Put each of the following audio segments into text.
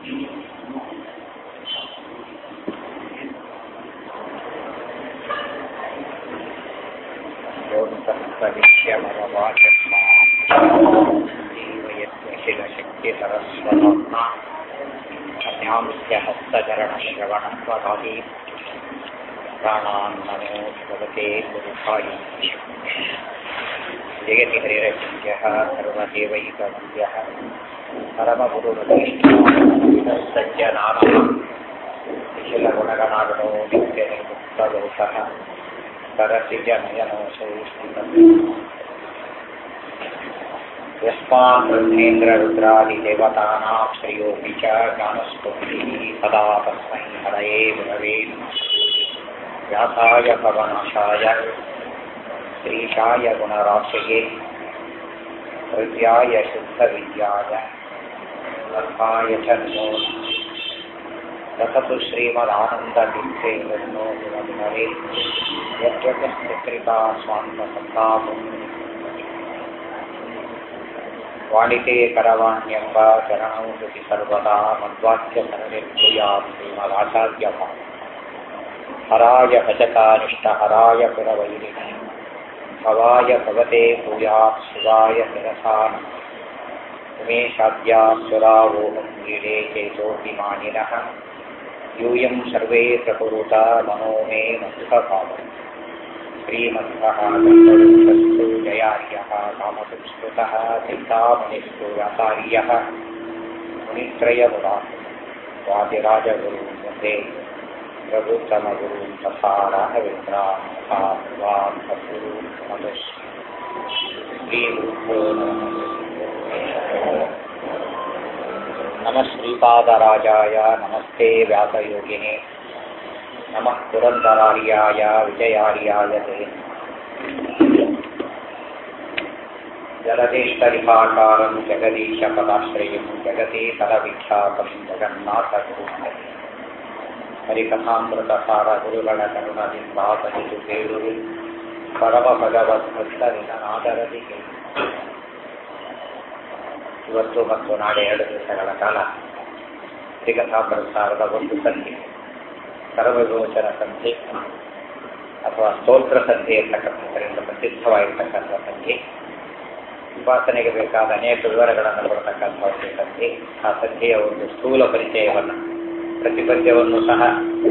शिलशक्तिसरस्वतात्मा कन्यांस्य हस्तचरणश्रवणत्वदादि प्राणान् नमो भगवते गुरुभाय जयति हरिरचिन्त्यः सर्वदेवैकवन्द्यः परमगुरुरतीष्ठसज्जनानः कुशलगुणगणागणो नित्यनिर्मुक्तदोषः सरसिजनयनोऽसौ यस्मान् ब्रह्मेन्द्ररुद्रादिदेवतानां श्रेयोऽपि च ज्ञानस्फूर्तिः सदा तस्मै हरये गुरवे व्यासाय पवनाशाय श्रीशाय गुणराशये हृद्याय शुद्धविद्याय लब्धाय च नमो दसतु श्रीमदानन्दतीर्थे विष्णो गुणविनवे यद्यपस्थिकृता स्वान्तसन्तापम् ವಾಣಿತೆ ಕರವಾಣ್ಯಂಬ ಚರಣೌ ಕೃತಿ ಸರ್ವದಾ ಮಧ್ವಾಕ್ಯ ಸರಣಿರ್ಭೂಯಾತ್ ಶ್ರೀಮದಾಚಾರ್ಯ ಹರಾಯ ಭಜಕಾನಿಷ್ಠ ಹರಾಯ ಪುರವೈರಿಣಿ ಭವಾಯ ಭಗವತೆ ಭೂಯಾತ್ ಶಿವಾಯ ಶಿರಸಾನ ಉಮೇಶಾದ್ಯಾ ಸುರಾವೋಹಂ ಕ್ರೀಡೆ ಚೇತೋಭಿಮಾನಿನಃ ಯೂಯಂ ಸರ್ವೇ ಪ್ರಕುರುತ ಮನೋ ಮೇ ಮಧುರಭಾವಂ श्रीमन्तः गन्तुस्तु जयार्यः कामसंस्कृतः चिन्तामणिस्तु व्यासार्यः मुनित्रयमुदा वादिराजगुरुं वन्दे प्रभुतमगुरुं तथा राघवेन्द्रां तथा भगवान् सद्गुरुं नमः श्रीगुरुभ्यो नमः श्रीपादराजाय नमस्ते व्यासयोगिने नमः पुरन्दरार्याय विजयार्याय ते जलदेष्टरिहाकारं जगदीशपदाश्रयं जगति तलविख्यातं जगन्नाथगुरुं ಹರಿಕಥಾಮೃತಸಾರ ಗುರುಗಳ ಕರುಣದಿಂದಾಸನಿತು ಕೇಳುವೆ ಪರಮ ಭಗವದ್ಭಕ್ತರಿನ ಆದರದಿ ಇವತ್ತು ಮತ್ತು ನಾಳೆ ಎರಡು ದಿವಸಗಳ ಕಾಲ ಹರಿಕಥಾಮೃತಸಾರದ ಒಂದು ಸಂಧಿ ಸರ್ವಗೋಚರ ಸಂಧಿ ಅಥವಾ ಸ್ತೋತ್ರ ಸಂಧಿ ಅಂತಕ್ಕಂಥದ್ದರಿಂದ ಪ್ರಸಿದ್ಧವಾಗಿರ್ತಕ್ಕಂಥ ಸಂಧಿ ಉಪಾಸನೆಗೆ ಬೇಕಾದ ಅನೇಕ ವಿವರಗಳನ್ನು ಕೊಡತಕ್ಕಂಥ ಒಂದು ಸಂಧಿ ಆ ಸಂಧಿಯ ಒಂದು ಸ್ಥೂಲ ಪರಿಚಯವನ್ನು ಪ್ರತಿಪದ್ಯವನ್ನು ಸಹ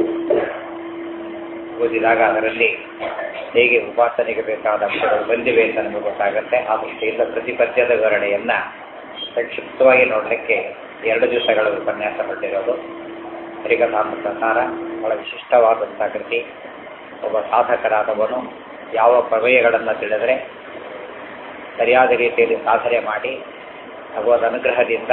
ಓದಿದಾಗ ಅದರಲ್ಲಿ ಹೇಗೆ ಉಪಾಸನೆಗೆ ಬೇಕಾದ ಅಂಶಗಳು ಬಂದಿವೆ ಅಂತ ನಮಗೆ ಗೊತ್ತಾಗುತ್ತೆ ಆ ದೃಷ್ಟಿಯಿಂದ ಪ್ರತಿಪದ್ಯದ ವಿವರಣೆಯನ್ನು ಸಂಕ್ಷಿಪ್ತವಾಗಿ ನೋಡಲಿಕ್ಕೆ ಎರಡು ದಿವಸಗಳ ಉಪನ್ಯಾಸ ಪಟ್ಟಿರೋದು ಹರಿಕಥಾಮೃತ ಸಾರ ಬಹಳ ವಿಶಿಷ್ಟವಾದಂಥ ಕೃತಿ ಒಬ್ಬ ಸಾಧಕರಾದವನು ಯಾವ ಪ್ರಮೇಯಗಳನ್ನು ತಿಳಿದರೆ ಸರಿಯಾದ ರೀತಿಯಲ್ಲಿ ಸಾಧನೆ ಮಾಡಿ ಭಗವದ್ ಅನುಗ್ರಹದಿಂದ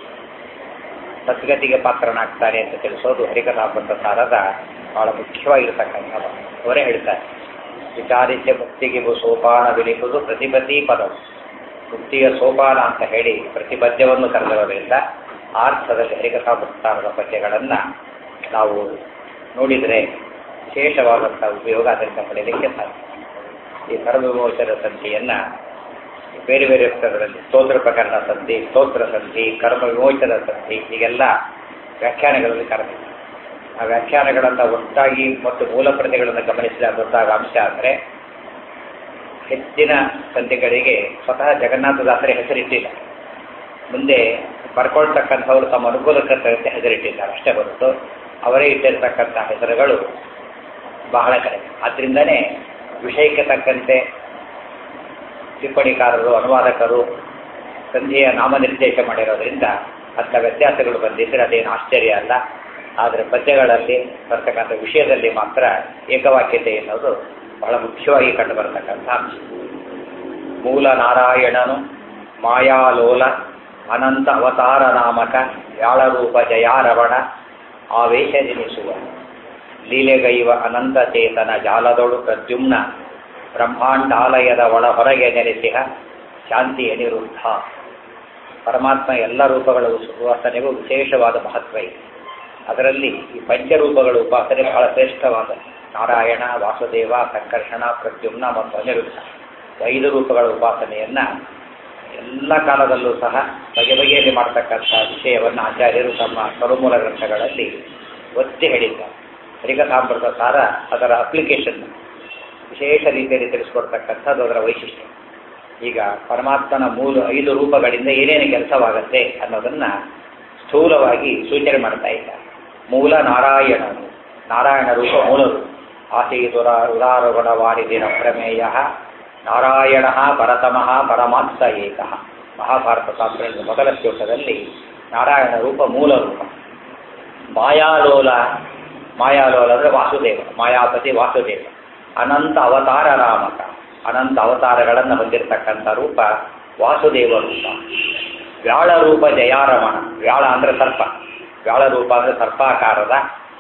ಸದ್ಗತಿಗೆ ಪಾತ್ರನಾಗ್ತಾನೆ ಅಂತ ತಿಳಿಸೋದು ಹರಿಕಥಾಮೃತ ಸಾರದ ಬಹಳ ಮುಖ್ಯವಾಗಿರ್ತಕ್ಕಂಥದ್ದು ಅವರೇ ಹೇಳ್ತಾರೆ ವಿಚಾರಿಸ್ಯ ಮುಕ್ತಿಗೆ ಸೋಪಾನ ವಿಲಿಸುವುದು ಪ್ರತಿಪತಿ ಪದವು ಮುಕ್ತಿಯ ಸೋಪಾನ ಅಂತ ಹೇಳಿ ಪ್ರತಿಪದ್ಯವನ್ನು ಕರೆದಿರೋದ್ರಿಂದ ಆರ್ಥದಲ್ಲಿ ಹರಿಕಥಾಮೃತಾರದ ಪದ್ಯಗಳನ್ನು ನಾವು ನೋಡಿದರೆ ವಿಶೇಷವಾದಂಥ ಉಪಯೋಗ ಅದರಿಂದ ಪಡೆಯಲಿಕ್ಕೆ ಸಾಧ್ಯ ಈ ಸರ್ವವಿಮೋಚನ ಸಂಧಿಯನ್ನು ಬೇರೆ ಬೇರೆ ಪುಸ್ತಕಗಳಲ್ಲಿ ಸ್ತೋತ್ರ ಪ್ರಕರಣ ಸಂಧಿ ಸ್ತೋತ್ರ ಸಂಧಿ ಕರ್ಮ ವಿಮೋಚನ ಸಂಧಿ ಹೀಗೆಲ್ಲ ವ್ಯಾಖ್ಯಾನಗಳಲ್ಲಿ ಕರೆದಿದೆ ಆ ವ್ಯಾಖ್ಯಾನಗಳನ್ನು ಒಟ್ಟಾಗಿ ಮತ್ತು ಮೂಲ ಪ್ರತಿಗಳನ್ನು ಗಮನಿಸಿದ ಗೊತ್ತಾಗ ಅಂಶ ಅಂದರೆ ಹೆಚ್ಚಿನ ಸಂಧಿಗಳಿಗೆ ಸ್ವತಃ ಜಗನ್ನಾಥದಾಸರೇ ಹೆಸರಿಟ್ಟಿಲ್ಲ ಮುಂದೆ ಬರ್ಕೊಳ್ತಕ್ಕಂಥವರು ತಮ್ಮ ಅನುಕೂಲಕ್ಕೆ ತಕ್ಕಂತೆ ಹೆಸರಿಟ್ಟಿದ್ದಾರೆ ಅಷ್ಟೇ ಹೊರತು ಅವರೇ ಇಟ್ಟಿರ್ತಕ್ಕಂಥ ಹೆಸರುಗಳು ಬಹಳ ಕಡಿಮೆ ಆದ್ದರಿಂದನೇ ವಿಷಯಕ್ಕೆ ತಕ್ಕಂತೆ ಟಿಪ್ಪಣಿಕಾರರು ಅನುವಾದಕರು ಸಂಧಿಯ ನಾಮನಿರ್ದೇಶ ಮಾಡಿರೋದ್ರಿಂದ ಅಂಥ ವ್ಯತ್ಯಾಸಗಳು ಬಂದಿದ್ದರೆ ಅದೇನು ಆಶ್ಚರ್ಯ ಅಲ್ಲ ಆದರೆ ಪದ್ಯಗಳಲ್ಲಿ ಬರ್ತಕ್ಕಂಥ ವಿಷಯದಲ್ಲಿ ಮಾತ್ರ ಏಕವಾಕ್ಯತೆ ಎನ್ನುವುದು ಬಹಳ ಮುಖ್ಯವಾಗಿ ಕಂಡು ಬರತಕ್ಕಂಥ ಅಂಶ ಮೂಲ ನಾರಾಯಣನು ಮಾಯಾಲೋಲ ಅನಂತ ಅವತಾರ ನಾಮಕ ಯಾಳರೂಪ ಜಯಾರವಣ ಆವೇಶಜನಿಸುವ ಲೀಲೆಗೈವ ಅನಂತ ಚೇತನ ಜಾಲದೊಳು ಪ್ರದ್ಯುಮ್ನ ಬ್ರಹ್ಮಾಂಡಾಲಯದ ಒಳ ಹೊರಗೆ ನೆಲೆಸಿಹ ಶಾಂತಿ ಅನಿರುದ್ಧ ಪರಮಾತ್ಮ ಎಲ್ಲ ರೂಪಗಳ ಉಪಾಸನೆಗೂ ವಿಶೇಷವಾದ ಮಹತ್ವ ಇದೆ ಅದರಲ್ಲಿ ಈ ಪಂಚರೂಪಗಳ ಉಪಾಸನೆ ಬಹಳ ಶ್ರೇಷ್ಠವಾದ ನಾರಾಯಣ ವಾಸುದೇವ ಸಂಕರ್ಷಣ ಪ್ರದ್ಯುಮ್ನ ಮತ್ತು ಅನಿರುದ್ಧ ಐದು ರೂಪಗಳ ಉಪಾಸನೆಯನ್ನು ಎಲ್ಲ ಕಾಲದಲ್ಲೂ ಸಹ ಬಗೆ ಬಗೆಯಲ್ಲಿ ಮಾಡ್ತಕ್ಕಂಥ ವಿಷಯವನ್ನು ಆಚಾರ್ಯರು ತಮ್ಮ ಕರುಮೂಲ ಗ್ರಂಥಗಳಲ್ಲಿ ಒತ್ತಿ ಹೇಳಿದ್ದಾರೆ ಹರಿಕಥಾಮೃತ ಸಾರ ಅದರ ಅಪ್ಲಿಕೇಶನ್ ವಿಶೇಷ ರೀತಿಯಲ್ಲಿ ತಿಳಿಸ್ಕೊಡ್ತಕ್ಕಂಥದ್ದು ಅದರ ವೈಶಿಷ್ಟ್ಯ ಈಗ ಪರಮಾತ್ಮನ ಮೂಲ ಐದು ರೂಪಗಳಿಂದ ಏನೇನು ಕೆಲಸವಾಗತ್ತೆ ಅನ್ನೋದನ್ನ ಸ್ಥೂಲವಾಗಿ ಸೂಚನೆ ಮಾಡ್ತಾ ಇದ್ದಾರೆ ಮೂಲ ನಾರಾಯಣನು ನಾರಾಯಣ ರೂಪ ಮೂಲ ರೂಪ ಆಸೀದುರ ಉದಾರಗುಣ ವಾರಿದಿನ ಪ್ರಮೇಯ ನಾರಾಯಣ ಪರತಮಃ ಪರಮಾತ್ಮ ಏಕಃ ಮಹಾಭಾರತ ಶಾಸ್ತ್ರದ ಮೊದಲ ಶ್ಲೋಕದಲ್ಲಿ ನಾರಾಯಣ ರೂಪ ಮೂಲ ರೂಪ ಮಾಯಾಲೋಲ ಮಾಯಾಲೋಲ ಅಂದರೆ ವಾಸುದೇವ ಮಾಯಾಪತಿ ವಾಸುದೇವ ಅನಂತ ಅವತಾರ ರಾಮಕ ಅನಂತ ಅವತಾರಗಳನ್ನು ಹೊಂದಿರತಕ್ಕಂಥ ರೂಪ ವಾಸುದೇವ ರೂಪ ವ್ಯಾಳ ರೂಪ ಜಯಾರಮಣ ವ್ಯಾಳ ಅಂದರೆ ಸರ್ಪ ವ್ಯಾಳ ರೂಪ ಅಂದರೆ ಸರ್ಪಾಕಾರದ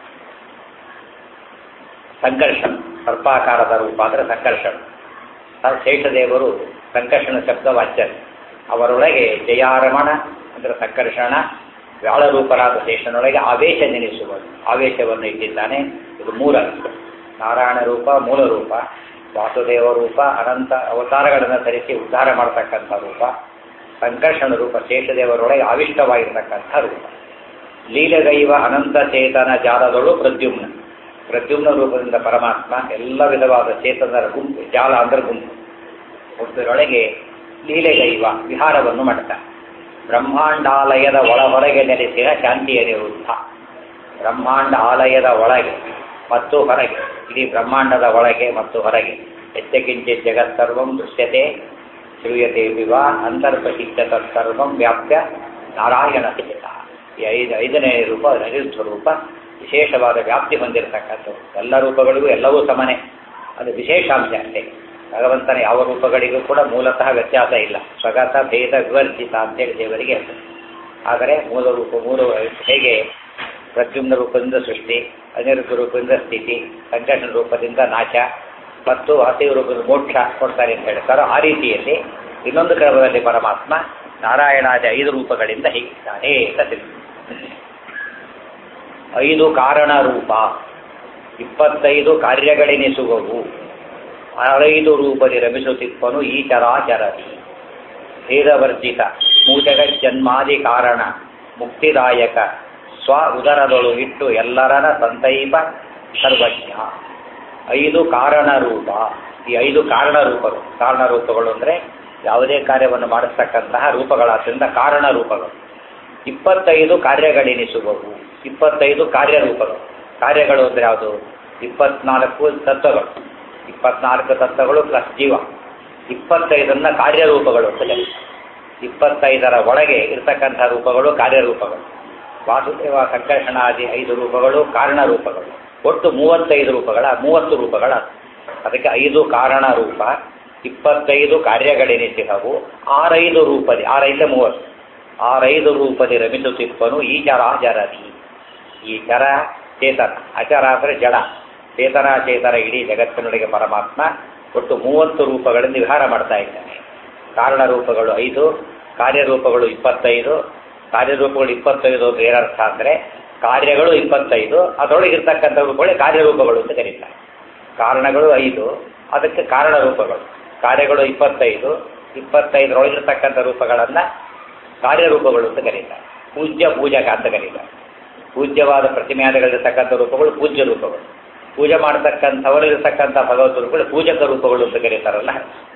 ಸಂಕರ್ಷಣ ಸರ್ಪಾಕಾರದ ರೂಪ ಅಂದರೆ ಸಂಕರ್ಷಣ ಶೇಷದೇವರು ಸಂಕರ್ಷಣ ಶಬ್ದ ವಾಚ್ಯರು ಅವರೊಳಗೆ ಜಯಾರಮಣ ಅಂದರೆ ಸಂಕರ್ಷಣ ವ್ಯಾಳರೂಪರಾದ ಶೇಷನೊಳಗೆ ಆವೇಶ ನೆನೆಸುವುದು ಆವೇಶವನ್ನು ಇಟ್ಟಿದ್ದಾನೆ ಇದು ಮೂಲ ನಾರಾಯಣ ರೂಪ ಮೂಲ ರೂಪ ವಾಸುದೇವ ರೂಪ ಅನಂತ ಅವತಾರಗಳನ್ನು ಧರಿಸಿ ಉದ್ಧಾರ ಮಾಡತಕ್ಕಂಥ ರೂಪ ಸಂಕರ್ಷಣ ರೂಪ ಶೇಷದೇವರೊಳಗೆ ಆವಿಷ್ಟವಾಗಿರ್ತಕ್ಕಂಥ ರೂಪ ಲೀಲಗೈವ ಅನಂತ ಚೇತನ ಜಾಲದಳು ಪ್ರದ್ಯುಮ್ನ ಪ್ರದ್ಯುಮ್ನ ರೂಪದಿಂದ ಪರಮಾತ್ಮ ಎಲ್ಲ ವಿಧವಾದ ಚೇತನರ ಗುಂಪು ಜಾಲ ಅಂದ್ರೆ ಗುಂಪು ಒಬ್ಬರೊಳಗೆ ಲೀಲೆಗೈವ ವಿಹಾರವನ್ನು ಮಾಡ್ತಾನೆ ಬ್ರಹ್ಮಾಂಡಾಲಯದ ಒಳ ಹೊರಗೆ ನೆಲೆಸಿದ ಶಾಂತಿಯ ನಿರುದ್ಧ ಬ್ರಹ್ಮಾಂಡ ಆಲಯದ ಒಳಗೆ ಮತ್ತು ಹೊರಗೆ ಇಡೀ ಬ್ರಹ್ಮಾಂಡದ ಒಳಗೆ ಮತ್ತು ಹೊರಗೆ ಎಚ್ಚಕಿಂಚಿತ್ ಜಗತ್ಸರ್ವಂ ದೃಶ್ಯತೆ ಶ್ರೂಯತೆ ವಿವ ಅಂತರ್ಪಶಿಷ್ಟ ತತ್ಸರ್ವಂ ವ್ಯಾಪ್ಯ ನಾರಾಯಣ ಚೇತ ಈ ಐದು ಐದನೇ ರೂಪ ಅನಿರುದ್ಧ ರೂಪ ವಿಶೇಷವಾದ ವ್ಯಾಪ್ತಿ ಹೊಂದಿರತಕ್ಕಂಥದ್ದು ಎಲ್ಲ ರೂಪಗಳಿಗೂ ಎಲ್ಲವೂ ಸಮನೆ ಅದು ವಿಶೇಷಾಂಶ ಅಷ್ಟೇ ಭಗವಂತನ ಯಾವ ರೂಪಗಳಿಗೂ ಕೂಡ ಮೂಲತಃ ವ್ಯತ್ಯಾಸ ಇಲ್ಲ ಸ್ವಗತ ಭೇದ ವಿವರ್ಜಿತ ಅಂತೇಳಿ ದೇವರಿಗೆ ಹೆಸರು ಆದರೆ ಮೂಲ ರೂಪ ಮೂಲ ಹೇಗೆ ಪ್ರದ್ಯುಮ್ನ ರೂಪದಿಂದ ಸೃಷ್ಟಿ ಅನಿರುದ್ಧ ರೂಪದಿಂದ ಸ್ಥಿತಿ ಸಂಕಟ ರೂಪದಿಂದ ನಾಶ ಮತ್ತು ಹಸಿವು ರೂಪದ ಮೋಕ್ಷ ಕೊಡ್ತಾರೆ ಅಂತ ಹೇಳ್ತಾರೋ ಆ ರೀತಿಯಲ್ಲಿ ಇನ್ನೊಂದು ಕ್ರಮದಲ್ಲಿ ಪರಮಾತ್ಮ ನಾರಾಯಣಾದಿ ಐದು ರೂಪಗಳಿಂದ ಹೀಗಿದ್ದಾನೆ ಅಂತ ತಿಳಿಸಿ ಐದು ಕಾರಣ ರೂಪ ಇಪ್ಪತ್ತೈದು ಕಾರ್ಯಗಳೆನಿಸುವವು ಆರೈದು ರೂಪದಿ ರಮಿಸುತ್ತಿಪ್ಪನು ಈ ಚರಾಚರತಿ ಭೇದವರ್ಜಿತ ಮೂಜಗ ಜನ್ಮಾದಿ ಕಾರಣ ಮುಕ್ತಿದಾಯಕ ಸ್ವ ಉದರದೊಳು ಇಟ್ಟು ಎಲ್ಲರನ ಸಂತೈಪ ಸರ್ವಜ್ಞ ಐದು ಕಾರಣ ರೂಪ ಈ ಐದು ಕಾರಣ ರೂಪಗಳು ಕಾರಣ ರೂಪಗಳು ಅಂದರೆ ಯಾವುದೇ ಕಾರ್ಯವನ್ನು ಮಾಡಿಸ್ತಕ್ಕಂತಹ ರೂಪಗಳಾದ್ರಿಂದ ಕಾರಣ ರೂಪಗಳು ಇಪ್ಪತ್ತೈದು ಕಾರ್ಯಗಳೆನಿಸುವವು ಇಪ್ಪತ್ತೈದು ಕಾರ್ಯರೂಪಗಳು ಕಾರ್ಯಗಳು ಅಂದರೆ ಯಾವುದು ಇಪ್ಪತ್ನಾಲ್ಕು ತತ್ವಗಳು ಇಪ್ಪತ್ನಾಲ್ಕು ತತ್ವಗಳು ಪ್ಲಸ್ ಜೀವ ಇಪ್ಪತ್ತೈದನ್ನ ಕಾರ್ಯರೂಪಗಳು ಅಂತ ಕರೀತಾರೆ ಇಪ್ಪತ್ತೈದರ ಒಳಗೆ ಇರ್ತಕ್ಕಂಥ ರೂಪಗಳು ಕಾರ್ಯರೂಪಗಳು ವಾಸುದೇವ ಸಂಕರ್ಷಣಾದಿ ಐದು ರೂಪಗಳು ಕಾರಣ ರೂಪಗಳು ಒಟ್ಟು ಮೂವತ್ತೈದು ರೂಪಗಳ ಮೂವತ್ತು ರೂಪಗಳ ಅದಕ್ಕೆ ಐದು ಕಾರಣ ರೂಪ ಇಪ್ಪತ್ತೈದು ಕಾರ್ಯಗಳೆನಿಸಿದವು ಆರೈದು ರೂಪದಿ ಆರೈದ ಮೂವತ್ತು ಆರೈದು ರೂಪದಿ ರಮಿಸುತ್ತಿಪ್ಪನು ಈ ಜರ ಜರದಿ ಈ ಜರ ಚೇತನ ಅಚರ ಅಂದರೆ ಜಡ ಚೇತನ ಚೇತನ ಇಡೀ ಜಗತ್ತಿನೊಳಗೆ ಪರಮಾತ್ಮ ಒಟ್ಟು ಮೂವತ್ತು ರೂಪಗಳಿಂದ ವಿಹಾರ ಮಾಡ್ತಾ ಇದ್ದಾನೆ ಕಾರಣ ರೂಪಗಳು ಐದು ಕಾರ್ಯರೂಪಗಳು ಇಪ್ಪತ್ತೈದು ಕಾರ್ಯರೂಪಗಳು ಇಪ್ಪತ್ತೈದು ಅಂದ್ರೆ ಏನರ್ಥ ಅಂದರೆ ಕಾರ್ಯಗಳು ಇಪ್ಪತ್ತೈದು ಅದರೊಳಗೆ ಇರ್ತಕ್ಕಂಥ ರೂಪಗಳೇ ಕಾರ್ಯರೂಪಗಳು ಅಂತ ಕರೀತಾರೆ ಕಾರಣಗಳು ಐದು ಅದಕ್ಕೆ ಕಾರಣ ರೂಪಗಳು ಕಾರ್ಯಗಳು ಇಪ್ಪತ್ತೈದು ಇಪ್ಪತ್ತೈದರೊಳಗಿರ್ತಕ್ಕಂಥ ರೂಪಗಳನ್ನು ಕಾರ್ಯರೂಪಗಳು ಅಂತ ಕರೀತಾರೆ ಪೂಜ್ಯ ಪೂಜಕ ಅಂತ ಕರೀತಾರೆ ಪೂಜ್ಯವಾದ ಪ್ರತಿಮೆಯಾದಗಳಿರ್ತಕ್ಕಂಥ ರೂಪಗಳು ಪೂಜ್ಯ ರೂಪಗಳು ಪೂಜೆ ಮಾಡತಕ್ಕಂಥವರಿರ್ತಕ್ಕಂಥ ಭಗವತ್ ರೂಪಗಳು ಪೂಜಕ ರೂಪಗಳು ಅಂತ ಕರೀತಾರಲ್ಲ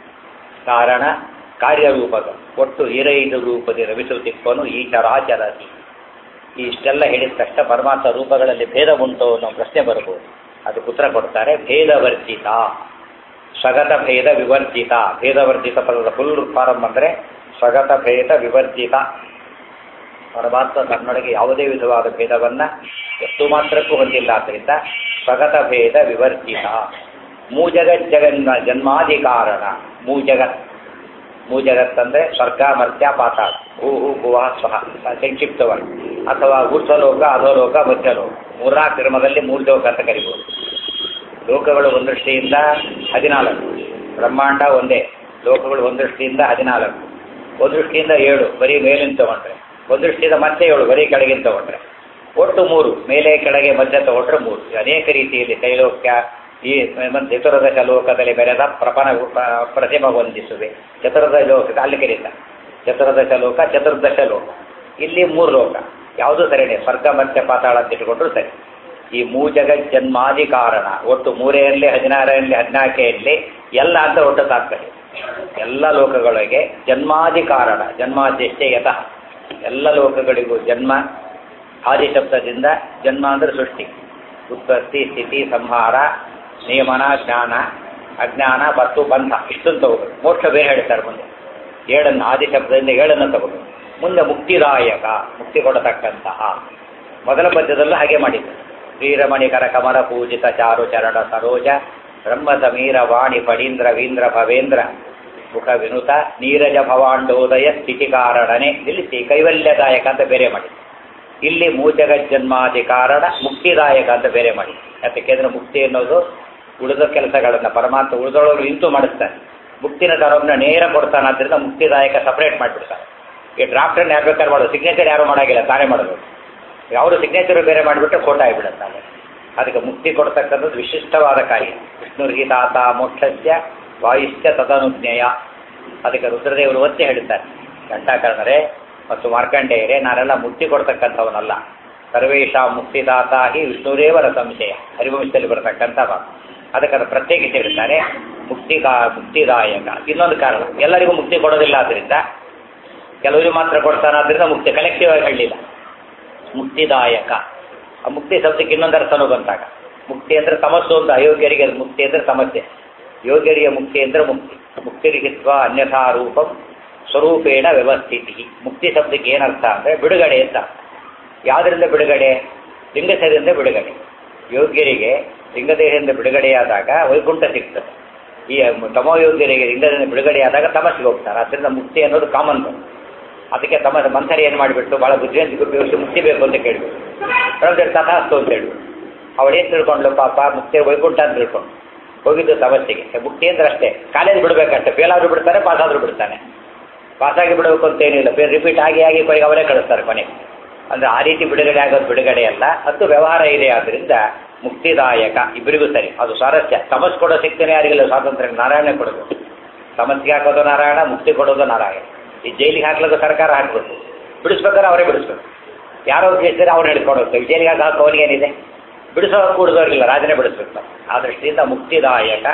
ಕಾರಣ ಕಾರ್ಯರೂಪಗಳು ಒಟ್ಟು ಇರೈದು ರೂಪದಿ ರವಿಸುತ್ತಿಪ್ಪನು ಈ ಚರಾಚರತಿ ಇಷ್ಟೆಲ್ಲ ಹೇಳಿದ ತಕ್ಷಣ ಪರಮಾತ್ಮ ರೂಪಗಳಲ್ಲಿ ಭೇದ ಉಂಟು ಅನ್ನೋ ಪ್ರಶ್ನೆ ಬರ್ಬೋದು ಅದಕ್ಕೆ ಉತ್ತರ ಕೊಡ್ತಾರೆ ಭೇದವರ್ಜಿತ ಸ್ವಗತ ಭೇದ ವಿವರ್ಜಿತ ಭೇದವರ್ಜಿತ ಪದದ ಫುಲ್ ಫಾರಂ ಅಂದರೆ ಸ್ವಗತ ಭೇದ ವಿವರ್ಜಿತ ಪರಮಾತ್ಮ ತನ್ನೊಳಗೆ ಯಾವುದೇ ವಿಧವಾದ ಭೇದವನ್ನು ಎಷ್ಟು ಮಾತ್ರಕ್ಕೂ ಹೊಂದಿಲ್ಲ ಆದ್ದರಿಂದ ಸ್ವಗತ ಭೇದ ವಿವರ್ಜಿತ ಮೂಜಗತ್ ಜಗನ್ನ ಜನ್ಮಾದಿ ಕಾರಣ ಮೂಜಗತ್ ಮೂಜಗತ್ ಅಂದರೆ ಸ್ವರ್ಗ ಮರ್ತ್ಯ ಪಾತಾಳ ಭೂ ಹೂ ಭುವ ಸ್ವಹ ಸಂಕ್ಷಿಪ್ತವಾಗಿ ಅಥವಾ ಊರ್ಧ್ವಲೋಕ ಅಧೋಲೋಕ ಮಧ್ಯಲೋಕ ಮೂರ್ನಾಲ್ಕು ಕ್ರಮದಲ್ಲಿ ಮೂರು ಲೋಕ ಅಂತ ಕರಿಬೋದು ಲೋಕಗಳು ಒಂದು ದೃಷ್ಟಿಯಿಂದ ಹದಿನಾಲ್ಕು ಬ್ರಹ್ಮಾಂಡ ಒಂದೇ ಲೋಕಗಳು ಒಂದು ದೃಷ್ಟಿಯಿಂದ ಹದಿನಾಲ್ಕು ಒಂದು ದೃಷ್ಟಿಯಿಂದ ಏಳು ಬರೀ ಮೇಲಿನ ತಗೊಂಡ್ರೆ ಒಂದು ದೃಷ್ಟಿಯಿಂದ ಮತ್ತೆ ಏಳು ಬರೀ ಕೆಳಗಿನ ತಗೊಂಡ್ರೆ ಒಟ್ಟು ಮೂರು ಮೇಲೆ ಕೆಳಗೆ ಮಧ್ಯ ತಗೊಂಡ್ರೆ ಮೂರು ಅನೇಕ ರೀತಿಯಲ್ಲಿ ತೈಲೋಕ್ಯ ಈ ಮತ್ತು ಚತುರ್ದಶ ಲೋಕದಲ್ಲಿ ಬೆರೆದ ಪ್ರಪನ ಪ್ರತಿಮ ಹೊಂದಿಸುವೆ ಚತುರ್ದಶ ಲೋಕಕ್ಕೆ ಅಲ್ಲಿ ಕರೀತಾರೆ ಚತುರ್ದಶ ಲೋಕ ಚತುರ್ದಶ ಲೋಕ ಇಲ್ಲಿ ಮೂರು ಲೋಕ ಯಾವುದು ಸರಿನೇ ಸ್ವರ್ಗ ಮತ್ತೆ ಪಾತಾಳ ಅಂತ ಇಟ್ಕೊಂಡ್ರು ಸರಿ ಈ ಮೂ ಜಗತ್ ಜನ್ಮಾದಿ ಕಾರಣ ಒಟ್ಟು ಮೂರೇ ಇರಲಿ ಹದಿನಾರೇ ಇರಲಿ ಹದಿನಾಲ್ಕೇ ಇರಲಿ ಎಲ್ಲ ಅಂತ ಒಟ್ಟು ತಾತ್ಪರ್ಯ ಎಲ್ಲ ಲೋಕಗಳಿಗೆ ಜನ್ಮಾದಿ ಕಾರಣ ಜನ್ಮಾದ್ಯಷ್ಟೇ ಯತಃ ಎಲ್ಲ ಲೋಕಗಳಿಗೂ ಜನ್ಮ ಆದಿ ಶಬ್ದದಿಂದ ಜನ್ಮ ಅಂದ್ರೆ ಸೃಷ್ಟಿ ಉತ್ಪತ್ತಿ ಸ್ಥಿತಿ ಸಂಹಾರ ನಿಯಮನ ಜ್ಞಾನ ಅಜ್ಞಾನ ಮತ್ತು ಬಂಧ ಇಷ್ಟನ್ನು ತಗೋಬೇಕು ಮೋಕ್ಷ ಬೇರೆ ಹೇಳ್ತಾರೆ ಮುಂದೆ ಏಳನ್ನು ಆದಿ ಶಬ್ದದಿಂದ ಏಳನ್ನು ತಗೋಬೇಕು ಮುಂದೆ ಮುಕ್ತಿದಾಯಕ ಮುಕ್ತಿ ಕೊಡತಕ್ಕಂತಹ ಮೊದಲ ಪದ್ಯದಲ್ಲೂ ಹಾಗೆ ಮಾಡಿದ್ದಾರೆ ಶ್ರೀರಮಣಿಕರ ಕಮಲ ಪೂಜಿತ ಚಾರು ಚರಣ ಸರೋಜ ಬ್ರಹ್ಮ ಸಮೀರ ವಾಣಿ ಫಣೀಂದ್ರ ವೀಂದ್ರ ಭವೇಂದ್ರ ಮುಖ ವಿನುತ ನೀರಜ ಭವಾಂಡೋದಯ ಸ್ಥಿತಿ ಕಾರಣನೆ ನಿಲ್ಲಿಸಿ ಕೈವಲ್ಯದಾಯಕ ಅಂತ ಬೇರೆ ಮಾಡಿ ಇಲ್ಲಿ ಮೂಜಗಜ್ಜನ್ಮಾದಿ ಕಾರಣ ಮುಕ್ತಿದಾಯಕ ಅಂತ ಬೇರೆ ಮಾಡಿ ಯಾಕೆಂದ್ರೆ ಮುಕ್ತಿ ಅನ್ನೋದು ಉಳಿದ ಕೆಲಸಗಳನ್ನು ಪರಮಾತ್ಮ ಉಳಿದೊಳಗೆ ನಿಂತು ಮಾಡಿಸ್ತಾನೆ ಮುಕ್ತಿನ ತರೋದನ್ನ ನೇರ ಕೊಡ್ತಾನೆ ಆದ್ದರಿಂದ ಮುಕ್ತಿದಾಯಕ ಸಪ್ರೇಟ್ ಮಾಡಿಬಿಡ್ತಾನೆ ಈ ಡ್ರಾಫ್ಟನ್ನು ಯಾರು ಬೇಕಾದ್ರೆ ಮಾಡೋದು ಸಿಗ್ನೇಚರ್ ಯಾರು ಮಾಡೋಂಗಿಲ್ಲ ತಾನೇ ಮಾಡೋದು ಯಾವುದು ಸಿಗ್ನೇಚರ್ ಬೇರೆ ಮಾಡಿಬಿಟ್ಟು ಫೋಟೋ ಆಗಿಬಿಡುತ್ತಾನೆ ಅದಕ್ಕೆ ಮುಕ್ತಿ ಕೊಡ್ತಕ್ಕಂಥದ್ದು ವಿಶಿಷ್ಟವಾದ ಕಾರ್ಯ ವಿಷ್ಣುರ್ಗೀತಾತ ಮೋಕ್ಷಸ್ಯ ವಾಯುಶ್ಚ ತದನುಜ್ಞೇಯ ಅದಕ್ಕೆ ರುದ್ರದೇವರು ಒತ್ತಿ ಹೇಳ್ತಾರೆ ಘಂಟಾಕರ್ಣರೇ ಮತ್ತು ಮಾರ್ಕಂಡೇಯರೇ ನಾನೆಲ್ಲ ಮುಕ್ತಿ ಕೊಡ್ತಕ್ಕಂಥವನಲ್ಲ ಸರ್ವೇಶಾ ಮುಕ್ತಿದಾತ ಹಿ ವಿಷ್ಣುರೇವರ ಸಂಶಯ ಹರಿವಂಶದಲ್ಲಿ ಬರತಕ್ಕಂಥ ಮಾತು ಅದಕ್ಕೆ ಅದು ಪ್ರತ್ಯೇಕಿಸಿ ಹೇಳ್ತಾರೆ ಮುಕ್ತಿ ಕಾ ಮುಕ್ತಿದಾಯಕ ಇನ್ನೊಂದು ಕಾರಣ ಎಲ್ಲರಿಗೂ ಮುಕ್ತಿ ಕೊಡೋದಿಲ್ಲ ಆದ್ದರಿಂದ ಕೆಲವರು ಮಾತ್ರ ಕೊಡ್ತಾನಾದ್ರಿಂದ ಮುಕ್ತಿ ಕಲೆಕ್ಟಿವ್ ಆಗಿ ಹೇಳಲಿಲ್ಲ ಮುಕ್ತಿದಾಯಕ ಆ ಮುಕ್ತಿ ಶಬ್ದಕ್ಕೆ ಇನ್ನೊಂದು ಅರ್ಥನೂ ಬಂತಾಗ ಮುಕ್ತಿ ಅಂದ್ರೆ ತಮಸ್ಸು ಅಂತ ಅಯೋಗ್ಯರಿಗೆ ಅದು ಮುಕ್ತಿ ಅಂದ್ರೆ ಸಮಸ್ಯೆ ಯೋಗ್ಯರಿಗೆ ಮುಕ್ತಿ ಅಂದ್ರೆ ಮುಕ್ತಿ ಮುಕ್ತಿರಿಗಿತ್ವ ಅನ್ಯಥಾ ರೂಪಂ ಸ್ವರೂಪೇಣ ವ್ಯವಸ್ಥಿತಿ ಮುಕ್ತಿ ಶಬ್ದಕ್ಕೆ ಏನರ್ಥ ಅಂದರೆ ಬಿಡುಗಡೆ ಅಂತ ಯಾವುದರಿಂದ ಬಿಡುಗಡೆ ಲಿಂಗಸದಿಂದ ಬಿಡುಗಡೆ ಯೋಗ್ಯರಿಗೆ ಲಿಂಗದೇಹದಿಂದ ಬಿಡುಗಡೆಯಾದಾಗ ವೈಕುಂಠ ಸಿಗ್ತದೆ ಈ ತಮೋಯೋಗ್ಯರಿಗೆ ಲಿಂಗದಿಂದ ಬಿಡುಗಡೆಯಾದಾಗ ತಮಸ್ಸಿಗೆ ಹೋಗ್ತಾರೆ ಅದರಿಂದ ಮುಕ್ತಿ ಅನ್ನೋದು ಕಾಮನ್ ಅದಕ್ಕೆ ತಮ್ಮ ಮಂಥರಿ ಏನು ಮಾಡಿಬಿಟ್ಟು ಭಾಳ ಬುದ್ಧಿವಂತಿಕೆ ಉಪಯೋಗಿಸಿ ಮುಕ್ತಿ ಬೇಕು ಅಂತ ಕೇಳಬೇಕು ಪ್ರೊಫೆಸರ್ ತಥಾಸ್ತು ಅಂತ ಹೇಳಿ ಅವಳು ಏನು ತಿಳ್ಕೊಂಡ್ಲು ಪಾಪ ಮುಕ್ತಿ ವೈಕುಂಠ ಅಂತ ತಿಳ್ಕೊಂಡು ಹೋಗಿದ್ದು ತಮಸ್ಸಿಗೆ ಮುಕ್ತಿ ಅಂದ್ರೆ ಅಷ್ಟೇ ಕಾಲೇಜ್ ಬಿಡಬೇಕಷ್ಟೇ ಫೇಲ್ ಆದರೂ ಬಿಡ್ತಾರೆ ಪಾಸ್ ಆದರೂ ಬಿಡ್ತಾನೆ ಪಾಸಾಗಿ ಬಿಡಬೇಕು ಅಂತ ಏನಿಲ್ಲ ಫೇಲ್ ರಿಪೀಟ್ ಆಗಿ ಆಗಿ ಕೊನೆಗೆ ಅವರೇ ಕಳಿಸ್ತಾರೆ ಕೊನೆಗೆ ಅಂದರೆ ಆ ರೀತಿ ಬಿಡುಗಡೆ ಆಗೋದು ಬಿಡುಗಡೆ ಅಲ್ಲ ಅದು ವ್ಯವಹಾರ ಇದೆ ಆದ್ದರಿಂದ ಮುಕ್ತಿದಾಯಕ ಇಬ್ಬರಿಗೂ ಸರಿ ಅದು ಸ್ವಾರಸ್ಯ ತಮಸ್ ಕೊಡೋ ಸಿಗ್ತಾನೆ ಯಾರಿಗಿಲ್ಲ ಸ್ವಾತಂತ್ರ್ಯ ನಾರಾಯಣ ಕೊಡೋದು ತಮಸ್ಸಿಗೆ ಹಾಕೋದು ನಾರಾಯಣ ಮುಕ್ತಿ ಕೊಡೋದು ನಾರಾಯಣ ಈ ಜೈಲಿಗೆ ಹಾಕ್ಲೋದು ಸರ್ಕಾರ ಹಾಕ್ಬೇಕು ಬಿಡಿಸ್ಬೇಕಾದ್ರೆ ಅವರೇ ಬಿಡಿಸ್ಬೇಕು ಯಾರೋ ಕೇಳಿದ್ರೆ ಅವ್ರು ಹಿಡ್ಕೊಂಡು ಹೋಗ್ತಾರೆ ಜೈಲಿಗೆ ಹಾಕೋ ಅವನಿಗೇನಿದೆ ಬಿಡಿಸೋ ಕೂಡಿದವ್ರಿಗಿಲ್ಲ ರಾಜನೇ ಬಿಡಿಸ್ಬೇಕು ಆ ದೃಷ್ಟಿಯಿಂದ ಮುಕ್ತಿದಾಯಕ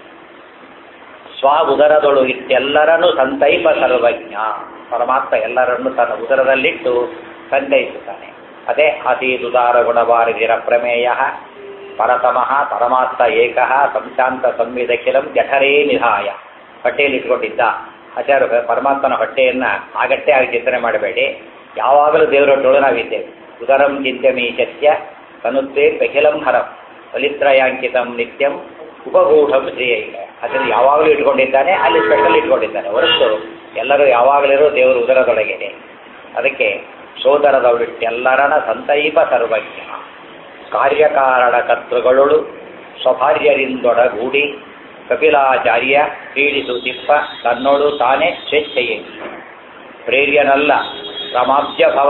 ಸ್ವ ಉದರದೊಳು ಇಟ್ಟೆಲ್ಲರನ್ನು ಸಂತೈಪ ಸರ್ವಜ್ಞ ಪರಮಾತ್ಮ ಎಲ್ಲರನ್ನು ತನ್ನ ಉದರದಲ್ಲಿಟ್ಟು ಸಂತೈಸುತ್ತಾನೆ ಅದೇ ಅತೀದುದಾರ ಗುಣವಾರಿದಿರ ಪ್ರಮೇಯ ಪರತಮಃ ಪರಮಾತ್ಮ ಏಕಃ ಸಂಶಾಂತ ಸಂವಿಧಕಿಲಂ ಜಠರೇ ನಿಧಾಯ ಹೊಟ್ಟೆಯಲ್ಲಿ ಇಟ್ಕೊಂಡಿದ್ದ ಆಚಾರ್ಯ ಪರಮಾತ್ಮನ ಹೊಟ್ಟೆಯನ್ನು ಆಗಟ್ಟೆ ಆಗಿ ಚಿಂತನೆ ಮಾಡಬೇಡಿ ಯಾವಾಗಲೂ ದೇವರೊಟ್ಟೊಳು ನಾವಿದ್ದೇವೆ ಉದರಂ ಚಿಂತ್ಯಮೀ ಸತ್ಯ ತನುತ್ತೇ ಪಖಿಲಂ ಹರಂ ಫಲಿತ್ರಯಾಂಕಿತಂ ನಿತ್ಯಂ ಉಪಗೂಢಂ ಶ್ರೇಯೈಕ ಅದನ್ನು ಯಾವಾಗಲೂ ಇಟ್ಕೊಂಡಿದ್ದಾನೆ ಅಲ್ಲಿ ಸ್ಪೆಷಲ್ ಇಟ್ಕೊಂಡಿದ್ದಾನೆ ಹೊರತು ಎಲ್ಲರೂ ಯಾವಾಗಲಿರೋ ದೇವರು ಉದರದೊಳಗಿದೆ ಅದಕ್ಕೆ ಸೋದರದವರಿಟ್ಟೆಲ್ಲರನ ಸಂತೈಪ ಸರ್ವಜ್ಞ ಕಾರ್ಯಕಾರಣ ಕರ್ತೃಗಳು ಸ್ವಭಾರ್ಯರಿಂದೊಡಗೂಡಿ ಕಪಿಲಾಚಾರ್ಯ ಕ್ರೀಡಿಸುತ್ತಿಪ್ಪ ತನ್ನೋಡು ತಾನೇ ಸ್ವೇಚ್ಛೆಯೇ ಪ್ರೇರ್ಯನಲ್ಲ ರಮಾಬ್ಜ ಭವ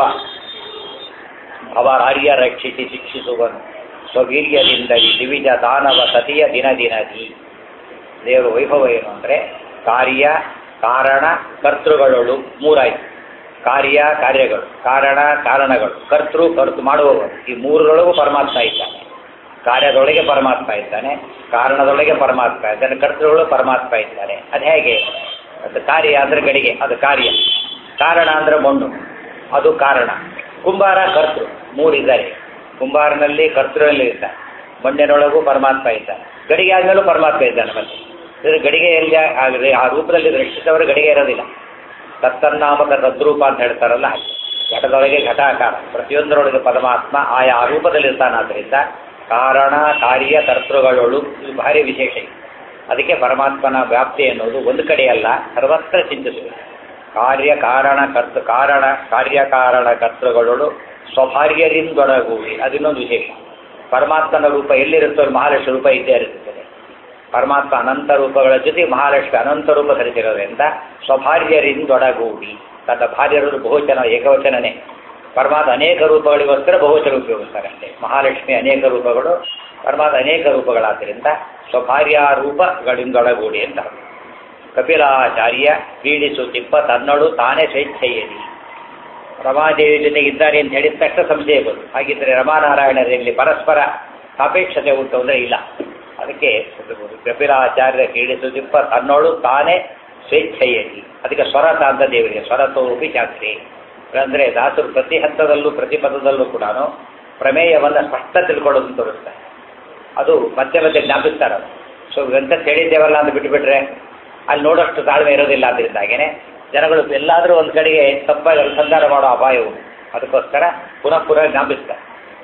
ಭವರಾರ್ಯ ರಕ್ಷಿಸಿ ಶಿಕ್ಷಿಸುವನು ಸ್ವವೀರ್ಯದಿಂದಲೇ ದಿವಿಜ ದಾನವ ಸತಿಯ ದಿನ ದಿನದಿ ದೇವರ ವೈಭವ ಏನು ಅಂದರೆ ಕಾರ್ಯ ಕಾರಣ ಕರ್ತೃಗಳಳು ಮೂರಾಯ್ತು ಕಾರ್ಯ ಕಾರ್ಯಗಳು ಕಾರಣ ಕಾರಣಗಳು ಕರ್ತೃ ಕರ್ತು ಮಾಡುವವರು ಈ ಮೂರುಗಳಿಗೂ ಪರಮಾತ್ಮ ಇದ್ದಾನೆ ಕಾರ್ಯದೊಳಗೆ ಪರಮಾತ್ಮ ಇದ್ದಾನೆ ಕಾರಣದೊಳಗೆ ಪರಮಾತ್ಮ ಇದ್ದಾನೆ ಕರ್ತೃಗಳು ಪರಮಾತ್ಮ ಇದ್ದಾನೆ ಅದು ಹೇಗೆ ಅದು ಕಾರ್ಯ ಅಂದರೆ ಗಡಿಗೆ ಅದು ಕಾರ್ಯ ಕಾರಣ ಅಂದರೆ ಮಣ್ಣು ಅದು ಕಾರಣ ಕುಂಬಾರ ಕರ್ತೃ ಮೂರಿದ್ದಾರೆ ಕುಂಬಾರನಲ್ಲಿ ಕರ್ತೃನಲ್ಲಿ ಇದ್ದಾನೆ ಮಣ್ಣಿನೊಳಗೂ ಪರಮಾತ್ಮ ಇದ್ದಾನೆ ಗಡಿಗೆ ಆದಮೇಲೂ ಪರಮಾತ್ಮ ಇದ್ದಾನೆ ಮತ್ತೆ ಇದ್ರ ಗಡಿಗೆಯಲ್ಲಿ ಆಗಲಿ ಆ ರೂಪದಲ್ಲಿ ರಕ್ಷಿಸಿದವರು ಗಡಿಗೆ ಇರೋದಿಲ್ಲ ತತ್ತನ್ನಾಮಕ ತದ್ರೂಪ ಅಂತ ಹೇಳ್ತಾರಲ್ಲ ಹಾಗೆ ಘಟದೊಳಗೆ ಘಟಾಕಾರ ಪ್ರತಿಯೊಂದರೊಳಗೆ ಪರಮಾತ್ಮ ಆಯಾ ರೂಪದಲ್ಲಿರ್ತಾನಾದ್ದರಿಂದ ಕಾರಣ ಕಾರ್ಯ ಕರ್ತೃಗಳೊಳು ಇದು ಭಾರಿ ವಿಶೇಷ ಇದೆ ಅದಕ್ಕೆ ಪರಮಾತ್ಮನ ವ್ಯಾಪ್ತಿ ಅನ್ನೋದು ಒಂದು ಕಡೆಯಲ್ಲ ಸರ್ವತ್ರ ಚಿಂತಿಸುವುದು ಕಾರ್ಯ ಕಾರಣ ಕರ್ತ ಕಾರಣ ಕಾರ್ಯಕಾರಣ ಕರ್ತೃಗಳೊಳು ಸ್ವಭಾರ್ಯರಿಂದೊಡಗೂಡಿ ಅದಿನ್ನೊಂದು ವಿಶೇಷ ಪರಮಾತ್ಮನ ರೂಪ ಎಲ್ಲಿರುತ್ತೋ ಅಲ್ಲಿ ಮಹಾಲಕ್ಷ್ಮಿ ರೂಪ ಇದ್ದೇ ಇರುತ್ತದೆ ಪರಮಾತ್ಮ ಅನಂತ ರೂಪಗಳ ಜೊತೆ ಮಹಾಲಕ್ಷ್ಮಿ ಅನಂತ ರೂಪ ಧರಿಸಿರೋದ್ರಿಂದ ಸ್ವಭಾರ್ಯರಿಂದೊಡಗೂಡಿ ತನ್ನ ಭಾರ್ಯರು ಬಹುವಚನ ಏಕವಚನನೇ ಪರಮಾತ್ಮ ಅನೇಕ ರೂಪಗಳಿಗೋಸ್ಕರ ಬಹುವಚನ ಉಪಯೋಗಿಸ್ತಾರೆ ಅಷ್ಟೇ ಮಹಾಲಕ್ಷ್ಮಿ ಅನೇಕ ರೂಪಗಳು ಪರಮಾತ್ಮ ಅನೇಕ ರೂಪಗಳಾದ್ದರಿಂದ ಸ್ವಭಾರ್ಯ ರೂಪಗಳಿಂದೊಡಗೂಡಿ ಅಂತ ಕಪಿಲಾಚಾರ್ಯ ಪೀಡಿಸು ತಿಪ್ಪ ತನ್ನಳು ತಾನೇ ಸ್ವೇಚ್ಛೆಯಲಿ ರಮಾದೇವಿ ಜೊತೆಗೆ ಇದ್ದಾರೆ ಅಂತ ಹೇಳಿದ ತಕ್ಷಣ ಸಂಶಯ ಬಂತು ಹಾಗಿದ್ರೆ ರಮಾನಾರಾಯಣರಲ್ಲಿ ಪರಸ್ಪರ ಸಾಪೇಕ್ಷತೆ ಉಂಟು ಅಂದರೆ ಇಲ್ಲ ಅದಕ್ಕೆ ಕಪಿಲಾಚಾರ್ಯ ಕ್ರೀಡಿಸು ತಿಪ್ಪ ತನ್ನೋಳು ತಾನೇ ಸ್ವೇಚ್ಛೆಯಲಿ ಅದಕ್ಕೆ ಸ್ವರತ ಅಂತ ದೇವರಿಗೆ ಸ್ವರತೋಪಿ ಶಾಸ್ತ್ರಿ ಅಂದರೆ ದಾಸರು ಪ್ರತಿ ಹಂತದಲ್ಲೂ ಪ್ರತಿ ಪದದಲ್ಲೂ ಕೂಡ ಪ್ರಮೇಯವನ್ನು ಸ್ಪಷ್ಟ ತಿಳ್ಕೊಳ್ಳೋದು ತೋರಿಸ್ತಾರೆ ಅದು ಮತ್ತೆ ಮತ್ತೆ ಜ್ಞಾಪಿಸ್ತಾರೆ ಅದು ಸೊ ಗ್ರಂಥ ಹೇಳಿದ್ದೇವಲ್ಲ ಅಂತ ಬಿಟ್ಟುಬಿಟ್ರೆ ಅಲ್ಲಿ ನೋಡೋಷ್ಟು ತಾಳ್ಮೆ ಇರೋದಿಲ್ಲ ಅದರಿಂದಾಗೇನೆ ಜನಗಳು ಎಲ್ಲಾದರೂ ಒಂದು ಕಡೆಗೆ ತಪ್ಪಾಗಿ ಅನುಸಂಧಾನ ಮಾಡೋ ಅಪಾಯ ಉಂಟು ಅದಕ್ಕೋಸ್ಕರ ಪುನಃ ಪುನಃ ಜ್ಞಾಪಿಸ್ತಾರೆ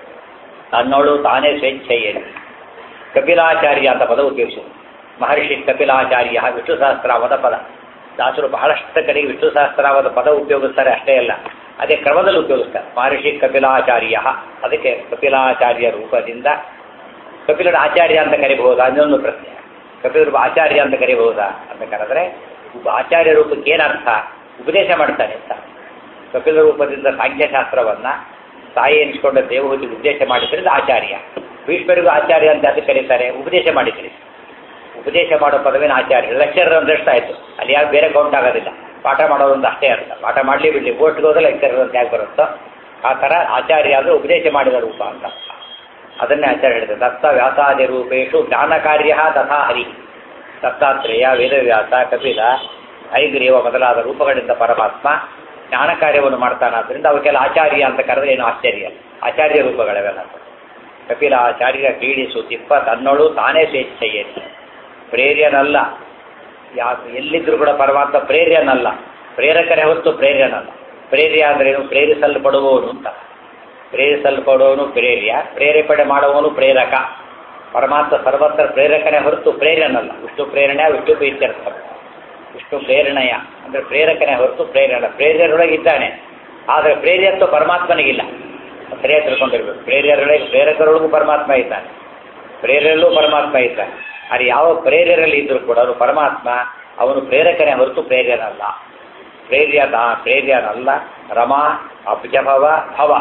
ತನ್ನೋಳು ತಾನೇ ಸ್ವೇಚ್ಛೆಯಲ್ಲಿ ಕಪಿಲಾಚಾರ್ಯ ಅಂತ ಪದ ಉಪಯೋಗಿಸಿದ್ರು ಮಹರ್ಷಿ ಕಪಿಲಾಚಾರ್ಯ ವಿಷ್ಣು ಸಹಸ್ರಾವದ ಪದ ದಾಸರು ಬಹಳಷ್ಟು ಕಡೆಗೆ ವಿಷ್ಣು ಸಹಸ್ರಾವದ ಪದ ಉಪಯೋಗಿಸ್ತಾರೆ ಅಷ್ಟೇ ಅಲ್ಲ ಅದೇ ಕ್ರಮದಲ್ಲಿ ಉಪಯೋಗಿಸ್ತಾರೆ ಮಹರ್ಷಿ ಕಪಿಲಾಚಾರ್ಯ ಅದಕ್ಕೆ ಕಪಿಲಾಚಾರ್ಯ ರೂಪದಿಂದ ಕಪಿಲರ ಆಚಾರ್ಯ ಅಂತ ಕರಿಬಹುದಾ ಅನ್ನೊಂದು ಪ್ರಶ್ನೆ ಕಪಿಲರು ಆಚಾರ್ಯ ಅಂತ ಕರಿಬಹುದಾ ಅಂತ ಕರೆದ್ರೆ ಒಬ್ಬ ಆಚಾರ್ಯ ರೂಪಕ್ಕೆ ಏನರ್ಥ ಉಪದೇಶ ಮಾಡ್ತಾನೆ ಅಂತ ಕಪಿಲ ರೂಪದಿಂದ ಸಾಂಖ್ಯಶಾಸ್ತ್ರವನ್ನ ತಾಯಿ ಎನಿಸ್ಕೊಂಡ ದೇವಹೂತಿ ಉದ್ದೇಶ ಮಾಡಿದ್ರಿಂದ ಆಚಾರ್ಯ ಭೀಷ್ಮರಿಗೂ ಆಚಾರ್ಯ ಅಂತ ಅದಕ್ಕೆ ಕರೀತಾರೆ ಉಪದೇಶ ಮಾಡಿದ್ರಿ ಉಪದೇಶ ಮಾಡೋ ಪದವಿನ ಆಚಾರ್ಯ ಲೆಕ್ಚರರ್ ಅಂದ್ರೆ ಎಷ್ಟಾಯ್ತು ಅಲ್ಲಿ ಯಾರು ಬೇರೆ ಕೌಂಟ್ ಆಗೋದಿಲ್ಲ ಪಾಠ ಮಾಡೋದೊಂದು ಅಷ್ಟೇ ಅರ್ಥ ಪಾಠ ಮಾಡಲಿ ಬಿಡಲಿ ಬೋಟ್ಗೆ ಹೋದ್ರೆ ಲೆಕ್ಚರರ್ ಅಂತ ಯಾಕೆ ಬರುತ್ತೋ ಆ ಥರ ಆಚಾರ್ಯ ಅಂದರೆ ಉಪದೇಶ ಮಾಡಿದ ರೂಪ ಅಂತ ಅದನ್ನೇ ಆಚಾರ್ಯ ಹೇಳಿದೆ ದತ್ತ ವ್ಯಾಸಾದಿ ರೂಪೇಶು ಜ್ಞಾನ ಕಾರ್ಯ ತಥಾ ಹರಿ ದತ್ತಾತ್ರೇಯ ವೇದವ್ಯಾಸ ಕಪಿಲ ಐಗ್ರೀವ ಮೊದಲಾದ ರೂಪಗಳಿಂದ ಪರಮಾತ್ಮ ಜ್ಞಾನ ಕಾರ್ಯವನ್ನು ಮಾಡ್ತಾನಾದ್ರಿಂದ ಅವಕ್ಕೆಲ್ಲ ಆಚಾರ್ಯ ಅಂತ ಕರೆದ್ರೆ ಏನು ಆಶ್ಚರ್ಯ ಆಚಾರ್ಯ ರೂಪಗಳವೆಲ್ಲ ಕಪಿಲ ಆಚಾರ್ಯ ಕ್ರೀಡಿಸು ತಿಪ್ಪ ತನ್ನೋಳು ತಾನೇ ಸ್ವೇಚ್ಛೆಯೇನೆ ಪ್ರೇರ್ಯನಲ್ಲ ಯಾ ಎಲ್ಲಿದ್ರೂ ಕೂಡ ಪರಮಾತ್ಮ ಪ್ರೇರ್ಯನಲ್ಲ ಪ್ರೇರಕರೇ ಹೊತ್ತು ಪ್ರೇರ್ಯನಲ್ಲ ಪ್ರೇರ್ಯ ಅಂದ್ರೇನು ಪ್ರೇರಿಸಲ್ಪಡುವವನು ಅಂತ ಪ್ರೇರಿಸಲ್ಪಡುವವನು ಪ್ರೇರ್ಯ ಪ್ರೇರೇಪಣೆ ಮಾಡುವವನು ಪ್ರೇರಕ ಪರಮಾತ್ಮ ಸರ್ವತ್ರ ಪ್ರೇರಕನೇ ಹೊರತು ಪ್ರೇರ್ಯನಲ್ಲ ವಿಷ್ಣು ಪ್ರೇರಣೆ ವಿಷ್ಣು ಪ್ರೀತ್ಯರ್ಥ ವಿಷ್ಣು ಪ್ರೇರಣೆಯ ಅಂದರೆ ಪ್ರೇರಕನೇ ಹೊರತು ಪ್ರೇರಣ ಪ್ರೇರ್ಯರೊಳಗಿದ್ದಾನೆ ಆದರೆ ಪ್ರೇರ್ಯತ್ವ ಪರಮಾತ್ಮನಿಗಿಲ್ಲ ಸರಿಯಾಗಿ ತಿಳ್ಕೊಂಡಿರ್ಬೇಕು ಪ್ರೇರ್ಯರೊಳಗೆ ಪ್ರೇರಕರೊಳಗೂ ಪರಮಾತ್ಮ ಇದ್ದಾನೆ ಪ್ರೇರಲ್ಲೂ ಪರಮಾತ್ಮ ಇದ್ದಾನೆ ಆದರೆ ಯಾವ ಪ್ರೇರ್ಯರಲ್ಲಿ ಇದ್ದರೂ ಕೂಡ ಅವನು ಪರಮಾತ್ಮ ಅವನು ಪ್ರೇರಕನೇ ಹೊರತು ಪ್ರೇರ್ಯನಲ್ಲ ಪ್ರೇರ್ಯದ ಪ್ರೇರ್ಯನಲ್ಲ ರಮಾ ಅಬ್ಜಭವ ಭವ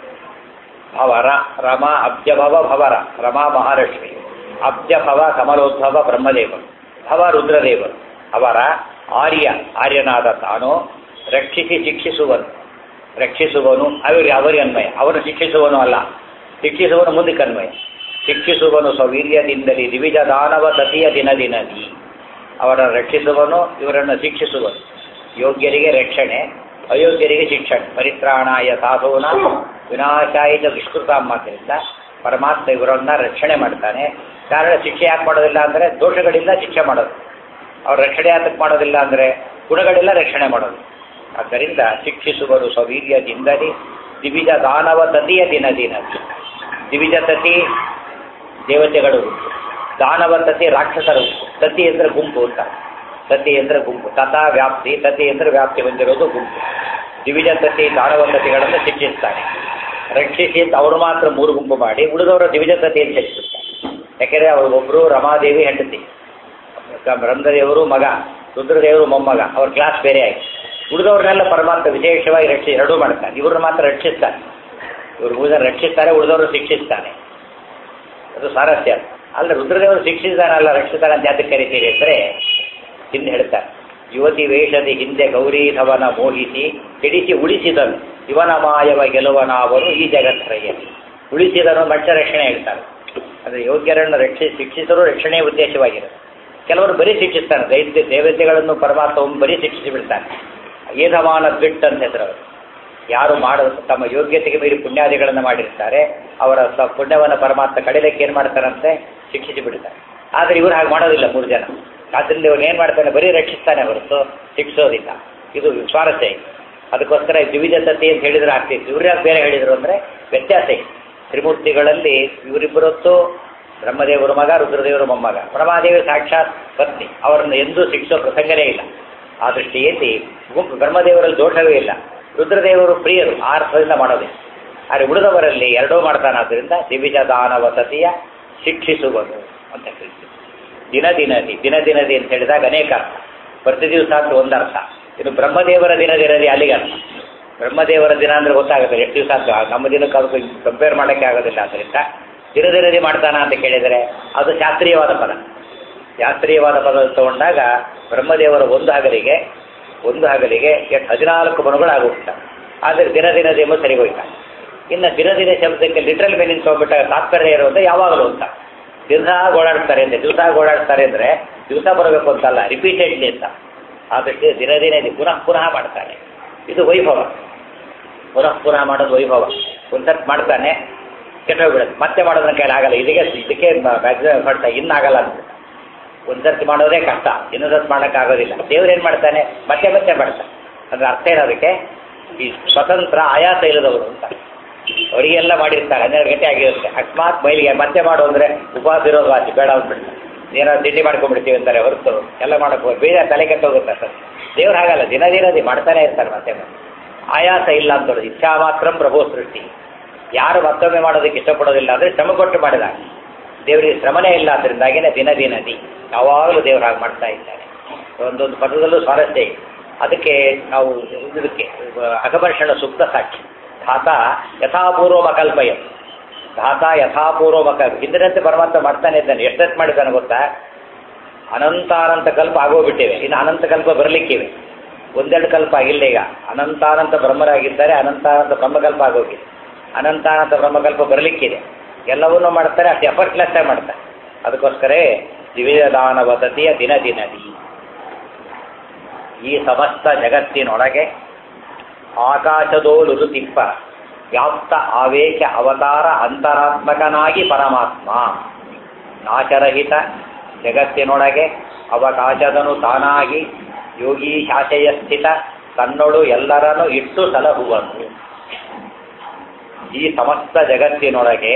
ಭವರ ರಮ ಅಬ್ಜಭವ ಭವರ ರಮಾ ಮಹಾಲಕ್ಷ್ಮಿ ಅಬ್ಜಭವ ಕಮಲೋದ್ಭವ ಬ್ರಹ್ಮದೇವರು ಭವ ರುದ್ರದೇವರು ಅವರ ಆರ್ಯ ಆರ್ಯನಾದ ತಾನು ರಕ್ಷಿಸಿ ಶಿಕ್ಷಿಸುವನು ರಕ್ಷಿಸುವನು ಅವರು ಅವರಿ ಅನ್ವಯ ಅವನು ಶಿಕ್ಷಿಸುವನು ಅಲ್ಲ ಶಿಕ್ಷಿಸುವನು ಮುಂದಕ್ಕೆ ಅನ್ವಯ ಶಿಕ್ಷಿಸುವನು ಸ್ವವೀರ್ಯದಿಂದಲೇ ದಿವಿಜ ದಾನವ ತತಿಯ ದಿನ ದಿನದಿ ಅವರನ್ನು ರಕ್ಷಿಸುವನು ಇವರನ್ನು ಶಿಕ್ಷಿಸುವನು ಯೋಗ್ಯರಿಗೆ ರಕ್ಷಣೆ ಅಯೋಗ್ಯರಿಗೆ ಶಿಕ್ಷಣೆ ಪರಿತ್ರಾಣಾಯ ಸಾಧುವನ ವಿನಾಶಾಯಿತ ದುಷ್ಕೃತ ಮಾತ್ರದಿಂದ ಪರಮಾತ್ಮ ಇವರನ್ನ ರಕ್ಷಣೆ ಮಾಡ್ತಾನೆ ಕಾರಣ ಶಿಕ್ಷೆ ಯಾಕೆ ಮಾಡೋದಿಲ್ಲ ಅಂದರೆ ದೋಷಗಳಿಂದ ಶಿಕ್ಷೆ ಮಾಡೋದು ಅವ್ರ ರಕ್ಷಣೆ ಯಾತಕ್ಕೆ ಮಾಡೋದಿಲ್ಲ ಅಂದರೆ ಗುಣಗಳಿಲ್ಲ ರಕ್ಷಣೆ ಮಾಡೋದು ಆದ್ದರಿಂದ ಶಿಕ್ಷಿಸುವರು ಸ್ವವೀರ್ಯದಿಂದಲೇ ದಿವಿಜ ದಾನವ ತತಿಯ ದಿನ ದಿನ ದಿವಿಜ ತತಿ ದೇವತೆಗಳು ಉಂಟು ದಾನವ ತತಿ ರಾಕ್ಷಸರು ಉಂಟು ತತಿ ಅಂದರೆ ಗುಂಪು ಅಂತ ತತಿ ಅಂದರೆ ಗುಂಪು ತಥಾ ವ್ಯಾಪ್ತಿ ತತಿ ಅಂದರೆ ವ್ಯಾಪ್ತಿ ಹೊಂದಿರೋದು ಗುಂಪು ದಿವಿಜ ತತಿ ದಾನವ ತತಿಗಳನ್ನು ಶಿಕ್ಷಿಸ್ತಾನೆ ರಕ್ಷಿಸಿ ಅಂತ ಅವರು ಮಾತ್ರ ಮೂರು ಗುಂಪು ಮಾಡಿ ಉಳಿದವರ ದಿವಿಜ ತತಿ ಅಂತ ಹೆಚ್ಚಿಸ್ತಾರೆ ಯಾಕೆಂದರೆ ಅವರು ಒಬ್ಬರು ರಮಾದೇವಿ ಹೆಂಡತಿ ಬ್ರಹ್ಮದೇವರು ಮಗ ರುದ್ರದೇವರು ಮೊಮ್ಮಗ ಅವ್ರ ಕ್ಲಾಸ್ ಬೇರೆ ಆಯಿತು ಉಳಿದವ್ರನ್ನೆಲ್ಲ ಪರಮಾತ್ಮ ವಿಶೇಷವಾಗಿ ರಕ್ಷಿ ಎರಡೂ ಮಾಡ್ತಾನೆ ಇವ್ರನ್ನ ಮಾತ್ರ ರಕ್ಷಿಸ್ತಾನೆ ಇವರು ಉಳಿದ ರಕ್ಷಿಸ್ತಾರೆ ಉಳಿದವರು ಶಿಕ್ಷಿಸ್ತಾನೆ ಅದು ಸಾರಸ್ಯ ಅಲ್ಲ ರುದ್ರದೇವರು ಶಿಕ್ಷಿಸ್ತಾನಲ್ಲ ರಕ್ಷಿಸ್ತಾನೆ ಅಂತ ಯಾತಕ್ಕೆ ಕರಿತೀರಿ ಅಂದರೆ ಹಿಂದೆ ಹೇಳ್ತಾರೆ ಯುವತಿ ವೇಷದಿ ಹಿಂದೆ ಗೌರೀಧವನ ಮೋಹಿಸಿ ಕೆಡಿಸಿ ಉಳಿಸಿದನು ಇವನ ಮಾಯವ ಗೆಲುವನಾವರು ಈ ಜಗತ್ತರೆಯಲ್ಲಿ ಉಳಿಸಿದನು ಮಟ್ಟ ರಕ್ಷಣೆ ಹೇಳ್ತಾರೆ ಅಂದರೆ ಯೋಗ್ಯರನ್ನು ರಕ್ಷಿ ಶಿಕ್ಷಿಸಲು ರಕ್ಷಣೆಯ ಉದ್ದೇಶವಾಗಿರುತ್ತೆ ಕೆಲವರು ಬರೀ ಶಿಕ್ಷಿಸ್ತಾನೆ ದೈತ್ಯ ದೇವತೆಗಳನ್ನು ಪರಮಾತ್ಮ ಒಮ್ಮೆ ಬರೀ ಶಿಕ್ಷಿಸಿ ಬಿಡ್ತಾನೆ ಏಧಮಾನ ಬಿಟ್ ಅಂತ ಹೆಸರು ಅವರು ಯಾರು ಮಾಡ ತಮ್ಮ ಯೋಗ್ಯತೆಗೆ ಮೀರಿ ಪುಣ್ಯಾದಿಗಳನ್ನು ಮಾಡಿರ್ತಾರೆ ಅವರ ಸ ಪುಣ್ಯವನ್ನು ಪರಮಾತ್ಮ ಕಡಿಲಿಕ್ಕೆ ಏನು ಮಾಡ್ತಾರಂತೆ ಶಿಕ್ಷಿಸಿ ಬಿಡ್ತಾರೆ ಆದರೆ ಇವರು ಹಾಗೆ ಮಾಡೋದಿಲ್ಲ ಮೂರು ಜನ ಆದ್ದರಿಂದ ಇವನು ಏನು ಮಾಡ್ತಾನೆ ಬರೀ ರಕ್ಷಿಸ್ತಾನೆ ಹೊರತು ಶಿಕ್ಷೋದಿಲ್ಲ ಇದು ಸ್ವಾರಸ್ಯ ಇದೆ ಅದಕ್ಕೋಸ್ಕರ ದ್ವಿವಿಧ ಸತಿ ಅಂತ ಹೇಳಿದ್ರೆ ಆಗ್ತಿತ್ತು ಇವ್ರು ಯಾಕೆ ಬೇರೆ ಹೇಳಿದರು ಅಂದರೆ ವ್ಯತ್ಯಾಸ ಇದೆ ತ್ರಿಮೂರ್ತಿಗಳಲ್ಲಿ ಇವರಿಬ್ಬರತ್ತು ಬ್ರಹ್ಮದೇವರು ಮಗ ರುದ್ರದೇವರು ಮೊಮ್ಮಗ ಬ್ರಹ್ಮದೇವಿ ಸಾಕ್ಷಾತ್ ಪತ್ನಿ ಅವರನ್ನು ಎಂದೂ ಶಿಕ್ಷೋ ಪ್ರಸಂಗನೇ ಇಲ್ಲ ಆ ದೃಷ್ಟಿಯಲ್ಲಿ ಗುಂಪು ಬ್ರಹ್ಮದೇವರಲ್ಲಿ ದೋಷವೇ ಇಲ್ಲ ರುದ್ರದೇವರು ಪ್ರಿಯರು ಆ ಅರ್ಥದಿಂದ ಮಾಡೋದೇ ಆದರೆ ಉಳಿದವರಲ್ಲಿ ಎರಡೂ ಮಾಡ್ತಾನಾದ್ರಿಂದ ದಿವಿಜ ದಾನವ ಸತಿಯ ಶಿಕ್ಷಿಸುವುದು ಅಂತ ಹೇಳ್ತೀವಿ ದಿನ ದಿನದಿ ದಿನ ದಿನದಿ ಅಂತ ಹೇಳಿದಾಗ ಅನೇಕ ಅರ್ಥ ಪ್ರತಿ ದಿವಸ ಅಂತ ಒಂದು ಅರ್ಥ ಇದು ಬ್ರಹ್ಮದೇವರ ದಿನ ದಿನದಿ ಅಲ್ಲಿಗೆ ಅರ್ಥ ಬ್ರಹ್ಮದೇವರ ದಿನ ಅಂದರೆ ಗೊತ್ತಾಗುತ್ತೆ ಎಷ್ಟು ದಿವಸ ಅಂತ ನಮ್ಮ ದಿನಕ್ಕೆ ಅದಕ್ಕೆ ಕಂಪೇರ್ ಮಾಡೋಕ್ಕೆ ಆಗೋದಿಲ್ಲ ಆದ್ದರಿಂದ ದಿನ ದಿನದಿ ಮಾಡ್ತಾನ ಅಂತ ಕೇಳಿದರೆ ಅದು ಶಾಸ್ತ್ರೀಯವಾದ ಪದ ಶಾಸ್ತ್ರೀಯವಾದ ಪದ ತಗೊಂಡಾಗ ಬ್ರಹ್ಮದೇವರ ಒಂದು ಹಗಲಿಗೆ ಒಂದು ಹಗಲಿಗೆ ಎಷ್ಟು ಹದಿನಾಲ್ಕು ಮನುಗಳಾಗುತ್ತ ಆದರೆ ದಿನ ದಿನ ದೇವ ಸರಿ ಹೋಯ್ತ ಇನ್ನು ದಿನ ದಿನ ಶಬ್ದಕ್ಕೆ ಲಿಟ್ರಲ್ ಮೀನಿಂಗ್ ತೊಗೊಂಡ್ಬಿಟ್ಟಾಗ ತಾತ್ಪರ್ಯ ಇರುವಂಥ ಯಾವಾಗಲೂ ಅಂತ ದಿವಸ ಓಡಾಡ್ತಾರೆ ಅಂದರೆ ದಿವಸ ಓಡಾಡ್ತಾರೆ ಅಂದರೆ ದಿವಸ ಬರಬೇಕು ಅಂತಲ್ಲ ರಿಪೀಟೆಡ್ಲಿ ಅಂತ ಆದಷ್ಟು ದಿನ ದಿನ ಇದು ಪುನಃ ಪುನಃ ಮಾಡ್ತಾನೆ ಇದು ವೈಭವ ಪುನಃ ಪುನಃ ಮಾಡೋದು ವೈಭವ ಒಂದ್ಸರ್ತಿ ಮಾಡ್ತಾನೆ ಕೆಟ್ಟೋಗ್ಬಿಡುತ್ತೆ ಮತ್ತೆ ಮಾಡೋದನ್ನ ಕೈಲಿ ಆಗಲ್ಲ ಇದಕ್ಕೆ ಇದಕ್ಕೆ ಮ್ಯಾಕ್ಸಿಮಮ್ ಮಾಡ್ತಾ ಇನ್ನಾಗಲ್ಲ ಅಂತ ಒಂದ್ಸರ್ತಿ ಮಾಡೋದೇ ಕಷ್ಟ ಇನ್ನೊಂದ್ಸರ್ತಿ ಮಾಡೋಕ್ಕಾಗೋದಿಲ್ಲ ದೇವ್ರು ಏನು ಮಾಡ್ತಾನೆ ಮತ್ತೆ ಮತ್ತೆ ಮಾಡ್ತಾನೆ ಅಂದ್ರೆ ಅರ್ಥ ಏನದಕ್ಕೆ ಈ ಸ್ವತಂತ್ರ ಆಯಾಸ ಇಲ್ಲದವರು ಅಂತ ಅವರಿಗೆಲ್ಲ ಮಾಡಿರ್ತಾರೆ ಹನ್ನೆರಡು ಗಂಟೆ ಆಗಿರುತ್ತೆ ಅಕಸ್ಮಾತ್ ಮೈಲಿಗೆ ಮತ್ತೆ ಮಾಡು ಅಂದರೆ ಉಪವಾಸ ಇರೋದು ವಾಸಿ ಬೇಡ ಅಂದ್ಬಿಡ್ತಾರೆ ಏನಾದ್ರು ತಿಂಡಿ ಮಾಡ್ಕೊಂಡ್ಬಿಡ್ತೀವಿ ಅಂತಾರೆ ಹೊರತು ಎಲ್ಲ ಮಾಡೋಕೆ ಬೇರೆ ತಲೆ ಕೆಟ್ಟೋಗುತ್ತೆ ಸರ್ ದೇವ್ರು ಹಾಗಲ್ಲ ದಿನ ದಿನ ದಿ- ಮಾಡ್ತಾನೆ ಇರ್ತಾರೆ ಮತ್ತೆ ಮತ್ತೆ. ಆಯಾಸ ಇಲ್ಲ ಅಂತೋದು ಇಚ್ಛಾ ಮಾತ್ರ ಪ್ರಭು ಸೃಷ್ಟಿ ಯಾರು ಮತ್ತೊಮ್ಮೆ ಮಾಡೋದಕ್ಕೆ ಇಷ್ಟಪಡೋದಿಲ್ಲ ಅಂದರೆ ಶ್ರಮ ಕೊಟ್ಟು ಮಾಡಿದಾಗ ದೇವರಿಗೆ ಶ್ರಮನೇ ಇಲ್ಲ ಅದರಿಂದಾಗಿನೇ ದಿನ ದಿನದಿ ಯಾವಾಗಲೂ ದೇವರು ಹಾಗೆ ಮಾಡ್ತಾ ಇದ್ದಾರೆ ಒಂದೊಂದು ಪದದಲ್ಲೂ ಸ್ವಾರಸ್ಯ ಇದೆ ಅದಕ್ಕೆ ನಾವು ಇದಕ್ಕೆ ಅಗಮರ್ಷಣ ಸೂಕ್ತ ಸಾಕ್ಷಿ ಧಾತ ಯಥಾಪೂರ್ವ ಕಲ್ಪಯ ಧಾತ ಯಥಾಪೂರ್ವ ಕಲ್ಪ ಹಿಂದಿನಂತೆ ಪರಮಾತ್ಮ ಮಾಡ್ತಾನೆ ಇದ್ದಾನೆ ಎಷ್ಟೆಷ್ಟು ಮಾಡಿದ್ದಾನೆ ಗೊತ್ತಾ ಅನಂತಾನಂತ ಕಲ್ಪ ಆಗೋಗ್ಬಿಟ್ಟಿವೆ ಇನ್ನು ಅನಂತ ಕಲ್ಪ ಬರಲಿಕ್ಕಿವೆ ಒಂದೆರಡು ಕಲ್ಪ ಆಗಿಲ್ಲ ಈಗ ಅನಂತಾನಂತ ಬ್ರಹ್ಮರಾಗಿದ್ದಾರೆ ಅನಂತಾನಂತ ಬ್ರಹ್ಮಕಲ್ಪ ಆಗೋಗಿದೆ ಅನಂತಾನಂತ ಬ್ರಹ್ಮಕಲ್ಪ ಬರಲಿಕ್ಕಿದೆ ಎಲ್ಲವನ್ನೂ ಮಾಡ್ತಾರೆ ಅಷ್ಟು ಎಫರ್ಟ್ಲೆಸ್ ಆಗಿ ಮಾಡ್ತಾರೆ ಅದಕ್ಕೋಸ್ಕರ ದಿವ್ಯದಾನ ವಸತಿಯ ದಿನ ದಿನದಿ ಈ ಸಮಸ್ತ ಜಗತ್ತಿನೊಳಗೆ ಆಕಾಶದೋಲುರುತಿಪ್ಪ ವ್ಯಾಪ್ತ ಆವೇಶ ಅವತಾರ ಅಂತರಾತ್ಮಕನಾಗಿ ಪರಮಾತ್ಮ ನಾಶರಹಿತ ಜಗತ್ತಿನೊಳಗೆ ಅವಕಾಶದನು ತಾನಾಗಿ ಯೋಗಿ ಶಾಶಯ ಸ್ಥಿತ ತನ್ನೊಳು ಎಲ್ಲರನ್ನು ಇಟ್ಟು ಸಲಹುವನು ಈ ಸಮಸ್ತ ಜಗತ್ತಿನೊಳಗೆ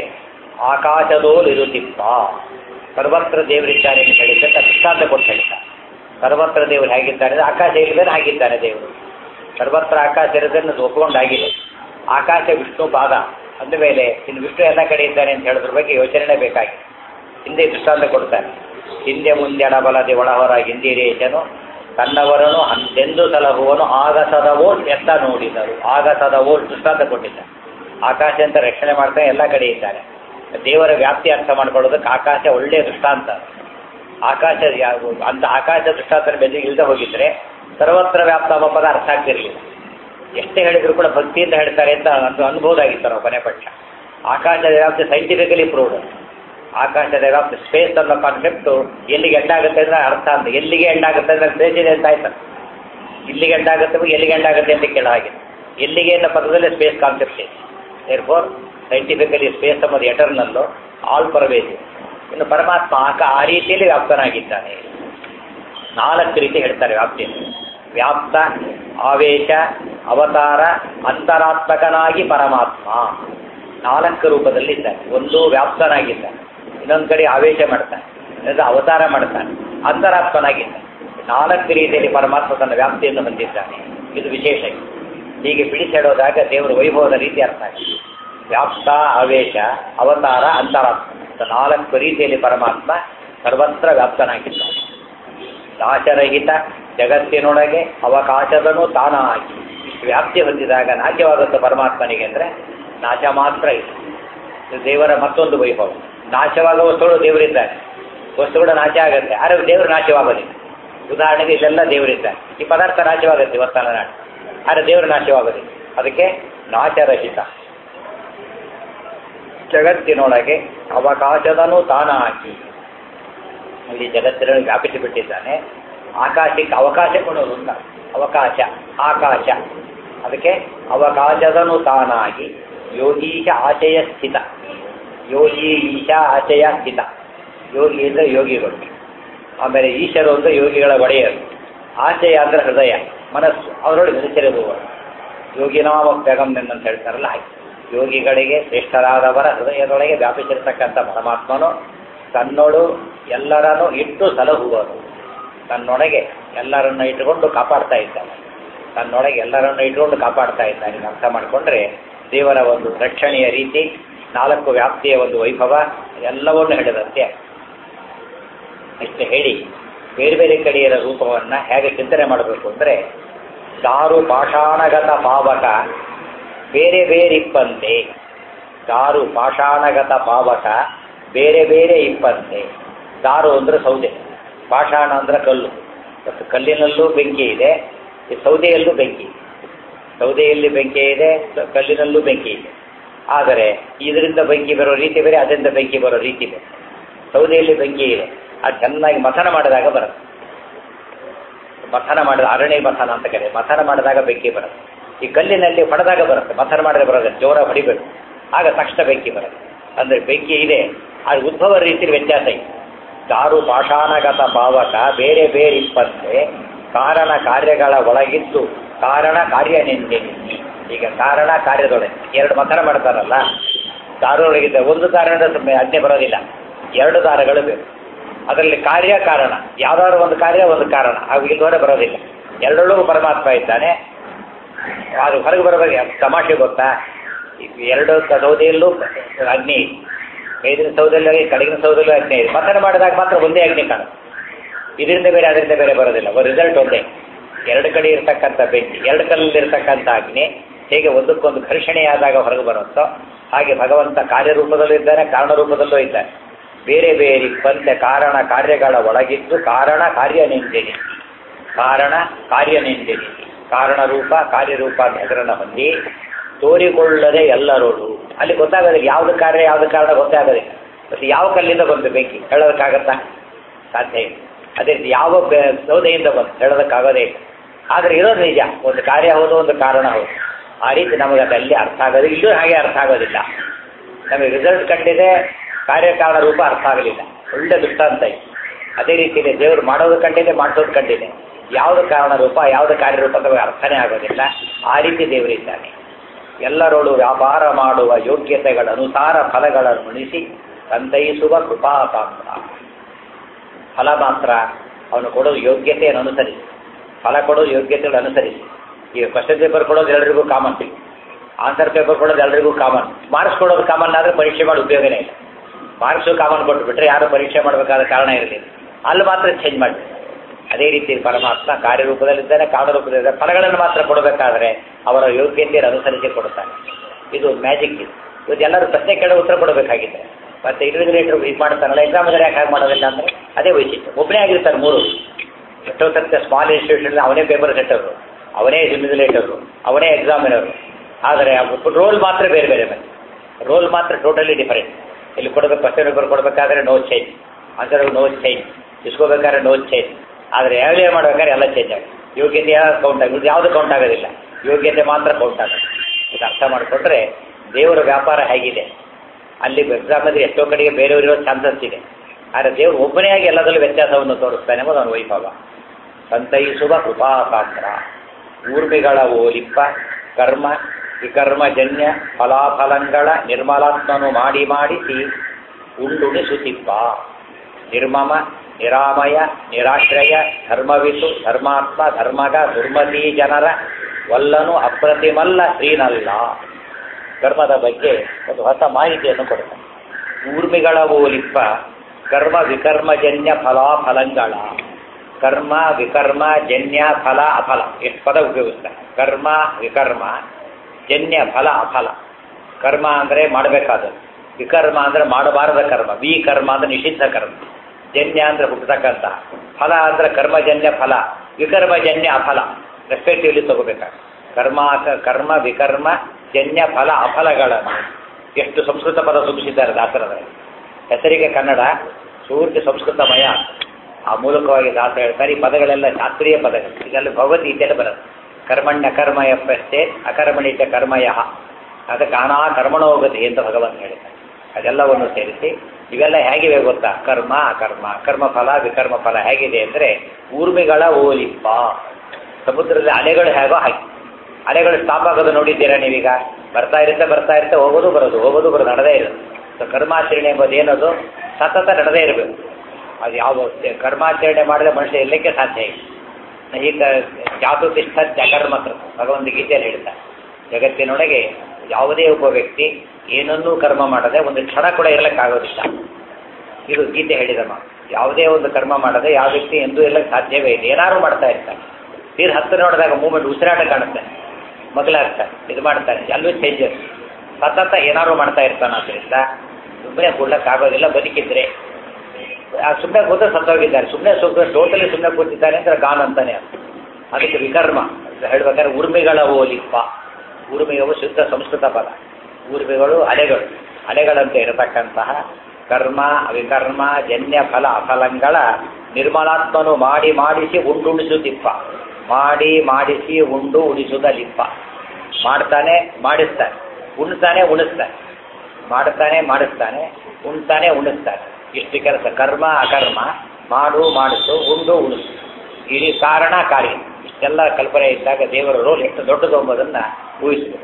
ಆಕಾಶದೋಲಿರುತಿಪ್ಪ ಸರ್ವತ್ರ ದೇವರಿದ್ದಾರೆ ಅಂತ ಹೇಳಿದ್ದೆ ದೃಷ್ಟಾಂತ ಕೊಟ್ಟು ಹೇಳ್ತಾರೆ ಸರ್ವತ್ರ ದೇವರು ಹೇಗಿದ್ದಾರೆ ಅಂದ್ರೆ ಆಕಾಶ ಇಲ್ಲದೆ ಹಾಗಿದ್ದಾನೆ ದೇವರು ಸರ್ವತ್ರ ಆಕಾಶ ಇರೋದನ್ನು ಒಪ್ಪಿಕೊಂಡಾಗಿದೆ ಆಕಾಶ ವಿಷ್ಣು ಪಾದ ಅಂದ ಮೇಲೆ ಇನ್ನು ವಿಷ್ಣು ಎಲ್ಲ ಕಡೆ ಇದ್ದಾನೆ ಅಂತ ಹೇಳೋದ್ರ ಬಗ್ಗೆ ಯೋಚನೆ ಬೇಕಾಗಿದೆ ಹಿಂದೆ ದೃಷ್ಟಾಂತ ಕೊಡ್ತಾನೆ ಹಿಂದೆ ಮುಂದೆ ಬಲದೆ ಒಳಹೊರ ಹಿಂದಿರೇಶನು ತನ್ನವರನು ಅಂದೆಂದು ಸಲಹುವನು ಆಗಸದವೋ ಎತ್ತ ನೋಡಿದರು ಆಗಸದವೋ ದೃಷ್ಟಾಂತ ಕೊಟ್ಟಿದ್ದ ಆಕಾಶ ಅಂತ ರಕ್ಷಣೆ ಮಾಡ್ತಾನೆ ಎಲ್ಲ ಕಡೆ ಇದ್ದಾನೆ ದೇವರ ವ್ಯಾಪ್ತಿ ಅರ್ಥ ಮಾಡ್ಕೊಳ್ಳೋದಕ್ಕೆ ಆಕಾಶ ಒಳ್ಳೆಯ ದೃಷ್ಟಾಂತ ಆಕಾಶ ಯಾವ ಅಂತ ಆಕಾಶ ದೃಷ್ಟಾಂತರ ಬೆನ್ನಿಗೆ ಇಲ್ಲದೆ ಹೋಗಿದ್ರೆ ಸರ್ವತ್ರ ವ್ಯಾಪ್ತ ಅನ್ನೋ ಪದ ಅರ್ಥ ಆಗ್ತಿರಲಿಲ್ಲ ಎಷ್ಟೇ ಹೇಳಿದ್ರು ಕೂಡ ಭಕ್ತಿಯಿಂದ ಹೇಳ್ತಾರೆ ಅಂತ ಅದು ಅನ್ಬೋದಾಗಿತ್ತು ನಾವು ಕೊನೆ ಪಕ್ಷ ಆಕಾಶದ ವ್ಯಾಪ್ತಿ ಸೈಂಟಿಫಿಕಲಿ ಪ್ರೂವ್ಡ್ ಆಕಾಶದ ವ್ಯಾಪ್ತಿ ಸ್ಪೇಸ್ ಅನ್ನೋ ಕಾನ್ಸೆಪ್ಟು ಎಲ್ಲಿಗೆ ಎಂಡಾಗುತ್ತೆ ಅಂದ್ರೆ ಅರ್ಥ ಅಂತ ಎಲ್ಲಿಗೆ ಎಂಡಾಗುತ್ತೆ ಅಂದ್ರೆ ಸ್ಪೇಸ್ ಇದೆ ಅಂತ ಆಯ್ತು ಇಲ್ಲಿಗೆ ಎಂಡಾಗುತ್ತೆ ಎಲ್ಲಿಗೆ ಎಂಡಾಗುತ್ತೆ ಅಂತ ಕೇಳ ಹಾಗೆ ಎಲ್ಲಿಗೆ ಅನ್ನೋ ಪದದಲ್ಲಿ ಸ್ಪೇಸ್ ಕಾನ್ಸೆಪ್ಟ್ ಇದೆ ಏರ್ಫೋರ್ ಸೈಂಟಿಫಿಕಲಿ ಸ್ಪೇಸ್ ಅನ್ನೋದು ಎಟರ್ನಲ್ಲು ಆಲ್ ಪರ್ವೇಜ್ ಇನ್ನು ಪರಮಾತ್ಮ ಆಕ ಆ ರೀತಿಯಲ್ಲಿ ವ್ಯಾಪ್ತನಾಗಿದ್ದಾನೆ ನಾಲ್ಕು ರೀತಿ ಹೇಳ್ತಾರೆ ವ್ಯಾಪ್ತಿಯನ್ನು ವ್ಯಾಪ್ತ ಆವೇಶ ಅವತಾರ ಅಂತರಾತ್ಮಕನಾಗಿ ಪರಮಾತ್ಮ ನಾಲ್ಕು ರೂಪದಲ್ಲಿ ಇದ್ದಾನೆ ಒಂದು ವ್ಯಾಪ್ತನಾಗಿದ್ದಾನೆ ಇನ್ನೊಂದು ಕಡೆ ಆವೇಶ ಮಾಡ್ತಾನೆ ಇನ್ನೊಂದು ಅವತಾರ ಮಾಡ್ತಾನೆ ಅಂತರಾತ್ಮನಾಗಿದ್ದಾನೆ ನಾಲ್ಕು ರೀತಿಯಲ್ಲಿ ಪರಮಾತ್ಮ ತನ್ನ ವ್ಯಾಪ್ತಿಯನ್ನು ಹೊಂದಿದ್ದಾನೆ ಇದು ವಿಶೇಷ ಹೀಗೆ ಬಿಡಿಸಿಡೋದಾಗ ದೇವರ ವೈಭವದ ರೀತಿ ಅರ್ಥ ಆಗಿದೆ ವ್ಯಾಪ್ತ ಆವೇಶ ಅವತಾರ ಅಂತರಾತ್ಮ ಅಂತ ನಾಲ್ಕು ರೀತಿಯಲ್ಲಿ ಪರಮಾತ್ಮ ಸರ್ವತ್ರ ವ್ಯಾಪ್ತನಾಗಿದ್ದಾನೆ ನಾಶರಹಿತ ಜಗತ್ತಿನೊಳಗೆ ಅವಕಾಶದನು ತಾನಾಗಿ ಇಷ್ಟು ವ್ಯಾಪ್ತಿ ಹೊಂದಿದಾಗ ನಾಶವಾಗುತ್ತೆ ಪರಮಾತ್ಮನಿಗೆ ಅಂದರೆ ನಾಶ ಮಾತ್ರ ಇದೆ ಇದು ದೇವರ ಮತ್ತೊಂದು ವೈಭವ ನಾಶವಾಗುವ ವಸ್ತುಗಳು ದೇವರಿದ್ದಾನೆ ವಸ್ತುಗಳು ನಾಶ ಆಗುತ್ತೆ ಆದರೆ ದೇವರು ನಾಶವಾಗೋದಿಲ್ಲ ಉದಾಹರಣೆಗೆ ಇಲ್ಲೆಲ್ಲ ದೇವರಿದ್ದಾನೆ ಈ ಪದಾರ್ಥ ನಾಶವಾಗುತ್ತೆ ಇವತ್ತಲ್ಲ ನಾಡು ಆದರೆ ದೇವರು ನಾಶವಾಗೋದಿಲ್ಲ ಅದಕ್ಕೆ ನಾಶರಹಿತ ಜಗತ್ತಿನೊಳಗೆ ಅವಕಾಶದನು ತಾನಾಗಿ ಇಲ್ಲಿ ಜಗತ್ತಿನಲ್ಲಿ ವ್ಯಾಪಿಸಿ ಬಿಟ್ಟಿದ್ದಾನೆ ಆಕಾಶಕ್ಕೆ ಅವಕಾಶ ಕೊಡೋದು ಅಂತ ಅವಕಾಶ ಆಕಾಶ ಅದಕ್ಕೆ ಅವಕಾಶದನು ತಾನಾಗಿ ಯೋಗೀಶ ಆಶಯ ಸ್ಥಿತ ಯೋಗಿ ಈಶ ಆಶಯ ಸ್ಥಿತ ಯೋಗಿ ಅಂದರೆ ಯೋಗಿಗಳು ಆಮೇಲೆ ಈಶರು ಅಂದರೆ ಯೋಗಿಗಳ ಒಡೆಯರು ಆಶಯ ಅಂದರೆ ಹೃದಯ ಮನಸ್ಸು ಅವರೊಳಗೆ ನಿಲಿಸಿರುವವರು ಯೋಗಿನಾಮ ಬೇಗಂ ಅಂತ ಹೇಳ್ತಾರಲ್ಲ ಹಾಗೆ ಯೋಗಿಗಳಿಗೆ ಶ್ರೇಷ್ಠರಾದವರ ಹೃದಯದೊಳಗೆ ವ್ಯಾಪಿಸಿರ್ತಕ್ಕಂಥ ಪರಮಾತ್ಮನು ತನ್ನೋಡು ಎಲ್ಲರನ್ನು ಇಟ್ಟು ಸಲಹುವನು ತನ್ನೊಳಗೆ ಎಲ್ಲರನ್ನು ಇಟ್ಟುಕೊಂಡು ಕಾಪಾಡ್ತಾ ಇದ್ದಾನೆ ತನ್ನೊಳಗೆ ಎಲ್ಲರನ್ನು ಇಟ್ಟುಕೊಂಡು ಕಾಪಾಡ್ತಾ ಇದ್ದಾನೆ ಇದನ್ನ ಅರ್ಥ ಮಾಡಿಕೊಂಡ್ರೆ ದೇವರ ಒಂದು ರಕ್ಷಣೆಯ ರೀತಿ ನಾಲ್ಕು ವ್ಯಾಪ್ತಿಯ ಒಂದು ವೈಭವ ಎಲ್ಲವನ್ನು ಹೇಳಿದಂತೆ ಇಷ್ಟು ಹೇಳಿ ಬೇರೆ ಬೇರೆ ಕಡೆಯರ ರೂಪವನ್ನು ಹೇಗೆ ಚಿಂತನೆ ಮಾಡಬೇಕು ಅಂದರೆ ದಾರು ಪಾಷಾಣಗತ ಪಾವಕ ಬೇರೆ ಬೇರೆ ಇಪ್ಪಂತೆ ದಾರು ಪಾಷಾಣಗತ ಪಾವಕ ಬೇರೆ ಬೇರೆ ಇಪ್ಪಂತೆ ದಾರು ಅಂದರೆ ಸೌದೆ ಪಾಷಾಣ ಅಂದ್ರೆ ಕಲ್ಲು ಮತ್ತು ಕಲ್ಲಿನಲ್ಲೂ ಬೆಂಕಿ ಇದೆ ಈ ಸೌದೆಯಲ್ಲೂ ಬೆಂಕಿ ಇದೆ ಸೌದೆಯಲ್ಲಿ ಬೆಂಕಿ ಇದೆ ಸ- ಕಲ್ಲಿನಲ್ಲೂ ಬೆಂಕಿ ಇದೆ ಆದರೆ ಇದರಿಂದ ಬೆಂಕಿ ಬರೋ ರೀತಿ ಬೇರೆ ಅದರಿಂದ ಬೆಂಕಿ ಬರೋ ರೀತಿ ಬೇರೆ ಸೌದೆಯಲ್ಲಿ ಬೆಂಕಿ ಇದೆ ಅದು ಚೆನ್ನಾಗಿ ಮಥನ ಮಾಡಿದಾಗ ಬರುತ್ತೆ ಮಥನ ಮಾಡಿದ ಅರಣ್ಯ ಮಥನ ಅಂತ ಕರೆ ಮಥನ ಮಾಡಿದಾಗ ಬೆಂಕಿ ಬರುತ್ತೆ ಈ ಕಲ್ಲಿನಲ್ಲಿ ಹೊಡೆದಾಗ ಬರುತ್ತೆ ಮಥನ ಮಾಡಿದ್ರೆ ಬರೋದಿಲ್ಲ ಜೋರ ಹೊಡಿಬೇಕು ಆಗ ತಕ್ಷಣ ಬೆಂಕಿ ಬರುತ್ತೆ ಅಂದರೆ ಬೆಂಕಿ ಇದೆ ಅದು ಉದ್ಭವ ರೀತಿಯಲ್ಲಿ ವ್ಯತ್ಯಾಸ ಇದೆ ದಾರು ಪಾಷಾಣಗತ ಭಾವಕ ಬೇರೆ ಬೇರೆ ಇಪ್ಪಂತೆ ಕಾರಣ ಕಾರ್ಯಗಳ ಒಳಗಿದ್ದು ಕಾರಣ ಕಾರ್ಯ ನಿಂದಿನಿ ಈಗ ಕಾರಣ ಕಾರ್ಯದೊಳಗೆ ಎರಡು ಮಥನ ಮಾಡ್ತಾರಲ್ಲ ದಾರೊಳಗಿದ್ದ ಒಂದು ಕಾರಣದ ಸುಮ್ಮನೆ ಅಡ್ಡೆ ಬರೋದಿಲ್ಲ ಎರಡು ದಾರಗಳು ಬೇಕು ಅದರಲ್ಲಿ ಕಾರ್ಯ ಕಾರಣ ಯಾವ್ದಾದ್ರು ಒಂದು ಕಾರ್ಯ ಒಂದು ಕಾರಣ ಅವು ಇಲ್ಲವರೆ ಬರೋದಿಲ್ಲ ಎರಡರೊಳಗೂ ಪರಮಾತ್ಮ ಇದ್ದಾನೆ ಅದು ಹೊರಗೆ ಬರಬೇಕು ತಮಾಷೆ ಗೊತ್ತಾ ಈಗ ಎರಡು ಸೌದೆಯಲ್ಲೂ ಅಗ್ನಿ ಇದೆ ಮೇಲಿನ ಸೌದೆಯಲ್ಲಿ ಕಡೆಗಿನ ಸೌದೆಯಲ್ಲೂ ಅಗ್ನಿ ಇದೆ ಮಥನ ಮಾಡಿದಾಗ ಮಾತ್ರ ಒಂದೇ ಅಗ್ನಿ ಕಾಣುತ್ತೆ ಇದರಿಂದ ಬೇರೆ ಅದರಿಂದ ಬೇರೆ ಬರೋದಿಲ್ಲ ರಿಸಲ್ಟ್ ಒಂದೇ ಎರಡು ಕಡೆ ಇರ್ತಕ್ಕಂಥ ಬೆಂಕಿ ಎರಡು ಕಲ್ಲಲ್ಲಿ ಇರ್ತಕ್ಕಂಥ ಅಗ್ನಿ ಹೇಗೆ ಒಂದಕ್ಕೊಂದು ಘರ್ಷಣೆಯಾದಾಗ ಹೊರಗೆ ಬರುತ್ತೋ ಹಾಗೆ ಭಗವಂತ ಕಾರ್ಯರೂಪದಲ್ಲೂ ಇದ್ದಾನೆ ಕಾರಣ ರೂಪದಲ್ಲೂ ಇದ್ದಾನೆ ಬೇರೆ ಬೇರೆ ಪಂಚ ಕಾರಣ ಕಾರ್ಯಗಳ ಒಳಗಿದ್ದು ಕಾರಣ ಕಾರ್ಯ ನಿಂದಿನಿ ಕಾರಣ ಕಾರ್ಯ ನಿಂದಿನಿ ಕಾರಣ ರೂಪ ಕಾರ್ಯರೂಪ ಅಂತ ಹೆಸರನ್ನು ಹೊಂದಿ ತೋರಿಕೊಳ್ಳದೆ ಎಲ್ಲರೋಡು ಅಲ್ಲಿ ಗೊತ್ತಾಗೋದಿಲ್ಲ ಯಾವ್ದು ಕಾರ್ಯ ಯಾವ್ದು ಕಾರಣ ಗೊತ್ತಾಗೋದಿಲ್ಲ ಮತ್ತೆ ಯಾವ ಕಲ್ಲಿಂದ ಬಂತು ಬೆಂಕಿ ಹೇಳೋದಕ್ಕಾಗತ್ತಾ ಸಾಧ್ಯ ಇಲ್ಲ ಅದೇ ರೀತಿ ಯಾವ ಬೆ- ಸೌದೆಯಿಂದ ಬಂತು ಹೇಳೋದಕ್ಕಾಗೋದೇ ಇಲ್ಲ ಆದರೆ ಇರೋದು ನಿಜ ಒಂದು ಕಾರ್ಯ ಹೌದು ಒಂದು ಕಾರಣ ಹೌದು ಆ ರೀತಿ ನಮಗೆ ಅಲ್ಲಿ ಅರ್ಥ ಆಗೋದು ಇಲ್ಲೂ ಹಾಗೆ ಅರ್ಥ ಆಗೋದಿಲ್ಲ ನಮಗೆ ರಿಸಲ್ಟ್ ಕಂಡಿದೆ ಕಾರ್ಯಕಾರಣ ರೂಪ ಅರ್ಥ ಆಗಲಿಲ್ಲ ಒಳ್ಳೆ ದೃಷ್ಟಾಂತ ಇದೆ ಅದೇ ರೀತಿಯಲ್ಲಿ ದೇವರು ಮಾಡೋದು ಕಂಡಿದೆ ಮಾಡಿಸೋದು ಕಂಡಿದೆ ಯಾವುದು ಕಾರಣ ರೂಪ ಯಾವುದು ಕಾರ್ಯರೂಪ ನಮಗೆ ಅರ್ಥನೇ ಆಗೋದಿಲ್ಲ ಆ ರೀತಿ ದೇವರಿದ್ದಾನೆ ಎಲ್ಲರೋಡು ವ್ಯಾಪಾರ ಮಾಡುವ ಯೋಗ್ಯತೆಗಳ ಅನುಸಾರ ಫಲಗಳನ್ನು ಉಣಿಸಿ ಸಂತೈಸುವ ಕೃಪಾಪಾತ್ರ ಫಲ ಮಾತ್ರ ಅವನು ಕೊಡೋದು ಯೋಗ್ಯತೆಯನ್ನು ಅನುಸರಿಸಿ ಫಲ ಕೊಡೋದು ಯೋಗ್ಯತೆಗಳನ್ನು ಅನುಸರಿಸಿ ಈಗ ಕ್ವಶನ್ ಪೇಪರ್ ಕೊಡೋದು ಎಲ್ಲರಿಗೂ ಕಾಮನ್ ಆನ್ಸರ್ ಪೇಪರ್ ಕೊಡೋದು ಎಲ್ಲರಿಗೂ ಕಾಮನ್ ಮಾರ್ಕ್ಸ್ ಕೊಡೋದು ಕಾಮನ್ ಆದರೆ ಪರೀಕ್ಷೆ ಮಾಡಿ ಉಪಯೋಗನೇ ಇಲ್ಲ ಮಾರ್ಕ್ಸು ಕಾಮನ್ ಕೊಟ್ಬಿಟ್ರೆ ಯಾರು ಪರೀಕ್ಷೆ ಮಾಡಬೇಕಾದ ಕಾರಣ ಇರಲಿಲ್ಲ ಅಲ್ಲಿ ಮಾತ್ರ ಚೇಂಜ್ ಮಾಡಿ ಅದೇ ರೀತಿ ಪರಮಾತ್ಮ ಕಾರ್ಯರೂಪದಲ್ಲಿದ್ದಾನೆ ಕಾರಣರೂಪದಲ್ಲಿದ್ದಾರೆ ಫಲಗಳನ್ನು ಮಾತ್ರ ಕೊಡಬೇಕಾದ್ರೆ ಅವರ ಯೋಗ್ಯತೆಯನ್ನು ಅನುಸರಿಸಿ ಕೊಡುತ್ತಾನೆ ಇದು ಮ್ಯಾಜಿಕ್ ಇದು ಇವತ್ತು ಎಲ್ಲರೂ ಪ್ರಶ್ನೆ ಕೇಳೋ ಉತ್ತರ ಕೊಡಬೇಕಾಗಿದೆ ಮತ್ತೆ ಇನ್ವಿಜಿಲೇಟರ್ ಇದು ಮಾಡ್ತಾನಲ್ಲ ಎಕ್ಸಾಮ್ ಯಾಕೆ ಹಾಗೆ ಮಾಡೋದಿಲ್ಲ ಅಂದರೆ ಅದೇ ವೈಶಿಷ್ಟ್ಯ ಒಬ್ಬನೇ ಆಗಿರ್ತಾರೆ ಮೂರು ಎಷ್ಟೋ ಸರ್ತಿ ಸ್ಮಾಲ್ ಇನ್ಸ್ಟಿಟ್ಯೂಷನ್ ಅವನೇ ಪೇಪರ್ ಸೆಟ್ಟರು ಅವನೇ ಇನ್ವಿಜಿಲೇಟರು ಅವನೇ ಎಕ್ಸಾಮಿನರು ಆದರೆ ರೋಲ್ ಮಾತ್ರ ಬೇರೆ ಬೇರೆ ಬೇರೆ ರೋಲ್ ಮಾತ್ರ ಟೋಟಲಿ ಡಿಫರೆಂಟ್ ಇಲ್ಲಿ ಕೊಡಬೇಕು ಕ್ವಶನ್ ಪೇಪರ್ ಕೊಡಬೇಕಾದ್ರೆ no change answer no change ಇಸ್ಕೋಬೇಕಾದ್ರೆ ನೋ ಚೇಂಜ್ ಆದರೆ ಯಾವ್ಯಾವ ಮಾಡ್ಬೇಕಾದ್ರೆ ಎಲ್ಲ ಚೇಂಜ್ ಆಗುತ್ತೆ ಯೋಗ್ಯತೆ ಕೌಂಟ್ ಆಗುತ್ತೆ ಯಾವುದು ಕೌಂಟ್ ಆಗೋದಿಲ್ಲ ಯೋಗ್ಯತೆ ಮಾತ್ರ ಕೌಂಟ್ ಆಗುತ್ತೆ ಇದು ಅರ್ಥ ಮಾಡಿಕೊಂಡ್ರೆ ದೇವರ ವ್ಯಾಪಾರ ಹೇಗಿದೆ ಅಲ್ಲಿ ಎಕ್ಸಾಮಲ್ಲಿ ಎಷ್ಟೋ ಕಡೆಗೆ ಬೇರೆಯವರಿರೋ ಚಾನ್ಸಸ್ ಇದೆ ಆದರೆ ದೇವರು ಒಬ್ಬನೇ ಆಗಿ ಎಲ್ಲದರಲ್ಲೂ ವ್ಯತ್ಯಾಸವನ್ನು ತೋರಿಸ್ತಾನೆ ಎಂಬುದು ಅವನ ವೈಭವ ಸಂತೈಸುವ ಕೃಪಾಪಾತ್ರ ಊರ್ಮಿಗಳ ಓಲಿಪ್ಪ ಕರ್ಮ ವಿಕರ್ಮಜನ್ಯ ಫಲಾಫಲಗಳ ನಿರ್ಮಲಾತ್ಮನು ಮಾಡಿ ಮಾಡಿಸಿ ಉಂಡುಣಿಸುತ್ತಿಪ್ಪ ನಿರ್ಮಮ ನಿರಾಮಯ ನಿರಾಶ್ರಯ ಧರ್ಮವಿತು ಧರ್ಮಾತ್ಮ ಧರ್ಮಗ ದುರ್ಮತಿ ಜನರ ವಲ್ಲನು ಅಪ್ರತಿಮಲ್ಲ ಶ್ರೀನಲ್ಲ ಕರ್ಮದ ಬಗ್ಗೆ ಒಂದು ಹೊಸ ಮಾಹಿತಿಯನ್ನು ಕೊಡ್ತಾನೆ ಊರ್ಮಿಗಳ ಓಲಿಪ್ಪ ಕರ್ಮ ವಿಕರ್ಮಜನ್ಯ ಫಲಾಫಲಗಳ ಕರ್ಮ ವಿಕರ್ಮ ಜನ್ಯ ಫಲ ಅಫಲ ಎಷ್ಟು ಪದ ಉಪಯೋಗಿಸ್ತಾರೆ ಕರ್ಮ ವಿಕರ್ಮ ಜನ್ಯ ಫಲ ಅಫಲ ಕರ್ಮ ಅಂದರೆ ಮಾಡಬೇಕಾದದ್ದು ವಿಕರ್ಮ ಅಂದರೆ ಮಾಡಬಾರದ ಕರ್ಮ ವಿ ಕರ್ಮ ಅಂದರೆ ನಿಷಿದ್ಧ ಕರ್ಮ ಜನ್ಯ ಅಂದರೆ ಹುಟ್ಟತಕ್ಕಂಥ ಫಲ ಅಂದರೆ ಕರ್ಮಜನ್ಯ ಫಲ ವಿಕರ್ಮಜನ್ಯ ಅಫಲ ರೆಸ್ಪೆಕ್ಟಿವ್ಲಿ ತಗೋಬೇಕಾಗ ಕರ್ಮ ಕರ್ಮ ವಿಕರ್ಮ ಜನ್ಯ ಫಲ ಅಫಲಗಳನ್ನು ಎಷ್ಟು ಸಂಸ್ಕೃತ ಪದ ತುಂಬಿಸಿದ್ದಾರೆ ದಾಸರದಲ್ಲಿ ಹೆಸರಿಗೆ ಕನ್ನಡ ಪೂರ್ತಿ ಸಂಸ್ಕೃತಮಯ ಆ ಮೂಲಕವಾಗಿ ದಾಸ ಹೇಳ್ತಾರೆ ಈ ಪದಗಳೆಲ್ಲ ಶಾಸ್ತ್ರೀಯ ಪದಗಳು ಇದೆಲ್ಲ ಭಗವದ್ಗೀತೆಯಲ್ಲಿ ಬರುತ್ತೆ ಕರ್ಮಣ್ಯ ಕರ್ಮ ಎಪ್ಪಷ್ಟೇ ಅಕರ್ಮಣಿತ ಕರ್ಮಯ ಅದಕ್ಕೆ ಆನಾ ಕರ್ಮಣೋಗತಿ ಅಂತ ಭಗವಂತ ಹೇಳ್ತಾರೆ ಅದೆಲ್ಲವನ್ನು ಸೇರಿಸಿ ಇವೆಲ್ಲ ಹೇಗಿವೆ ಗೊತ್ತಾ ಕರ್ಮ ಅಕರ್ಮ ಕರ್ಮ ಫಲ ವಿಕರ್ಮ ಫಲ ಹೇಗಿದೆ ಅಂದರೆ ಊರ್ಮಿಗಳ ಓಲಿಪ್ಪ ಸಮುದ್ರದ ಅಲೆಗಳು ಹೇಗೋ ಹಾಗೆ ಅಲೆಗಳು ಸ್ಟಾಪ್ ಆಗೋದು ನೋಡಿದ್ದೀರಾ ನೀವೀಗ ಬರ್ತಾ ಇರುತ್ತೆ ಬರ್ತಾ ಇರುತ್ತೆ ಹೋಗೋದು ಬರೋದು ಹೋಗೋದು ಬರೋದು ನಡೆದೇ ಇರುತ್ತೆ ಸೊ ಕರ್ಮಾಚರಣೆ ಎಂಬುದು ಏನದು ಸತತ ನಡೆದೇ ಇರಬೇಕು ಅದು ಯಾವ ಕರ್ಮಾಚರಣೆ ಮಾಡಿದ್ರೆ ಮನುಷ್ಯ ಇರಲಿಕ್ಕೆ ಸಾಧ್ಯ ಇಲ್ಲ ಈಗ ಜಾತು ತಿಷ್ಠ ಜಗರ್ಮತ್ರ ಭಗವಂತ ಗೀತೆಯಲ್ಲಿ ಹೇಳ್ತಾರೆ ಜಗತ್ತಿನೊಳಗೆ ಯಾವುದೇ ಒಬ್ಬ ವ್ಯಕ್ತಿ ಏನನ್ನೂ ಕರ್ಮ ಮಾಡದೆ ಒಂದು ಕ್ಷಣ ಕೂಡ ಇರಲಿಕ್ಕಾಗೋದಿಲ್ಲ ಇದು ಗೀತೆ ಹೇಳಿದ ಮಾತು ಯಾವುದೇ ಒಂದು ಕರ್ಮ ಮಾಡದೆ ಯಾವ ವ್ಯಕ್ತಿ ಎಂದೂ ಇರಲಿಕ್ಕೆ ಸಾಧ್ಯವೇ ಇಲ್ಲ ಏನಾದ್ರು ಮಾಡ್ತಾ ಇರ್ತಾನೆ ತೀರ್ ಹತ್ತಿರ ನೋಡಿದಾಗ ಮೂಮೆಂಟ್ ಉಸಿರಾಟ ಕಾಣುತ್ತೆ ಮಗಲಾಗ್ತಾರೆ ಇದು ಮಾಡ್ತಾರೆ ಎಲ್ಲೂ ಚೇಂಜಸ್ ಸತತ ಏನಾದ್ರು ಮಾಡ್ತಾ ಇರ್ತಾನೆ ಆದ್ದರಿಂದ ಸುಮ್ಮನೆ ಕೊಡ್ಲಿಕ್ಕಾಗೋದಿಲ್ಲ ಬದುಕಿದ್ರೆ ಸುಮ್ಮನೆ ಕೂತ ಸತ್ತೋಗಿದ್ದಾರೆ ಸುಮ್ಮನೆ ಸುತ್ತ ಟೋಟಲಿ ಸುಮ್ಮನೆ ಕೂತಿದ್ದಾರೆ ಅಂದ್ರೆ ಗಾನ್ ಅಂತಾನೆ ಅರ್ಥ. ಅದಕ್ಕೆ ವಿಕರ್ಮ ಅಂತ ಹೇಳ್ಬೇಕಾದ್ರೆ ಉರ್ಮಿಗಳ ಓಲಿಪ್ಪ ಉರ್ಮಿಯವು ಶುದ್ಧ ಸಂಸ್ಕೃತ ಪದ ಉರ್ಮಿಗಳು ಅಲೆಗಳು ಅಲೆಗಳಂತೆ ಇರತಕ್ಕಂತಹ ಕರ್ಮ ವಿಕರ್ಮ ಜನ್ಯ ಫಲ ಅಫಲಂಗಳ ನಿರ್ಮಲಾತ್ಮನು ಮಾಡಿ ಮಾಡಿಸಿ ಉಂಡುಣಿಸುತ್ತಿಪ್ಪ ಮಾಡಿ ಮಾಡಿಸಿ ಉಂಡು ಉಣಿಸುದ ಲಿಪ್ಪ ಮಾಡ್ತಾನೆ ಮಾಡಿಸ್ತಾನೆ ಉಣ್ತಾನೆ ಉಣಿಸ್ತಾನೆ ಮಾಡ್ತಾನೆ ಮಾಡಿಸ್ತಾನೆ ಉಣ್ತಾನೆ ಉಣಿಸ್ತಾನೆ ಇಷ್ಟು ಕೆಲಸ ಕರ್ಮ ಅಕರ್ಮ ಮಾಡು ಮಾಡಿಸು ಉಂಡು ಉಣಿಸು ಈ ಕಾರಣ ಕಾರ್ಯ ಇಷ್ಟೆಲ್ಲ ಕಲ್ಪನೆ ಇದ್ದಾಗ ದೇವರ ರೋಲ್ ಎಷ್ಟು ದೊಡ್ಡದು ಎಂಬುದನ್ನು ಊಹಿಸಬೇಕು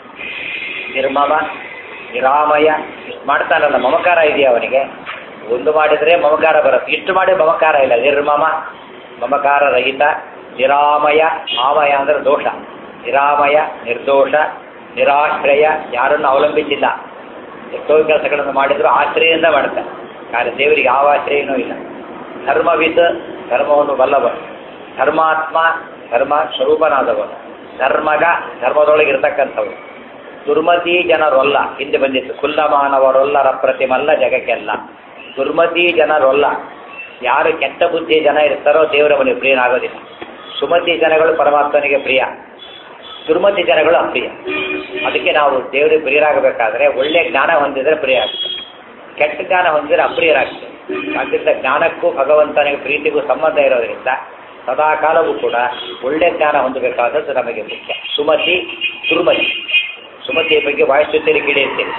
ನಿರ್ಮಮ ನಿರಾಮಯ ಇಷ್ಟು ಮಾಡ್ತಾನಲ್ಲ ಮಮಕಾರ ಇದೆಯಾ ಅವನಿಗೆ ಒಂದು ಮಾಡಿದರೆ ಮಮಕಾರ ಬರುತ್ತೆ ಇಷ್ಟು ಮಾಡಿ ಮಮಕಾರ ಇಲ್ಲ ನಿರ್ಮಮ ಮಮಕಾರ ರಹಿತ ನಿರಾಮಯ ಆಮಯ ಅಂದರೆ ದೋಷ ನಿರಾಮಯ ನಿರ್ದೋಷ ನಿರಾಶ್ರಯ ಯಾರನ್ನು ಅವಲಂಬಿಸಿಲ್ಲ ಎಷ್ಟೋ ಕೆಲಸಗಳನ್ನು ಮಾಡಿದ್ರು ಆಶ್ರಯದಿಂದ ಮಾಡ್ತಾರೆ ಆದರೆ ದೇವರಿಗೆ ಯಾವ ಆಶ್ರಯನೂ ಇಲ್ಲ ಧರ್ಮವಿದ್ ಧರ್ಮವನ್ನು ಬಲ್ಲವನು ಧರ್ಮಾತ್ಮ ಧರ್ಮ ಸ್ವರೂಪನಾದವನು ಧರ್ಮಗ ಧರ್ಮದೊಳಗೆ ಇರತಕ್ಕಂಥವನು ದುರ್ಮತಿ ಜನರೊಲ್ಲ ಹಿಂದೆ ಬಂದಿತ್ತು ಕುಲ್ಲಮಾನವರೊಲ್ಲರ ಪ್ರತಿಮಲ್ಲ ಜಗಕ್ಕೆಲ್ಲ ದುರ್ಮತಿ ಜನರೊಲ್ಲ ಯಾರು ಕೆಟ್ಟ ಬುದ್ಧಿ ಜನ ಇರ್ತಾರೋ ದೇವರವನಿಗೆ ಪ್ರಿಯನಾಗೋದಿಲ್ಲ ಸುಮತಿ ಜನಗಳು ಪರಮಾತ್ಮನಿಗೆ ಪ್ರಿಯ ದುರ್ಮತಿ ಜನಗಳು ಅಪ್ರಿಯ ಅದಕ್ಕೆ ನಾವು ದೇವರಿಗೆ ಪ್ರಿಯರಾಗಬೇಕಾದ್ರೆ ಒಳ್ಳೆ ಜ್ಞಾನ ಹೊಂದಿದ್ರೆ ಪ್ರಿಯ ಆಗ್ತದೆ ಕೆಟ್ಟ ಜ್ಞಾನ ಹೊಂದಿದ್ರೆ ಅಪ್ರಿಯರಾಗ್ತದೆ ಆದ್ದರಿಂದ ಜ್ಞಾನಕ್ಕೂ ಭಗವಂತನಿಗೆ ಪ್ರೀತಿಗೂ ಸಂಬಂಧ ಇರೋದ್ರಿಂದ ಸದಾ ಕಾಲವೂ ಕೂಡ ಒಳ್ಳೆ ಜ್ಞಾನ ಹೊಂದಬೇಕಾದದ್ದು ನಮಗೆ ಮುಖ್ಯ ಸುಮತಿ ದುರ್ಮತಿ ಸುಮತಿಯ ಬಗ್ಗೆ ವಾಯುಸ್ತುತಿಯಲ್ಲಿ ಕಿಡಿಯುತ್ತೇವೆ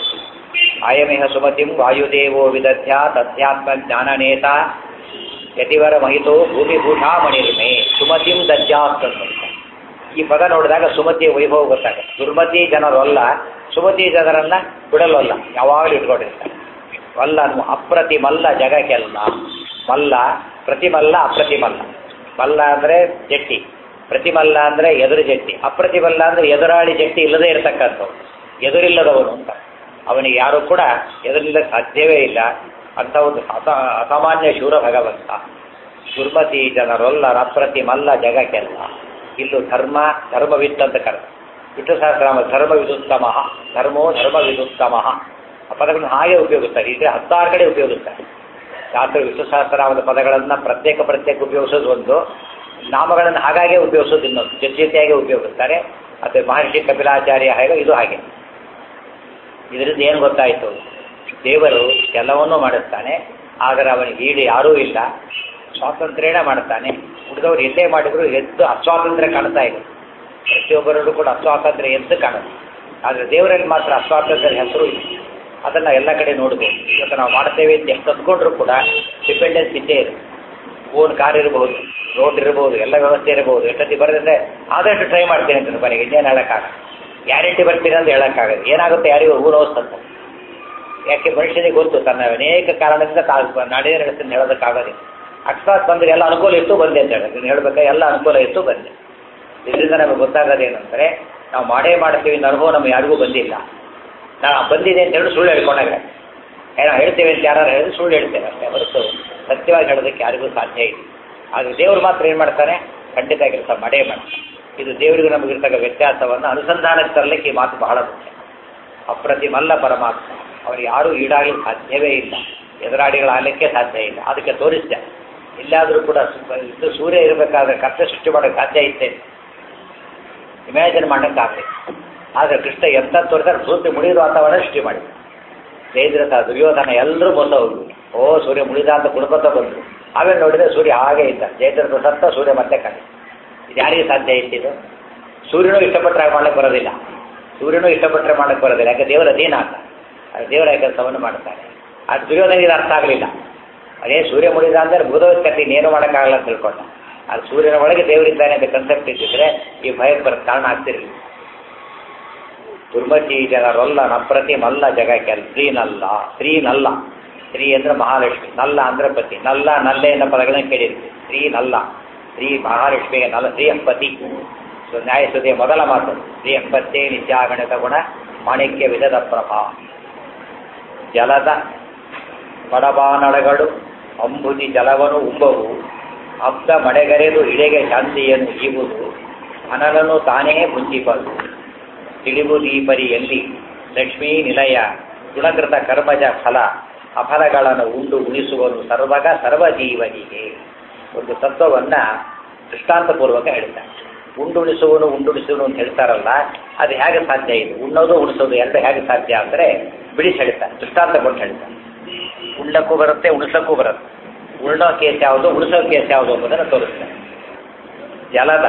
ಆಯಮೇಹ ಸುಮತಿಂ ವಾಯುದೇವೋ ವಿದಧ್ಯ ತಥ್ಯಾತ್ಮ ಜ್ಞಾನನೇತ ಯತಿವರ ಮಹಿತೋ ಭೂಮಿಭೂಷಾ ಮಣಿರ್ಮೆ ಸುಮತಿಂ ದಜ್ಜಾತ್ ಅಂತ ಈ ಪದ ನೋಡಿದಾಗ ಸುಮತಿಯ ವೈಭವ ಗೊತ್ತಾಗುತ್ತೆ ದುರ್ಮತಿ ಜನರಲ್ಲ ಸುಮತಿ ಜನರನ್ನ ಬಿಡಲಲ್ಲ ಯಾವಾಗಲೂ ಇಟ್ಕೊಂಡಿರ್ತಾರೆ ವಲ್ಲ ಅನ್ನು ಅಪ್ರತಿಮಲ್ಲ ಜಗಕ್ಕೆಲ್ಲ ಮಲ್ಲ ಪ್ರತಿಮಲ್ಲ ಅಪ್ರತಿಮಲ್ಲ ಮಲ್ಲ ಅಂದರೆ ಜಟ್ಟಿ ಪ್ರತಿಮಲ್ಲ ಅಂದರೆ ಎದುರು ಜಟ್ಟಿ ಅಪ್ರತಿಮಲ್ಲ ಅಂದರೆ ಎದುರಾಳಿ ಜಟ್ಟಿ ಇಲ್ಲದೇ ಇರತಕ್ಕಂಥವ್ರು ಎದುರಿಲ್ಲದವನು ಅಂತ ಅವನಿಗೆ ಯಾರು ಕೂಡ ಎದುರಿಲ್ಲ ಸಾಧ್ಯವೇ ಇಲ್ಲ ಅಂತ ಒಂದು ಅಸ ಅಸಾಮಾನ್ಯ ಶೂರ ಭಗವಂತ ದುರ್ಮತಿ ಜನರೊಲ್ಲರ ಅಪ್ರತಿಮಲ್ಲ ಜಗಕ್ಕೆಲ್ಲ ಇಲ್ಲೂ ಧರ್ಮ ಧರ್ಮವಿತ್ ಅಂತ ಕರೆದ ವಿಷ್ಣು ಸಹಸ್ರಾಮ ಧರ್ಮವಿದುತ್ತಮ ಧರ್ಮೋ ಧರ್ಮವಿದುತ್ತಮ ಆ ಪದಗಳನ್ನು ಹಾಗೆ ಉಪಯೋಗಿಸ್ತಾರೆ ಇದೆ ಹತ್ತಾರು ಕಡೆ ಉಪಯೋಗಿಸ್ತಾರೆ ಶಾಸ್ತ್ರ ವಿಷ್ಣು ಸಹಸ್ರನಾಮದ ಪದಗಳನ್ನು ಪ್ರತ್ಯೇಕ ಪ್ರತ್ಯೇಕ ಉಪಯೋಗಿಸೋದು ಒಂದು ನಾಮಗಳನ್ನು ಹಾಗಾಗೆ ಉಪಯೋಗಿಸೋದು ಇನ್ನೊಂದು ಜೊತೆ ಜೊತೆಯಾಗಿ ಉಪಯೋಗಿಸ್ತಾರೆ ಮತ್ತು ಮಹರ್ಷಿ ಕಪಿಲಾಚಾರ್ಯ ಹಾಗೆ ಇದು ಹಾಗೆ ಇದರಿಂದ ಏನು ಗೊತ್ತಾಯಿತು ದೇವರು ಎಲ್ಲವನ್ನೂ ಮಾಡಿಸ್ತಾನೆ ಆದರೆ ಅವನಿಗೆ ಈಡು ಯಾರೂ ಇಲ್ಲ ಸ್ವಾತಂತ್ರ್ಯನೇ ಮಾಡ್ತಾನೆ ಉಳಿದವರು ಎಲ್ಲೇ ಮಾಡಿದ್ರು ಎದ್ದು ಅಸ್ವಾತಂತ್ರ್ಯ ಕಾಣ್ತಾ ಇದೆ ಪ್ರತಿಯೊಬ್ಬರಲ್ಲೂ ಕೂಡ ಅಸ್ವಾತಂತ್ರ್ಯ ಎದ್ದು ಕಾಣುತ್ತೆ ಆದರೆ ದೇವರಲ್ಲಿ ಮಾತ್ರ ಅಸ್ವಾತಂತ್ರ್ಯದ ಹೆಸರು ಇದೆ ಅದನ್ನು ಎಲ್ಲ ಕಡೆ ನೋಡ್ಬೋದು ಇವತ್ತು ನಾವು ಮಾಡ್ತೇವೆ ಅಂತ ಎಷ್ಟು ಅಂದ್ಕೊಂಡ್ರೂ ಕೂಡ ಡಿಪೆಂಡೆನ್ಸ್ ಇದ್ದೇ ಇದೆ ಓನ್ ಕಾರ್ ಇರಬಹುದು ರೋಡ್ ಇರಬಹುದು ಎಲ್ಲ ವ್ಯವಸ್ಥೆ ಇರಬಹುದು ಎಷ್ಟೊತ್ತಿ ಬರೋದಂದ್ರೆ ಆದಷ್ಟು ಟ್ರೈ ಮಾಡ್ತೀನಿ ಅಂತ ಮನೆಗೆ ಇನ್ನೇನು ಹೇಳೋಕ್ಕಾಗ ಗ್ಯಾರಂಟಿ ಬರ್ತೀನಿ ಅಂತ ಹೇಳೋಕ್ಕಾಗಲ್ಲ ಏನಾಗುತ್ತೆ ಯಾರಿಗೂ ಊರು ಹೋಸ್ತಂತ ಯಾಕೆ ಮನುಷ್ಯನಿಗೆ ಗೊತ್ತು ತನ್ನ ಅನೇಕ ಕಾರಣದಿಂದ ತಾವು ನಾಡಿನ ನಡೆಸ್ತೀನಿ ಹೇಳೋದಕ್ಕಾಗೋದಿಲ್ಲ ಅಕಸ್ಮಾತ್ ಬಂದರೆ ಎಲ್ಲ ಅನುಕೂಲ ಇತ್ತು ಬಂದೆ ಅಂತ ಹೇಳಿ ನೀನು ಹೇಳ್ಬೇಕಾ ಎಲ್ಲ ಅನುಕೂಲ ಇತ್ತು ಬಂದೆ ಇದರಿಂದ ನಮಗೆ ಗೊತ್ತಾಗೋದೇನೆಂದರೆ ನಾವು ಮಾಡೇ ಮಾಡ್ತೀವಿ ಅನ್ನೋ ಅನುಭವ ನಮ್ಗೆ ಯಾರಿಗೂ ಬಂದಿಲ್ಲ ನಾವು ಬಂದಿದೆ ಅಂತ ಹೇಳಿ ಸುಳ್ಳು ಹೇಳ್ಕೊಂಡಾಗ ಏನೋ ಹೇಳ್ತೇವೆ ಅಂತ ಯಾರು ಹೇಳಿದ್ರೆ ಸುಳ್ಳು ಹೇಳ್ತೇವೆ ಅಷ್ಟೇ ಹೊರತು ಸತ್ಯವಾಗಿ ಹೇಳೋದಕ್ಕೆ ಯಾರಿಗೂ ಸಾಧ್ಯ ಇಲ್ಲ ಆದರೆ ದೇವರು ಮಾತ್ರ ಏನು ಮಾಡ್ತಾನೆ ಖಂಡಿತ ಕೆಲಸ ಮಾಡೇ ಮಾಡ್ತಾನೆ ಇದು ದೇವರಿಗೂ ನಮಗಿರ್ತಕ್ಕ ವ್ಯತ್ಯಾಸವನ್ನು ಅನುಸಂಧಾನಕ್ಕೆ ತರಲಿಕ್ಕೆ ಈ ಮಾತು ಬಹಳ ಮುಖ್ಯ ಅಪ್ರತಿಮಲ್ಲ ಪರಮಾತ್ಮ ಅವರು ಯಾರೂ ಈಡಾಗಲಿಕ್ಕೆ ಸಾಧ್ಯವೇ ಇಲ್ಲ ಎದುರಾಳಿಗಳಾಗಲಿಕ್ಕೆ ಸಾಧ್ಯ ಇಲ್ಲ ಅದಕ್ಕೆ ತೋರಿಸಿದೆ ಎಲ್ಲಾದರೂ ಕೂಡ ಸು- ಇದು ಸೂರ್ಯ ಇರಬೇಕಾದ್ರೆ ಕಷ್ಟ ಸೃಷ್ಟಿ ಮಾಡೋಕ್ಕೆ ಸಾಧ್ಯ ಇತ್ತೆ ಇಮ್ಯಾಜಿನ್ ಮಾಡೋಕ್ಕಾಗಲಿ ಆದರೆ ಕೃಷ್ಣ ಎಂತ ತೋರಿದ್ರೆ ಸೂರ್ಯ ಮುಳಿದ ವಾತಾವರಣ ಸೃಷ್ಟಿ ಮಾಡಿ ಜಯದ್ರಥ ದುರ್ಯೋಧನ ಎಲ್ಲರೂ ಬಂದು ಹೋದ್ರು ಓ ಸೂರ್ಯ ಮುಳಿದ ಅಂತ ಕುಡ್ಕೊತ ಬಂದರು ಆಮೇಲೆ ನೋಡಿದ್ರೆ ಸೂರ್ಯ ಹಾಗೆ ಇದ್ದ ಜಯದ್ರಥ ಸತ್ತ ಸೂರ್ಯ ಮತ್ತೆ ಕಾಣಿ ಇದು ಯಾರಿಗೆ ಸಾಧ್ಯ ಇತ್ತಿದು ಸೂರ್ಯನೂ ಇಷ್ಟಪಟ್ಟರೆ ಮಾಡಕ್ಕೆ ಬರೋದಿಲ್ಲ ಸೂರ್ಯನೂ ಇಷ್ಟಪಟ್ಟರೆ ಮಾಡಕ್ಕೆ ಬರೋದಿಲ್ಲ ಯಾಕೆ ದೇವರ ಅಧೀನ ಅಂತ ಅದು ದೇವರ ಕೆಲಸವನ್ನು ಮಾಡ್ತಾನೆ ಅದು ದುರ್ಯೋಧನಿಗೆ ಅರ್ಥ ಆಗಲಿಲ್ಲ ಅದೇ ಸೂರ್ಯ ಮುಳಿದ ಅಂದರೆ ಭೂದವತ್ ಕಥೆ ಇನ್ನೇನು ಮಾಡೋಕ್ಕಾಗಲ್ಲ ಅಂತ ತಿಳ್ಕೊಂಡ ಅದು ಸೂರ್ಯನ ಒಳಗೆ ದೇವರಿದ್ದಾನೆ ಅಂತ ಕನ್ಸೆಪ್ಟ್ ಇದ್ದಿದ್ರೆ ಈ ಭಯಕ್ಕೆ ಬರೋ ಕಾರಣ ಆಗ್ತಿರಲಿಲ್ಲ ದುರ್ಮತಿ ಜನರೊಲ್ಲ ನಪ್ರತಿ ಮಲ್ಲ ಜಗಕ್ಕೆ ಸ್ತ್ರೀನಲ್ಲ ಸ್ತ್ರೀನಲ್ಲ ಸ್ತ್ರೀ ಅಂದ್ರೆ ಮಹಾಲಕ್ಷ್ಮಿ ನಲ್ಲ ಅಂದ್ರೆ ಪತಿ ನಲ್ಲ ನಲ್ಲೆ ಎನ್ನ ಪದಗಳನ್ನ ಕೇಳಿರ್ತೀವಿ ಸ್ತ್ರೀ ನಲ್ಲ ಸ್ತ್ರೀ ಮಹಾಲಕ್ಷ್ಮಿಗೆ ನಲ್ಲ ಸ್ತ್ರೀ ಪತಿ ಸೊ ನ್ಯಾಯಸುದಿಯ ಮೊದಲ ಮಾತು ಸ್ತ್ರೀ ಪತ್ತೇ ನಿತ್ಯಾಗಣಿತ ಗುಣ ಮಾಣಿಕ್ಯ ವಿಧದ ಪ್ರಭಾ ಜಲದ ಮಡಬಾನಳಗಳು ಅಂಬುದಿ ಜಲವನ್ನು ಉಂಬವು ಅಬ್ದ ಮಡೆಗರೆದು ಇಳೆಗೆ ಶಾಂತಿಯನ್ನು ಈವುದು ಅನಲನು ತಾನೇ ಮುಂಚಿಪದು ತಿಳಿವು ದೀಪರಿಯಲ್ಲಿ ಲಕ್ಷ್ಮೀ ನಿಲಯ ಗುಣಕೃತ ಕರ್ಮಜ ಫಲ ಅಫಲಗಳನ್ನು ಉಂಡು ಉಣಿಸುವನು ಸರ್ವಗ ಸರ್ವಜೀವನಿಗೆ ಒಂದು ತತ್ವವನ್ನು ದೃಷ್ಟಾಂತಪೂರ್ವಕ ಹೇಳ್ತಾರೆ ಉಂಡುಣಿಸುವನು ಉಂಡುಣಿಸುವನು ಅಂತ ಹೇಳ್ತಾರಲ್ಲ ಅದು ಹೇಗೆ ಸಾಧ್ಯ ಇದು ಉಣ್ಣೋದು ಉಣಿಸೋದು ಎರಡು ಹೇಗೆ ಸಾಧ್ಯ ಅಂದರೆ ಬಿಡಿಸಿ ಹೇಳ್ತಾರೆ ದೃಷ್ಟಾಂತ ಕೊಟ್ಟು ಹೇಳ್ತಾರೆ ಉಣ್ಣಕ್ಕೂ ಬರುತ್ತೆ ಉಣಿಸೋಕ್ಕೂ ಬರುತ್ತೆ ಉಣ್ಣೋ ಕೇಸ್ ಯಾವುದು ಉಣಿಸೋ ಕೇಸ್ ಯಾವುದು ಎಂಬುದನ್ನು ತೋರಿಸ್ತಾರೆ ಜಲದ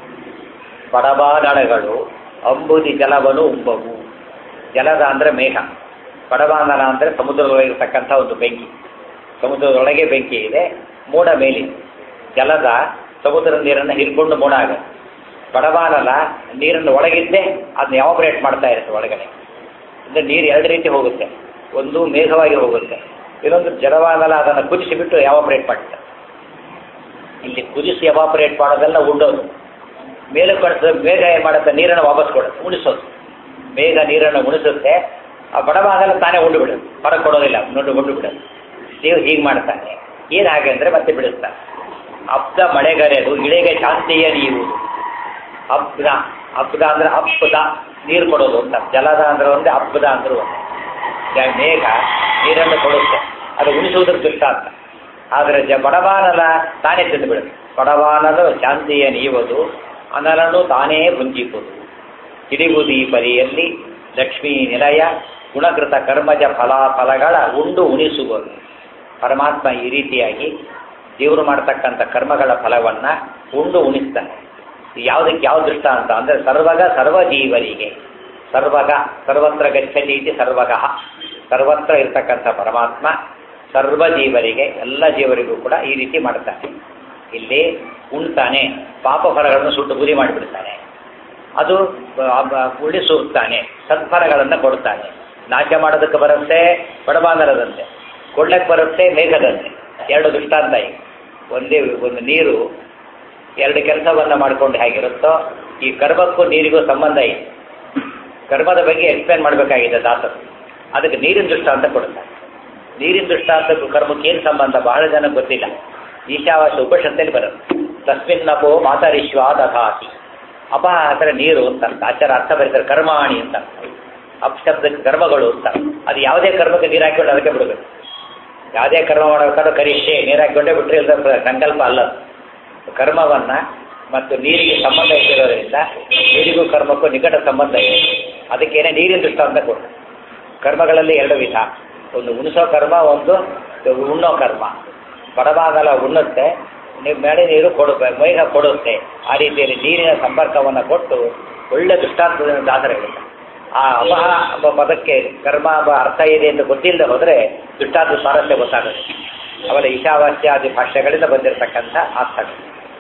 ಪಡಬಾನಳಗಳು ಅಂಬುದಿ ಜಲವನ್ನು ಉಂಬವು ಜಲದ ಅಂದರೆ ಮೇಘ ಪಡಬಾನಲ ಅಂದರೆ ಸಮುದ್ರದೊಳಗಿರ್ತಕ್ಕಂಥ ಒಂದು ಬೆಂಕಿ ಸಮುದ್ರದೊಳಗೆ ಬೆಂಕಿ ಇದೆ ಮೋಡ ಮೇಲಿದೆ ಜಲದ ಸಮುದ್ರದ ನೀರನ್ನು ಹಿಡ್ಕೊಂಡು ಮೋಡ ಆಗುತ್ತೆ ಬಡವಾನಲ ನೀರನ್ನು ಒಳಗಿದ್ದೇ ಅದನ್ನ ಎವಾಪರೇಟ್ ಮಾಡ್ತಾ ಇರುತ್ತೆ ಒಳಗಡೆ ಅಂದರೆ ನೀರು ಎರಡು ರೀತಿ ಹೋಗುತ್ತೆ ಒಂದು ಮೇಘವಾಗಿ ಹೋಗುತ್ತೆ ಇನ್ನೊಂದು ಜಡವಾನಲ ಅದನ್ನು ಕುದಿಸಿ ಬಿಟ್ಟು ಎವಾಪರೇಟ್ ಮಾಡುತ್ತೆ ಇಲ್ಲಿ ಕುದಿಸಿ ಎವಾಪರೇಟ್ ಮಾಡೋದೆಲ್ಲ ಉಂಡೋದು ಮೇಲೆ ಕಳಿಸಿದ ಮೇಘ ಏನು ಮಾಡುತ್ತೆ ನೀರನ್ನು ವಾಪಸ್ ಕೊಡುತ್ತೆ ಉಣಿಸೋದು ಮೇಘ ನೀರನ್ನು ಉಣಿಸುತ್ತೆ ಆ ಬಡವಾಗಲ ತಾನೇ ಉಂಡು ಬಿಡೋದು ಹೊರ ಕೊಡೋದಿಲ್ಲ ನೋಡಿ ಉಂಡು ಬಿಡೋದು ದೇವ್ರು ಹೀಗೆ ಮಾಡ್ತಾನೆ ಏನು ಹಾಗೆ ಅಂದರೆ ಮತ್ತೆ ಬಿಡಿಸ್ತಾನೆ ಅಬ್ದ ಮಳೆಗರೆದು ಇಳೆಗೆ ಶಾಂತಿಯ ನೀವು ಅಬ್ದ ಅಬ್ದ ಅಂದ್ರೆ ಅಪ್ಪದ ನೀರು ಕೊಡೋದು ಅಂತ ಜಲದ ಅಂದ್ರೆ ಒಂದೇ ಅಬ್ಬದ ಅಂದ್ರೂ ಒಂದೇ ಮೇಘ ನೀರನ್ನು ಕೊಡುತ್ತೆ ಅದು ಉಣಿಸುವುದರ ದೃಷ್ಟಾಂತ ಆದರೆ ಜ ಬಡವಾನಲ ತಾನೇ ತಿಂದು ಬಿಡುತ್ತೆ ಬಡವಾನಲು ಶಾಂತಿಯ ನೀವುದು ಅನಲನು ತಾನೇ ಭುಂಜಿಪುದು ಹಿಡಿಬುದಿ ಪರಿಯಲ್ಲಿ ಲಕ್ಷ್ಮೀ ನಿಲಯ ಗುಣಕೃತ ಕರ್ಮಜ ಫಲಾಫಲಗಳ ಉಂಡು ಉಣಿಸುವುದು ಪರಮಾತ್ಮ ಈ ರೀತಿಯಾಗಿ ದೇವರು ಮಾಡ್ತಕ್ಕಂಥ ಕರ್ಮಗಳ ಫಲವನ್ನು ಉಂಡು ಉಣಿಸ್ತಾನೆ ಯಾವುದಕ್ಕೆ ಯಾವ ದೃಷ್ಟಾಂತ ಅಂದರೆ ಸರ್ವಗ ಸರ್ವಜೀವರಿಗೆ ಸರ್ವಗ ಸರ್ವತ್ರ ಗಚ್ಚತಿ ಇತಿ ಸರ್ವಗಃ ಸರ್ವತ್ರ ಇರ್ತಕ್ಕಂಥ ಪರಮಾತ್ಮ ಸರ್ವಜೀವರಿಗೆ ಎಲ್ಲ ಜೀವರಿಗೂ ಕೂಡ ಈ ರೀತಿ ಮಾಡ್ತಾನೆ ಇಲ್ಲಿ ಉಣ್ತಾನೆ ಪಾಪ ಫಲಗಳನ್ನು ಸುಟ್ಟು ಬುದಿ ಮಾಡಿಬಿಡ್ತಾನೆ ಅದು ಉಳಿಸುತ್ತಾನೆ ಸತ್ಫಲಗಳನ್ನು ಕೊಡ್ತಾನೆ ನಾಶ ಮಾಡೋದಕ್ಕೆ ಬರುತ್ತೆ ಬಡಬಾಂಧರದಂತೆ ಕೊಳ್ಳಕ್ಕೆ ಬರುತ್ತೆ ಮೇಘದಂತೆ ಎರಡು ದೃಷ್ಟಾಂತ ಈಗ ಒಂದೇ ಒಂದು ನೀರು ಎರಡು ಕೆಲಸವನ್ನು ಮಾಡಿಕೊಂಡು ಹೇಗಿರುತ್ತೋ ಈ ಕರ್ಮಕ್ಕೂ ನೀರಿಗೂ ಸಂಬಂಧ ಇದೆ ಕರ್ಮದ ಬಗ್ಗೆ ಎಕ್ಸ್ಪ್ಲೇನ್ ಮಾಡಬೇಕಾಗಿದೆ ದಾಸರು ಅದಕ್ಕೆ ನೀರಿನ ದೃಷ್ಟಾಂತ ಕೊಡ್ತಾರೆ ನೀರಿನ ದೃಷ್ಟಾಂತಕ್ಕೂ ಕರ್ಮಕ್ಕೆ ಏನು ಸಂಬಂಧ ಬಹಳ ಜನ ಗೊತ್ತಿಲ್ಲ ಈಶಾವಾಸ ಉಪನಿಷತ್ತಲ್ಲಿ ಬರುತ್ತೆ ತಸ್ಮಿನ್ ನಪೋ ಮಾತರಿಶ್ವ ದಧಾತಿ ಅಪ ಹತ್ರ ನೀರು ಅಂತ ಆಚಾರ ಅರ್ಥ ಬರೀತಾರೆ ಕರ್ಮಾಣಿ ಅಂತ ಅಪಶಬ್ದಕ್ಕೆ ಕರ್ಮಗಳು ಅಂತ ಅದು ಯಾವುದೇ ಕರ್ಮಕ್ಕೆ ನೀರು ಹಾಕಿಕೊಂಡು ಅದಕ್ಕೆ ಬಿಡಬೇಕು ಯಾವುದೇ ಕರ್ಮ ಮಾಡಬೇಕಾದ್ರೂ ಕರಿಷ್ಯೆ ನೀರು ಹಾಕಿಕೊಂಡೇ ಬಿಟ್ಟರೆ ಇಲ್ಲ ಸಂಕಲ್ಪ ಅಲ್ಲ ಕರ್ಮವನ್ನ ಮತ್ತು ನೀರಿಗೆ ಸಂಬಂಧ ಇಟ್ಟಿರೋದ್ರಿಂದ ನೀರಿಗೂ ಕರ್ಮಕ್ಕೂ ನಿಕಟ ಸಂಬಂಧ ಇದೆ ಅದಕ್ಕೇನೆ ನೀರಿನ ದೃಷ್ಟಾಂತ ಕೊಡು ಕರ್ಮಗಳಲ್ಲಿ ಎರಡು ವಿಧ ಒಂದು ಉಣಿಸೋ ಕರ್ಮ ಒಂದು ಉಣ್ಣೋ ಕರ್ಮ ಬಡಬಾಗಲ ಉಣ್ಣುತ್ತೆ ನೀವು ಮೇಲೆ ನೀರು ಕೊಡಬೇಕು ಮೈಗ ಕೊಡುತ್ತೆ ಆ ರೀತಿಯಲ್ಲಿ ನೀರಿನ ಸಂಪರ್ಕವನ್ನು ಕೊಟ್ಟು ಒಳ್ಳೆ ದೃಷ್ಟಾಂತದಿಂದ ದಾಸರ ಹೇಳುತ್ತೆ ಆ ಅಪಹ ಎಂಬ ಪದಕ್ಕೆ ಕರ್ಮ ಎಂಬ ಅರ್ಥ ಇದೆ ಎಂದು ಗೊತ್ತಿಲ್ಲದೆ ಹೋದರೆ ದೃಷ್ಟಾಂತ ಸ್ವಾರಸ್ಯ ಗೊತ್ತಾಗುತ್ತೆ ಅವರ ಈಶಾವಾಸ್ಯಾದಿ ಭಾಷೆಗಳಿಂದ ಬಂದಿರತಕ್ಕಂಥ ಅರ್ಥಗಳು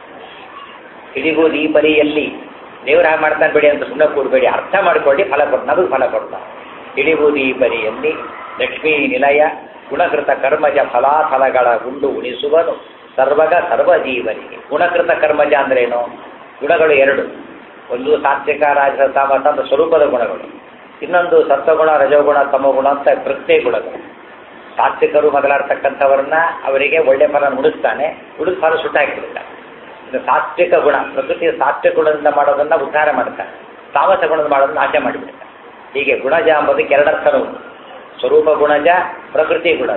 ಇಡಿಗೂ ಈ ಪರಿಯಲ್ಲಿ ದೇವ್ರು ಹಾಗೆ ಮಾಡ್ತಾನೆ ಬಿಡಿ ಅಂತ ಸುಮ್ಮನೆ ಕೂಡಬೇಡಿ ಅರ್ಥ ಮಾಡ್ಕೊಳ್ಳಿ ಫಲ ಕೊಟ್ಟು ನಮಗೆ ಫಲ ಕೊಡ್ತಾನೆ ಇಳಿಬೂದಿ ಈ ಪರಿಯಲ್ಲಿ ಲಕ್ಷ್ಮೀ ನಿಲಯ ಗುಣಕೃತ ಕರ್ಮಜ ಫಲಾಫಲಗಳ ಉಂಡು ಉಣಿಸುವನು ಸರ್ವಗ ಸರ್ವಜೀವನಿಗೆ ಗುಣಕೃತ ಕರ್ಮಜ ಅಂದ್ರೇನು ಗುಣಗಳು ಎರಡು ಒಂದು ಸಾತ್ವಿಕ ರಾಜ ತಾಮಸ ಅಂತ ಸ್ವರೂಪದ ಗುಣಗಳು ಇನ್ನೊಂದು ಸತ್ವಗುಣ ರಜೋಗುಣ ತಮಗುಣ ಅಂತ ಪ್ರತ್ಯೇಕ ಗುಣಗಳು ಸಾತ್ವಿಕರು ಮೊದಲಾಡ್ತಕ್ಕಂಥವ್ರನ್ನ ಅವರಿಗೆ ಒಳ್ಳೆ ಫಲ ನುಡಿಸ್ತಾನೆ ಉಳಿದ ಫಲ ಸುಟ್ಟಾಕಿಬಿಡ್ತಾನೆ ಇದು ಸಾತ್ವಿಕ ಗುಣ ಪ್ರಕೃತಿಯ ಸಾತ್ವಿಕ ಗುಣದಿಂದ ಮಾಡೋದನ್ನ ಉದ್ಧಾರ ಮಾಡ್ತಾನೆ ತಾಮಸ ಗುಣದ ಮಾಡೋದನ್ನ ನಾಶ ಮಾಡಿಬಿಡ್ತಾನೆ ಹೀಗೆ ಗುಣಜ ಎಂಬುದಕ್ಕೆ ಎರಡರ್ಥನೂ ಉಂಟು ಸ್ವರೂಪ ಗುಣಜ ಪ್ರಕೃತಿ ಗುಣಜ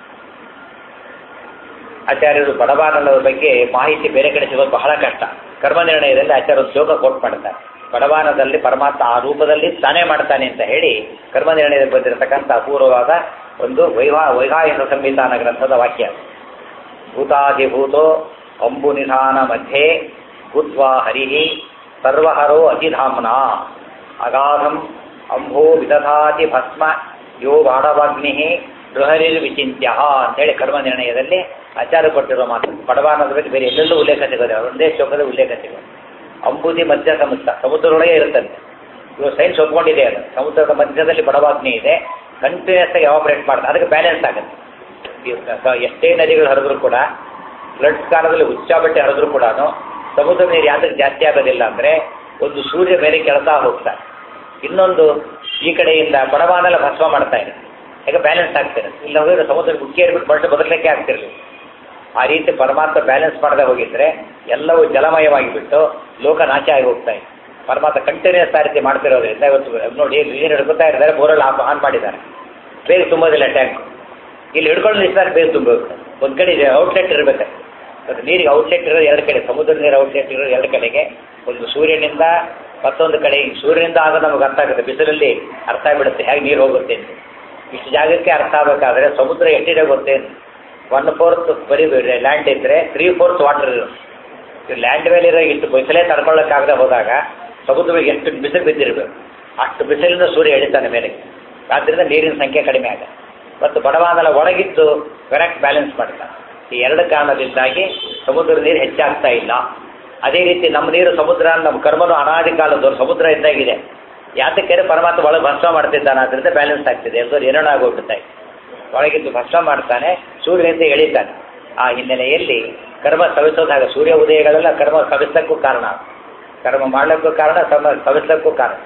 ಆಚಾರ್ಯರು ಬಡವಾನದ ಬಗ್ಗೆ ಮಾಹಿತಿ ಬೇರೆ ಕಡೆ ಸಿಗೋದು ಬಹಳ ಕಷ್ಟ ಕರ್ಮ ನಿರ್ಣಯದಲ್ಲಿ ಆಚಾರ್ಯರು ಶ್ಲೋಕ ಕೋಟ್ ಮಾಡ್ತಾರೆ ಬಡವಾನದಲ್ಲಿ ಪರಮಾತ್ಮ ಆ ರೂಪದಲ್ಲಿ ತಾನೇ ಮಾಡ್ತಾನೆ ಅಂತ ಹೇಳಿ ಕರ್ಮ ನಿರ್ಣಯದಲ್ಲಿ ಬಂದಿರತಕ್ಕಂಥ ಅಪೂರ್ವವಾದ ಒಂದು ವೈವಾ ವೈವಾಹಿಕ ಸಂವಿಧಾನ ಗ್ರಂಥದ ವಾಕ್ಯ ಭೂತಾಧಿಭೂತೋ ಅಂಬು ನಿಧಾನ ಮಧ್ಯೆ ಭೂತ್ವಾ ಹರಿ ಸರ್ವಹರೋ ಅತಿಧಾಮ್ನ ಅಗಾಧಂ ಅಂಭೋ ವಿದಧಾತಿ ಭಸ್ಮ ಯೋ ಬಾಣವಾಗ್ನಿ ಬೃಹರಿರ್ ವಿಚಿಂತ್ಯ ಅಂತೇಳಿ ಕರ್ಮ ನಿರ್ಣಯದಲ್ಲಿ ಆಚಾರ ಕೊಟ್ಟಿರೋ ಮಾತು ಬಡವಾನದ ಬಗ್ಗೆ ಬೇರೆ ಎಲ್ಲೆಲ್ಲೂ ಉಲ್ಲೇಖ ಸಿಗೋದೆ ಒಂದೇ ಶ್ಲೋಕದ ಉಲ್ಲೇಖ ಸಿಗೋದು ಅಂಬುದಿ ಮಧ್ಯ ಸಮುದ್ರ ಸಮುದ್ರದೊಳಗೆ ಇರುತ್ತಂತೆ ಇವಾಗ ಸೈನ್ಸ್ ಒಪ್ಕೊಂಡಿದೆ ಅದು ಸಮುದ್ರದ ಮಧ್ಯದಲ್ಲಿ ಬಡವಾಗ್ನಿ ಇದೆ ಕಂಟಿನ್ಯೂಸ್ ಆಗಿ ಆಪರೇಟ್ ಮಾಡ್ತಾರೆ ಅದಕ್ಕೆ ಬ್ಯಾಲೆನ್ಸ್ ಆಗುತ್ತೆ ಈ ಎಷ್ಟೇ ನದಿಗಳು ಹರಿದ್ರು ಕೂಡ ಫ್ಲಡ್ ಕಾಲದಲ್ಲಿ ಹುಚ್ಚಾಬಟ್ಟೆ ಹರಿದ್ರು ಕೂಡ ಸಮುದ್ರ ನೀರು ಯಾತಕ್ಕೆ ಜಾಸ್ತಿ ಆಗೋದಿಲ್ಲ ಅಂದರೆ ಒಂದು ಸೂರ್ಯ ಮೇಲೆ ಕೆಳತಾ ಹೋಗ್ತಾರೆ ಇನ್ನೊಂದು ಈ ಕಡೆಯಿಂದ ಬಡವಾನೆಲ್ಲ ಭಸ್ಮ ಮಾಡ್ತಾ ಇದೆ ಯಾಕೆ ಬ್ಯಾಲೆನ್ಸ್ ಆಗ್ತಿದೆ ಇಲ್ಲ ಹೋಗಿದ್ರೆ ಸಮುದ್ರ ಮುಖ್ಯೇರ್ಬಿಟ್ಟು ಮನುಷ್ಯ ಬದಲಕ್ಕೆ ಆಗ್ತಿರಲಿಲ್ಲ ಆ ರೀತಿ ಪರಮಾತ್ಮ ಬ್ಯಾಲೆನ್ಸ್ ಮಾಡದೆ ಹೋಗಿದ್ರೆ ಎಲ್ಲವೂ ಜಲಮಯವಾಗಿ ಬಿಟ್ಟು ಲೋಕ ನಾಶ ಆಗಿ ಹೋಗ್ತಾ ಇದೆ ಪರಮಾತ್ಮ ಕಂಟಿನ್ಯೂಸ್ ಆ ರೀತಿ ಮಾಡ್ತಿರೋದ್ರಿಂದ ಇವತ್ತು ನೋಡಿ ನೀರು ಹಿಡ್ಕೊತಾ ಇದ್ದಾರೆ ಬೋರಲ್ಲಿ ಆಫ್ ಆನ್ ಮಾಡಿದ್ದಾರೆ ಬೇಗ ತುಂಬೋದಿಲ್ಲ ಟ್ಯಾಂಕ್ ಇಲ್ಲಿ ಹಿಡ್ಕೊಂಡು ನಿಲ್ಸಿದಾಗ ಬೇಸ್ ತುಂಬಬೇಕು ಒಂದು ಕಡೆ ಇದೆ ಔಟ್ಲೆಟ್ ಇರಬೇಕು ಅದು ನೀರಿಗೆ ಔಟ್ಲೆಟ್ ಇರೋದು ಎರಡು ಕಡೆ ಸಮುದ್ರ ನೀರು ಔಟ್ಲೆಟ್ ಇರೋದು ಎರಡು ಕಡೆಗೆ ಒಂದು ಸೂರ್ಯನಿಂದ ಮತ್ತೊಂದು ಕಡೆ ಈ ಸೂರ್ಯನಿಂದ ಆಗ ನಮಗೆ ಅರ್ಥ ಆಗುತ್ತೆ ಬಿಸಿಲಲ್ಲಿ ಅರ್ಥ ಆಗಿಬಿಡುತ್ತೆ ಹೇಗೆ ನೀರು ಹೋಗುತ್ತೆ ಅಂತ ಇಷ್ಟು ಜಾಗಕ್ಕೆ ಅರ್ಥ ಆಗಬೇಕಾದ್ರೆ ಸಮುದ್ರ ಎಷ್ಟಿದೆ ಗೊತ್ತೇನು ಒನ್ ಫೋರ್ತ್ ಬರೀ ಲ್ಯಾಂಡ್ ಇದ್ದರೆ ತ್ರೀ ಫೋರ್ತ್ ವಾಟರ್ ಇರೋದು ಲ್ಯಾಂಡ್ ಮೇಲೆ ಇರೋ ಇಷ್ಟು ಬಿಸಿಲೇ ತಡ್ಕೊಳ್ಳೋಕ್ಕಾಗದೆ ಹೋದಾಗ ಸಮುದ್ರಕ್ಕೆ ಎಷ್ಟು ಬಿಸಿಲು ಬಿದ್ದಿರಬೇಕು ಅಷ್ಟು ಬಿಸಿಲಿಂದ ಸೂರ್ಯ ಎಳಿತಾನೆ ಮೇಲೆ ಆದ್ದರಿಂದ ನೀರಿನ ಸಂಖ್ಯೆ ಕಡಿಮೆ ಆಗ ಮತ್ತು ಬಡವಾದಲ ಒಳಗಿದ್ದು ಕರೆಕ್ಟ್ ಬ್ಯಾಲೆನ್ಸ್ ಮಾಡ್ತಾನೆ ಈ ಎರಡು ಕಾರಣದಿಂದಾಗಿ ಸಮುದ್ರದ ನೀರು ಹೆಚ್ಚಾಗ್ತಾ ಇಲ್ಲ ಅದೇ ರೀತಿ ನಮ್ಮ ನೀರು ಸಮುದ್ರ ನಮ್ಮ ಕರ್ಮನು ಅನಾದಿ ಕಾಲದವ್ರು ಸಮುದ್ರ ಇದ್ದಾಗಿದೆ ಯಾತಕ್ಕೆ ಪರಮಾತ್ಮ ಒಳಗೆ ಭಸ್ಮ ಮಾಡ್ತಿದ್ದಾನೆ ಅದರಿಂದ ಬ್ಯಾಲೆನ್ಸ್ ಆಗ್ತಿದೆ ಎಲ್ಲರೂ ಏನೇನೋ ಆಗೋಗ್ಬಿಡ್ತಾ ಇದೆ ಒಳಗಿದ್ದು ಭಸ್ಮ ಮಾಡ್ತಾನೆ ಸೂರ್ಯನಿಂದ ಎಳಿತಾನೆ ಆ ಹಿನ್ನೆಲೆಯಲ್ಲಿ ಕರ್ಮ ಸವಿಸೋದಾಗ ಸೂರ್ಯ ಉದಯಗಳೆಲ್ಲ ಕರ್ಮ ಸವಿಸಕ್ಕೂ ಕಾರಣ ಕರ್ಮ ಮಾಡಲಿಕ್ಕೂ ಕಾರಣ ಸಮ ಸವಿಸಕ್ಕೂ ಕಾರಣ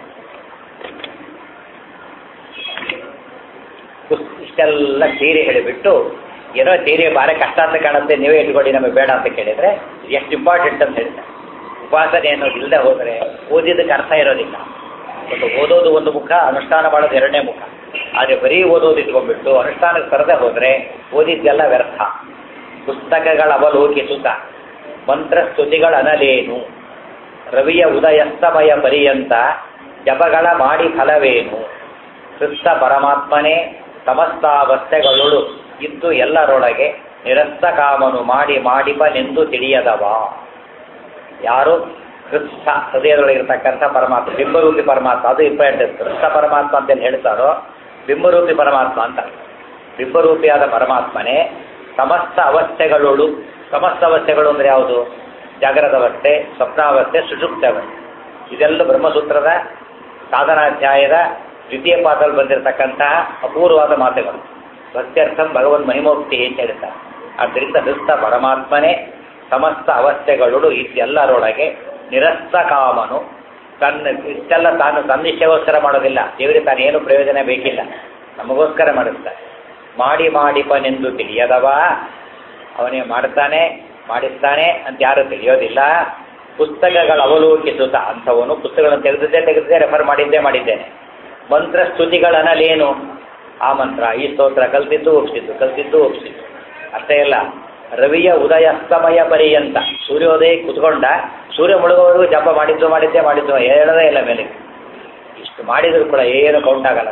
ಇಷ್ಟೆಲ್ಲ ಥಿಯರಿ ಹೇಳಿಬಿಟ್ಟು ಏನೋ ಥಿಯರಿ ಭಾರಿ ಕಷ್ಟ ಅಂತ ಕಾಣುತ್ತೆ ನೀವೇ ಇಟ್ಕೊಳ್ಳಿ ನಮಗೆ ಬೇಡ ಅಂತ ಕೇಳಿದರೆ ಎಷ್ಟು ಇಂಪಾರ್ಟೆಂಟ್ ಅಂತ ಹೇಳ್ತಾರೆ ಉಪಾಸನೆ ಅನ್ನೋದು ಇಲ್ಲದೆ ಹೋದರೆ ಓದಿದ್ದಕ್ಕೆ ಅರ್ಥ ಇರೋದಿಲ್ಲ ಮತ್ತು ಓದೋದು ಒಂದು ಮುಖ ಅನುಷ್ಠಾನ ಮಾಡೋದು ಎರಡನೇ ಮುಖ ಆದರೆ ಬರೀ ಓದೋದು ಇಟ್ಕೊಂಡ್ಬಿಟ್ಟು ಅನುಷ್ಠಾನಕ್ಕೆ ತರದೆ ಹೋದರೆ ಓದಿದ್ದೆಲ್ಲ ವ್ಯರ್ಥ ಪುಸ್ತಕಗಳ ಅವಲೋಕಿಸುತ್ತ ಮಂತ್ರ ಸ್ತುತಿಗಳ ಅನಲೇನು ರವಿಯ ಉದಯಸ್ತಮಯ ಪರ್ಯಂತ ಜಪಗಳ ಮಾಡಿ ಫಲವೇನು ಕೃಷ್ಣ ಪರಮಾತ್ಮನೇ ಸಮಸ್ತಾವಸ್ಥೆಗಳು ಇದ್ದು ಎಲ್ಲರೊಳಗೆ ನಿರಸ್ತ ಕಾಮನು ಮಾಡಿ ಮಾಡಿಪನೆಂದು ತಿಳಿಯದವ ಯಾರು ಕೃಷ್ಣ ಹೃದಯದೊಳಗಿರ್ತಕ್ಕಂಥ ಪರಮಾತ್ಮ ಬಿಂಬರೂಪಿ ಪರಮಾತ್ಮ ಅದು ಇಂಪಾರ್ಟೆಂಟ್ ಕೃಷ್ಣ ಪರಮಾತ್ಮ ಅಂತ ಹೇಳ್ತಾರೋ ಬಿಂಬರೂಪಿ ಪರಮಾತ್ಮ ಅಂತ ಬಿಂಬರೂಪಿಯಾದ ಪರಮಾತ್ಮನೇ ಸಮಸ್ತ ಅವಸ್ಥೆಗಳೋಳು ಸಮಸ್ತ ಅವಸ್ಥೆಗಳು ಅಂದರೆ ಯಾವುದು ಜಾಗ್ರದ ಅವಸ್ಥೆ ಸ್ವಪ್ನಾವಸ್ಥೆ ಸುಷುಪ್ತ ಅವಸ್ಥೆ ಇದೆಲ್ಲ ಬ್ರಹ್ಮಸೂತ್ರದ ಸಾಧನಾಧ್ಯಾಯದ ದ್ವಿತೀಯ ಪಾಠದಲ್ಲಿ ಬಂದಿರತಕ್ಕಂತಹ ಅಪೂರ್ವವಾದ ಮಾತುಗಳು ಭಕ್ತ್ಯರ್ಥಂ ಭಗವನ್ ಮಹಿಮೋಕ್ತಿ ಅಂತ ಹೇಳ್ತಾರೆ ಆದ್ದರಿಂದ ಹೃಸ್ತ ಪರಮಾತ್ಮನೇ ಸಮಸ್ತ ಅವಸ್ಥೆಗಳು ಇದೆಲ್ಲರೊಳಗೆ ನಿರಸ್ತ ಕಾಮನು ತನ್ನ ಇಷ್ಟೆಲ್ಲ ತಾನು ತನ್ನಿಷ್ಟಗೋಸ್ಕರ ಮಾಡೋದಿಲ್ಲ ದೇವರಿಗೆ ತಾನು ಏನು ಪ್ರಯೋಜನ ಬೇಕಿಲ್ಲ ನಮಗೋಸ್ಕರ ಮಾಡುತ್ತಾರೆ ಮಾಡಿ ಮಾಡಿಪನೆಂದು ತಿಳಿಯದವ ಅವನೇ ಮಾಡ್ತಾನೆ ಮಾಡಿಸ್ತಾನೆ ಅಂತ ಯಾರು ತಿಳಿಯೋದಿಲ್ಲ ಪುಸ್ತಕಗಳ ಅವಲೋಕಿಸುತ್ತ ಅಂಥವನು ಪುಸ್ತಕಗಳನ್ನು ತೆಗೆದಿದ್ದೇ ತೆಗೆದಿದ್ದೇ ರೆಫರ್ ಮಾಡಿದ್ದೇ ಮಾಡಿದ್ದೇನೆ ಮಂತ್ರ ಸ್ತುತಿಗಳನ್ನಲೇನು ಆ ಮಂತ್ರ ಈ ಸ್ತೋತ್ರ ಕಲ್ತಿದ್ದು ಒಪ್ಸಿದ್ದು ಕಲ್ತಿದ್ದು ಒಪ್ಸಿದ್ದು ಅಷ್ಟೇ ಅಲ್ಲ ರವಿಯ ಉದಯಸ್ತಮಯ ಪರ್ಯಂತ ಸೂರ್ಯೋದಯ ಕುತ್ಕೊಂಡ ಸೂರ್ಯ ಮುಳುಗೋವರೆಗೂ ಜಪ ಮಾಡಿದ್ದು ಮಾಡಿದ್ದೇ ಮಾಡಿದ್ದು ಹೇಳದೇ ಇಲ್ಲ ಮೇಲೆ ಇಷ್ಟು ಮಾಡಿದರೂ ಕೂಡ ಏನು ಕೌಂಟ್ ಆಗಲ್ಲ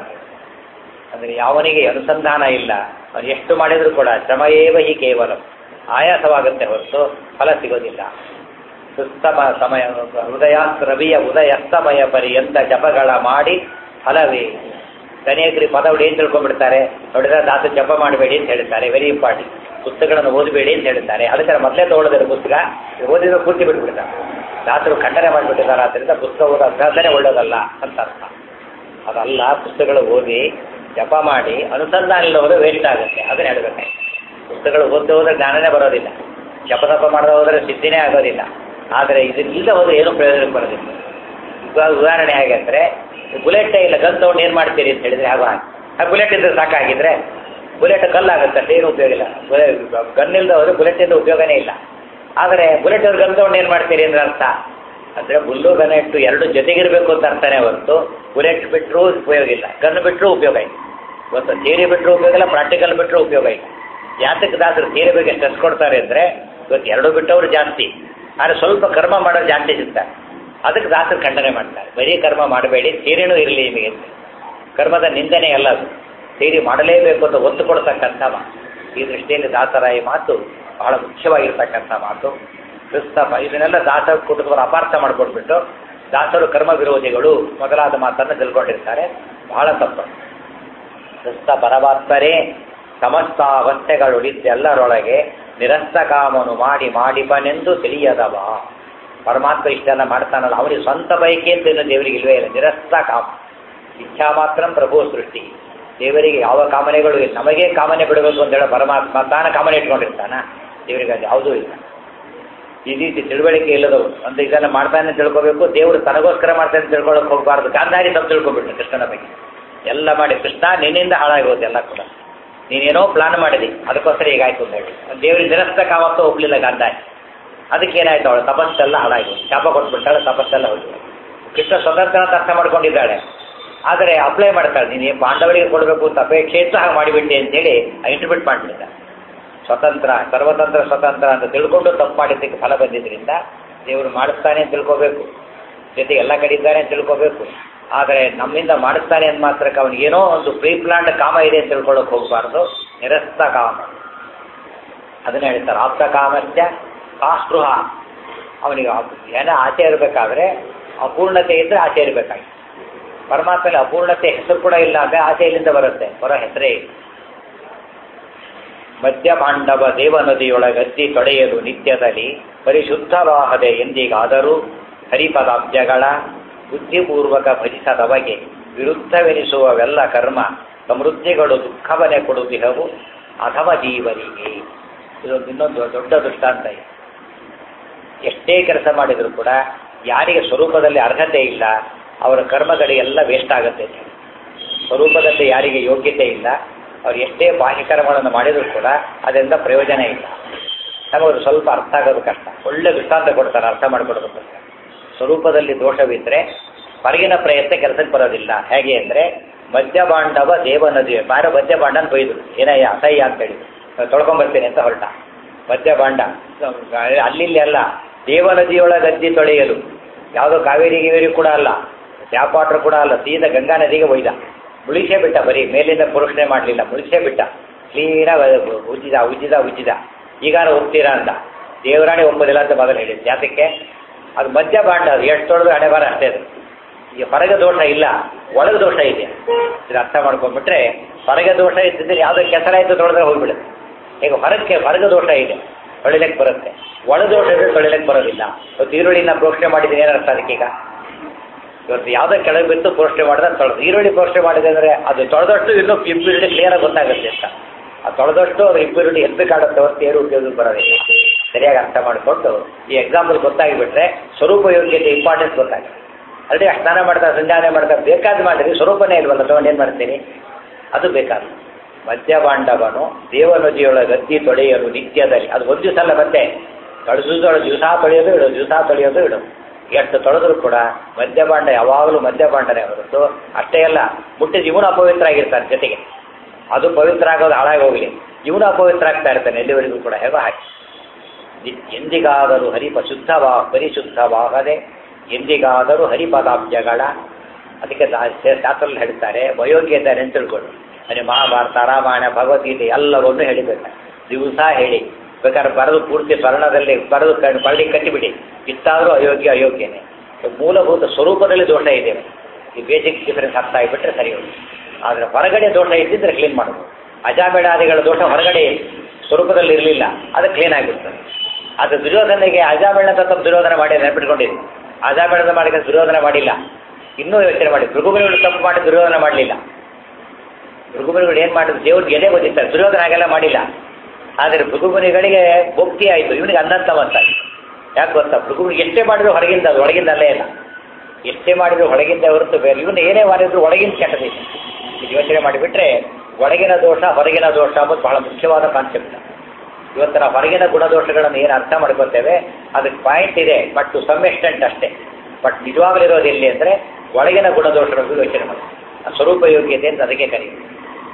ಅಂದರೆ ಯಾವನಿಗೆ ಅನುಸಂಧಾನ ಇಲ್ಲ ಅವನು ಎಷ್ಟು ಮಾಡಿದರೂ ಕೂಡ ಶ್ರಮಯೇವ ಹಿ ಕೇವಲ ಆಯಾಸವಾಗುತ್ತೆ ಹೊರತು ಫಲ ಸಿಗೋದಿಲ್ಲ ಸುಸ್ತಮ ಸಮಯ ಹೃದಯ ರವಿಯ ಉದಯಸ್ತಮಯ ಪರ್ಯಂತ ಜಪಗಳ ಮಾಡಿ ಫಲವೇ ಅನೇಕರಿ ಪದಗಳು ಏನು ತಿಳ್ಕೊಂಡ್ಬಿಡ್ತಾರೆ ನೋಡಿದ್ರೆ ದಾಸ ಜಪ ಮಾಡಬೇಡಿ ಅಂತ ಹೇಳ್ತಾರೆ ವೆರಿ ಇಂಪಾರ್ಟೆಂಟ್ ಪುಸ್ತಕಗಳನ್ನು ಓದಬೇಡಿ ಅಂತ ಹೇಳ್ತಾರೆ ಅದಕ್ಕೆ ಮೊದಲೇ ತೊಗೊಳ್ಳೋದಿಲ್ಲ ಪುಸ್ತಕ ಓದಿದ್ರೆ ಪೂರ್ತಿ ಬಿಟ್ಬಿಡ್ತಾರೆ ದಾಸರು ಖಂಡನೆ ಮಾಡಿಬಿಟ್ಟಿದ್ದಾರೆ ಆದ್ದರಿಂದ ಪುಸ್ತಕ ಓದೋ ಅಭ್ಯಾಸನೇ ಒಳ್ಳೇದಲ್ಲ ಅಂತ ಅರ್ಥ ಅದಲ್ಲ ಪುಸ್ತಕಗಳು ಓದಿ ಜಪ ಮಾಡಿ ಅನುಸಂಧಾನ ಇಲ್ಲವರೆ ವೇಸ್ಟ್ ಆಗುತ್ತೆ ಅದನ್ನ ಹೇಳ್ಬೇಕು ಪುಸ್ತಕಗಳು ಓದ್ತಾ ಹೋದ್ರೆ ಜ್ಞಾನನೇ ಬರೋದಿಲ್ಲ ಜಪ ತಪ ಮಾಡದೆ ಹೋದರೆ ಸಿದ್ಧಿನೇ ಆಗೋದಿಲ್ಲ ಆದರೆ ಇದನ್ನಿಲ್ಲದೆ ಹೋದ್ರೆ ಏನೂ ಪ್ರಯೋಜನಕ್ಕೆ ಬರೋದಿಲ್ಲ ಇವಾಗ ಉದಾಹರಣೆ ಹೇಗೆ ಅಂದರೆ ಬುಲೆಟೇ ಇಲ್ಲ ಗನ್ ತೊಗೊಂಡು ಏನು ಮಾಡ್ತೀರಿ ಅಂತ ಹೇಳಿದ್ರೆ ಆಗ ಆ ಬುಲೆಟ್ ಇದ್ರೆ ಸಾಕಾಗಿದ್ರೆ ಬುಲೆಟ್ ಕಲ್ಲಾಗುತ್ತೆ ಅಷ್ಟೇ ಏನು ಉಪಯೋಗ ಇಲ್ಲ ಗನ್ ಇಲ್ಲದೆ ಹೋದ್ರೆ ಬುಲೆಟಿಂದ ಉಪಯೋಗನೇ ಇಲ್ಲ ಆದರೆ ಬುಲೆಟ್ ಅವ್ರು ಗನ್ ತೊಗೊಂಡು ಏನು ಮಾಡ್ತೀರಿ ಅಂದ್ರೆ ಅರ್ಥ ಅಂದರೆ ಬುಲ್ಲು ಗನ್ ಇಟ್ಟು ಎರಡು ಜೊತೆಗಿರಬೇಕು ಅಂತ ಅರ್ಥನೇ ಹೊರತು ಬುಲೆಟ್ ಬಿಟ್ಟರೂ ಉಪಯೋಗ ಇಲ್ಲ ಗನ್ ಬಿಟ್ಟರೂ ಉಪಯೋಗ ಇಲ್ಲ ಇವತ್ತು ಥಿಯರಿ ಬಿಟ್ಟರೂ ಉಪಯೋಗ ಇಲ್ಲ ಪ್ರಾಕ್ಟಿಕಲ್ ಬಿಟ್ಟರೂ ಉಪಯೋಗ ಇಲ್ಲ ಯಾತಕ್ಕೆ ದಾಸರು ಥಿಯರಿ ಬಗ್ಗೆ ಸ್ಟ್ರೆಸ್ ಕೊಡ್ತಾರೆ ಅಂದರೆ ಇವತ್ತು ಎರಡು ಬಿಟ್ಟವರು ಜಾಸ್ತಿ ಆದರೆ ಸ್ವಲ್ಪ ಕರ್ಮ ಮಾಡೋರು ಜಾಸ್ತಿ ಸಿಗ್ತಾರೆ ಅದಕ್ಕೆ ದಾಸರು ಖಂಡನೆ ಮಾಡ್ತಾರೆ ಬರೀ ಕರ್ಮ ಮಾಡಬೇಡಿ ಥಿಯರಿನೂ ಇರಲಿ ನಿಮಗೆ ಅಂತ ಕರ್ಮದ ನಿಂದನೆ ಅಲ್ಲ ಅದು ಥಿಯರಿ ಮಾಡಲೇಬೇಕು ಅಂತ ಒತ್ತು ಕೊಡ್ತಕ್ಕಂಥ ಮಾತು ಈ ದೃಷ್ಟಿಯಲ್ಲಿ ದಾಸರ ಈ ಮಾತು ಬಹಳ ಮುಖ್ಯವಾಗಿರ್ತಕ್ಕಂಥ ಮಾತು ಕ್ರಿಸ್ತಪ ಇದನ್ನೆಲ್ಲ ದಾಸರ ಕುಟುಂಬರು ಅಪಾರ್ಥ ಮಾಡ್ಕೊಂಡ್ಬಿಟ್ಟು ದಾಸರು ಕರ್ಮ ವಿರೋಧಿಗಳು ಮೊದಲಾದ ಮಾತನ್ನು ತಿಳ್ಕೊಂಡಿರ್ತಾರೆ ಬಹಳ ತಪ್ಪು ಕ್ರಿಸ್ತ ಪರಮಾತ್ಮರೇ ಸಮಸ್ತ ಅವಸ್ಥೆಗಳುಳಿದ್ದೆಲ್ಲರೊಳಗೆ ನಿರಸ್ತ ಕಾಮನು ಮಾಡಿ ಮಾಡಿಪನೆಂದು ತಿಳಿಯದವ ಪರಮಾತ್ಮ ಇಷ್ಟೆಲ್ಲ ಮಾಡ್ತಾನಲ್ಲ ಅವನಿಗೆ ಸ್ವಂತ ಬಯಕೆ ಅಂತ ಇನ್ನು ದೇವರಿಗೆ ಇಲ್ವೇ ಇಲ್ಲ ನಿರಸ್ತ ಕಾಮ ಇಚ್ಛಾ ಮಾತ್ರ ಪ್ರಭು ಸೃಷ್ಟಿ ದೇವರಿಗೆ ಯಾವ ಕಾಮನೆಗಳು ಇಲ್ಲ ನಮಗೇ ಕಾಮನೆ ಬಿಡಬೇಕು ಅಂತ ಹೇಳೋ ಪರಮಾತ್ಮ ತಾನ ಕಾಮನೆ ಇಟ್ಕೊಂಡಿರ್ತಾನ ದೇವರಿಗೆ ಅದು ಯಾವುದೂ ಇಲ್ಲ ಈ ರೀತಿ ತಿಳುವಳಿಕೆ ಇಲ್ಲದವರು ಒಂದು ಇದನ್ನು ಮಾಡ್ತಾನೆ ಅಂತ ತಿಳ್ಕೊಬೇಕು ದೇವರು ತನಗೋಸ್ಕರ ಮಾಡ್ತಾನೆ ಅಂತ ತಿಳ್ಕೊಳಕ್ಕೆ ಹೋಗಬಾರ್ದು ಗಾಂಧಾರಿ ತಪ್ಪು ತಿಳ್ಕೊಬಿಟ್ಟು ಕೃಷ್ಣನ ಬಗ್ಗೆ ಎಲ್ಲ ಮಾಡಿ ಕೃಷ್ಣ ನಿನ್ನಿಂದ ಹಾಳಾಗೋದು ಎಲ್ಲ ಕೂಡ ನೀನೇನೋ ಪ್ಲಾನ್ ಮಾಡಿದಿ ಅದಕ್ಕೋಸ್ಕರ ಹೀಗಾಯ್ತು ಅಂತ ಹೇಳಿ ದೇವರಿಗೆ ನಿರಸ್ತ ಕಾಮತ್ತು ಹೋಗ್ಲಿಲ್ಲ ಗಾಂಧಾರಿ ಅದಕ್ಕೆ ಏನಾಯ್ತು ಅವಳು ತಪಸ್ಸೆಲ್ಲ ಹಾಳಾಗಿ ಶಾಪ ಕೊಟ್ಬಿಟ್ಟಾಳೆ ತಪಸ್ಸೆಲ್ಲ ಹೋಗಿ ಕೃಷ್ಣ ಸ್ವತಂತ್ರ ಅಂತ ಅರ್ಥ ಮಾಡ್ಕೊಂಡಿದ್ದಾಳೆ ಆದರೆ ಅಪ್ಲೈ ಮಾಡ್ತಾಳೆ ನೀನು ಪಾಂಡವರಿಗೆ ಕೊಡಬೇಕು ಅಂತ ಅಪೇಕ್ಷೆ ಇತ್ತು ಹಾಗೆ ಮಾಡಿಬಿಟ್ಟೆ ಅಂತೇಳಿ ಇಂಟರ್ಪ್ರಿಟ್ ಮಾಡಿಬಿಡ್ತಾರೆ ಸ್ವತಂತ್ರ ಸರ್ವತಂತ್ರ ಸ್ವತಂತ್ರ ಅಂತ ತಿಳ್ಕೊಂಡು ತಪ್ಪು ಮಾಡಿದ್ದಕ್ಕೆ ಫಲ ಬಂದಿದ್ದರಿಂದ ದೇವರು ಮಾಡಿಸ್ತಾನೆ ಅಂತ ತಿಳ್ಕೋಬೇಕು ಜೊತೆಗೆ ಎಲ್ಲ ಕಡೆ ಇದ್ದಾನೆ ಅಂತ ತಿಳ್ಕೋಬೇಕು ಆದರೆ ನಮ್ಮಿಂದ ಮಾಡಿಸ್ತಾನೆ ಅಂತ ಮಾತ್ರಕ್ಕೆ ಅವನಿಗೆ ಏನೋ ಒಂದು ಪ್ರೀ ಪ್ಲಾನ್ಡ್ ಕಾಮ ಇದೆ ಅಂತ ತಿಳ್ಕೊಳ್ಳೋಕೆ ಹೋಗಬಾರ್ದು ನಿರಸ್ತ ಕಾಮ ಅದನ್ನ ಹೇಳ್ತಾರೆ ಆಪ್ತ ಕಾಮಸ್ಯ ಕಾಸ್ಪೃಹ ಅವನಿಗೆ ಆ- ಏನೋ ಆಸೆ ಇರಬೇಕಾದ್ರೆ ಅಪೂರ್ಣತೆ ಇದ್ದರೆ ಆಸೆ ಇರಬೇಕಾಗಿ ಪರಮಾತ್ಮನ ಅಪೂರ್ಣತೆ ಹೆಸರು ಕೂಡ ಇಲ್ಲ ಅಂದರೆ ಆಸೆ ಎಲ್ಲಿಂದ ಬರುತ್ತೆ ಬರೋ ಹೆಸರೇ ಇಲ್ಲ ಮಧ್ಯಪಾಂಡವ ದೇವನದಿಯೊಳಗದ್ದಿ ತೊಡೆಯಲು ನಿತ್ಯದಲ್ಲಿ ಪರಿಶುದ್ಧವಾಹದೆ ಎಂದಿಗಾದರೂ ಹರಿಪದಾಬ್ಜಗಳ ಬುದ್ಧಿಪೂರ್ವಕ ಭಜಿಸದವಗೆ ವಿರುದ್ಧವೆನಿಸುವವೆಲ್ಲ ಕರ್ಮ ಸಮೃದ್ಧಿಗಳು ದುಃಖವನ್ನೇ ಕೊಡುತ್ತಿಹವು ಅಧಮ ಜೀವನಿಗೆ ಇದೊಂದು ಇನ್ನೊಂದು ದೊಡ್ಡ ದೃಷ್ಟಾಂತ ಇದೆ ಎಷ್ಟೇ ಕೆಲಸ ಮಾಡಿದರೂ ಕೂಡ ಯಾರಿಗೆ ಸ್ವರೂಪದಲ್ಲಿ ಅರ್ಹತೆ ಇಲ್ಲ ಅವರ ಕರ್ಮಗಳಿಗೆಲ್ಲ ವೇಸ್ಟ್ ಆಗುತ್ತೆ ಅಂತ ಹೇಳಿ. ಸ್ವರೂಪದಲ್ಲಿ ಯಾರಿಗೆ ಯೋಗ್ಯತೆ ಇಲ್ಲ ಅವ್ರು ಎಷ್ಟೇ ಬಾಹ್ಯ ಕರ್ಮಗಳನ್ನು ಮಾಡಿದರೂ ಕೂಡ ಅದರಿಂದ ಪ್ರಯೋಜನ ಇಲ್ಲ ನಮಗದು ಸ್ವಲ್ಪ ಅರ್ಥ ಆಗೋದು ಕಷ್ಟ ಒಳ್ಳೆ ದೃಷ್ಟಾಂತ ಕೊಡ್ತಾರೆ ಅರ್ಥ ಮಾಡಿಕೊಡೋದಕ್ಕೋಸ್ಕರ ಸ್ವರೂಪದಲ್ಲಿ ದೋಷವಿದ್ದರೆ ಹೊರಗಿನ ಪ್ರಯತ್ನ ಕೆಲಸಕ್ಕೆ ಬರೋದಿಲ್ಲ ಹೇಗೆ ಅಂದರೆ ಮದ್ಯಭಾಂಡವ ದೇವ ನದಿ ಬಾರ ಮದ್ಯಭಾಂಡನ ಬೈದರು ಏನಯ್ಯ ಅಸಹ್ಯ ಅಂತ ಹೇಳಿ ತೊಳ್ಕೊಂಬರ್ತೇನೆ ಅಂತ ಹೊರಟ ಮದ್ಯಭಾಂಡ ಅಲ್ಲಿ ಅಲ್ಲ ದೇವ ನದಿಯೊಳಗೆ ಗದ್ದಿ ತೊಳೆಯಲು ಯಾವುದೋ ಕಾವೇರಿ ಗಿವೇರಿ ಕೂಡ ಅಲ್ಲ ಟ್ಯಾಪ್ ವಾಟರ್ ಕೂಡ ಅಲ್ಲ ಸೀದಾ ಗಂಗಾ ನದಿಗೆ ಒಯ್ದ ಮುಳಿಸೇ ಬಿಟ್ಟ ಬರೀ ಮೇಲಿಂದ ಪುರುಷಣೆ ಮಾಡಲಿಲ್ಲ ಮುಳಿಸೇ ಬಿಟ್ಟ ಕ್ಲೀನಾಗಿ ಉಜ್ಜಿದ ಉಜ್ಜಿದ ಉಜ್ಜಿದ ಈಗಾರ ಹೋಗ್ತೀರಾ ಅಂತ ದೇವರಾಣಿ ಒಪ್ಪೋದಿಲ್ಲ ಅಂತ ಮೊದಲು ಹೇಳಿದ್ದು ಜಾತಕ್ಕೆ ಅದು ಮಧ್ಯ ಬಾಂಡ ಅದು ಎಷ್ಟು ತೊಳೆದು ಹಣೆ ಬಾರ ಅಷ್ಟೇ ಅದು ಈಗ ಹೊರಗೆ ದೋಷ ಇಲ್ಲ ಒಳಗೆ ದೋಷ ಇದೆ ಇದು ಅರ್ಥ ಮಾಡ್ಕೊಂಡ್ಬಿಟ್ರೆ ಹೊರಗೆ ದೋಷ ಇದ್ದಿದ್ರೆ ಯಾವುದೋ ಕೆಸರಾಯ್ತು ತೊಳೆದ್ರೆ ಹೋಗ್ಬಿಡುತ್ತೆ ಈಗ ಹೊರಕ್ಕೆ ಹೊರಗೆ ದೋಷ ಇದೆ ತೊಳಿಲಿಕ್ಕೆ ಬರುತ್ತೆ ಒಳ ದೋಷ ಇದ್ರೆ ತೊಳಿಲಿಕ್ಕೆ ಬರೋದಿಲ್ಲ ಇವತ್ತು ಈರುಳ್ಳಿನ ಪ್ರೋಕ್ಷಣೆ ಮಾಡಿದ್ದೀನಿ ಏನರ್ಥ ಅದಕ್ಕೀಗ ಇವತ್ತು ಯಾವುದೋ ಕೆಳಗೆ ಬಿತ್ತು ಪ್ರೋಕ್ಷಣೆ ಮಾಡಿದ್ರೆ ತೊಳೆದು ಈರುಳ್ಳಿ ಪ್ರೋಕ್ಷಣೆ ಮಾಡಿದೆ ಅಂದರೆ ಅದು ತೊಳೆದಷ್ಟು ಇನ್ನೂ ಇಂಪ್ಯೂರಿಟಿ ಕ್ಲಿಯರಾಗಿ ಗೊತ್ತಾಗುತ್ತೆ ಅಂತ ಅದು ತೊಳೆದಷ್ಟು ಅದು ಇಂಪ್ಯೂರಿಟಿ ಎದ್ದಕ್ಕಾಗುತ್ತೆ ಹೊರತು ಏನು ಉಪಯೋಗಕ್ಕೆ ಬರೋದಿಲ್ಲ ಸರಿಯಾಗಿ ಅರ್ಥ ಮಾಡಿಕೊಂಡು ಈ ಎಕ್ಸಾಂಪಲ್ ಗೊತ್ತಾಗಿಬಿಟ್ರೆ ಸ್ವರೂಪ ಯೋಗ್ಯತೆ ಇಂಪಾರ್ಟೆನ್ಸ್ ಗೊತ್ತಾಗುತ್ತೆ ಅಲ್ಲದೆ ಸ್ನಾನ ಮಾಡ್ತಾರೆ ಸಂಧಾನ ಮಾಡ್ತಾರೆ ಬೇಕಾದ ಮಾಡಿರಿ ಸ್ವರೂಪನೇ ಇಲ್ವಲ್ಲ ತಗೊಂಡು ಏನು ಮಾಡ್ತೀನಿ ಅದು ಬೇಕಾದ ಮದ್ಯಭಾಂಡವನು ದೇವನದಿಯೊಳಗೆ ಗದ್ದಿ ತೊಳೆಯಲು ನಿತ್ಯದಲ್ಲಿ ಅದು ಒಂದು ದಿವಸ ಅಲ್ಲ ಮತ್ತೆ ತೊಳೆಸೋದು ದಿವಸ ತೊಳೆಯೋದು ಇಡು ದಿವಸ ತೊಳೆಯೋದು ಇಡು ಎಷ್ಟು ತೊಳೆದ್ರು ಕೂಡ ಮದ್ಯಭಾಂಡ ಯಾವಾಗಲೂ ಮದ್ಯಭಾಂಡನೇ ಹೊರತು ಅಷ್ಟೇ ಅಲ್ಲ ಮುಟ್ಟಿದ ಇವನು ಅಪವಿತ್ರ ಆಗಿರ್ತಾನೆ ಜೊತೆಗೆ ಅದು ಪವಿತ್ರ ಆಗೋದು ಹಾಳಾಗಿ ಹೋಗಲಿ ಇವನು ಅಪವಿತ್ರ ಆಗ್ತಾ ಇರ್ತಾನೆ ಎಲ್ಲಿವರೆಗೂ ಕೂಡ ಹೇಗೋ ಹಾಗೆ ನಿ- ಎಂದಿಗಾದರೂ ಹರಿಪ ಶುದ್ಧವಾ ಪರಿಶುದ್ಧವಾಗದೆ ಎಂದಿಗಾದರೂ ಹರಿಪದಾಬ್ಜಗಳ ಅದಕ್ಕೆ ದಾ- ಶಾಸ್ತ್ರದಲ್ಲಿ ಹೇಳ್ತಾರೆ ವಯೋಗ್ಯತೆ ಅಂತ ತಿಳ್ಕೊಂಡು ಅದೇ ಮಹಾಭಾರತ ರಾಮಾಯಣ ಭಗವದ್ಗೀತೆ ಎಲ್ಲವನ್ನೂ ಹೇಳಿದ್ದಾರೆ ದಿವಸ ಹೇಳಿ ಬೇಕಾದ್ರೆ ಬರೆದು ಪೂರ್ತಿ ಸ್ವರ್ಣದಲ್ಲಿ ಬರೆದು ಕ- ಬರಡಿ ಕಟ್ಟಿಬಿಡಿ ಇತ್ತಾದರೂ ಅಯೋಗ್ಯ ಅಯೋಗ್ಯನೇ ಮೂಲಭೂತ ಸ್ವರೂಪದಲ್ಲಿ ದೋಷ ಇದೆ ಈ ಬೇಸಿಕ್ ಡಿಫರೆನ್ಸ್ ಅರ್ಥ ಆಗಿಬಿಟ್ರೆ ಸರಿ ಹೋಗಿ ಆದರೆ ಹೊರಗಡೆ ದೋಷ ಇದ್ದಿದ್ರೆ ಕ್ಲೀನ್ ಮಾಡೋದು ಅಜಾಮೇಡಾದಿಗಳ ದೋಷ ಹೊರಗಡೆ ಸ್ವರೂಪದಲ್ಲಿ ಇರಲಿಲ್ಲ ಅದು ಕ್ಲೀನ್ ಆಗಿಬಿಡ್ತದೆ ಅದು ದುರ್ಯೋಧನೆಗೆ ಅಜಾಮೇಳ ತತ್ವ ದುರ್ಯೋಧನ ಮಾಡಿ ನೆನಪಿಟ್ಕೊಂಡಿದ್ದು ಅಜಾಮೇಳದ ಮಾಡಿದ ದುರ್ಯೋಧನ ಮಾಡಿಲ್ಲ ಇನ್ನೂ ಯೋಚನೆ ಮಾಡಿ ಭೃಗುಮುನಿಗಳು ತಪ್ಪು ಮಾಡಿ ದುರ್ಯೋಧನ ಮಾಡಲಿಲ್ಲ ಭೃಗುಮುನಿಗಳು ಏನು ಮಾಡಿದ್ರು ದೇವ್ರಿಗೆ ಎದೆ ಬಂದಿರ್ತಾರೆ ದುರ್ಯೋಧನ ಹಾಗೆಲ್ಲ ಮಾಡಿಲ್ಲ ಆದರೆ ಭೃಗುಮುನಿಗಳಿಗೆ ಭಕ್ತಿ ಆಯಿತು ಇವನಿಗೆ ಅನ್ನಂತವಂತ ಯಾಕೆ ಗೊತ್ತಾ ಭೃಗುಮುನಿಗೆ ಎಷ್ಟೇ ಮಾಡಿದ್ರು ಹೊರಗಿಂದ ಅದು ಒಳಗಿಂದ ಅಲ್ಲೇ ಇಲ್ಲ ಎಷ್ಟೇ ಮಾಡಿದ್ರು ಹೊರಗಿಂದ ಹೊರತು ಬೇರೆ ಇವನು ಏನೇ ಮಾಡಿದ್ರು ಒಳಗಿಂದ ಕೆಟ್ಟದಿದೆ ಇದು ಯೋಚನೆ ಮಾಡಿಬಿಟ್ರೆ ಒಳಗಿನ ದೋಷ ಹೊರಗಿನ ದೋಷ ಅಂಬುದು ಬಹಳ ಮುಖ್ಯವಾದ ಕಾನ್ಸೆಪ್ಟ್ ಇವತ್ತರ ಹೊರಗಿನ ಗುಣದೋಷಗಳನ್ನು ಏನು ಅರ್ಥ ಮಾಡ್ಕೊತೇವೆ ಅದಕ್ಕೆ ಪಾಯಿಂಟ್ ಇದೆ ಬಟ್ ಟು ಸಮ್ ಎಕ್ಸ್ಟೆಂಟ್ ಅಷ್ಟೇ ಬಟ್ ನಿಜವಾಗ್ಲೂ ಇರೋದು ಎಲ್ಲಿ ಅಂದರೆ ಒಳಗಿನ ಗುಣದೋಷಗಳನ್ನು ಯೋಚನೆ ಮಾಡಿ ಆ ಸ್ವರೂಪ ಯೋಗ್ಯತೆ ಅಂತ ಅದಕ್ಕೆ ಕರೆಯುತ್ತೆ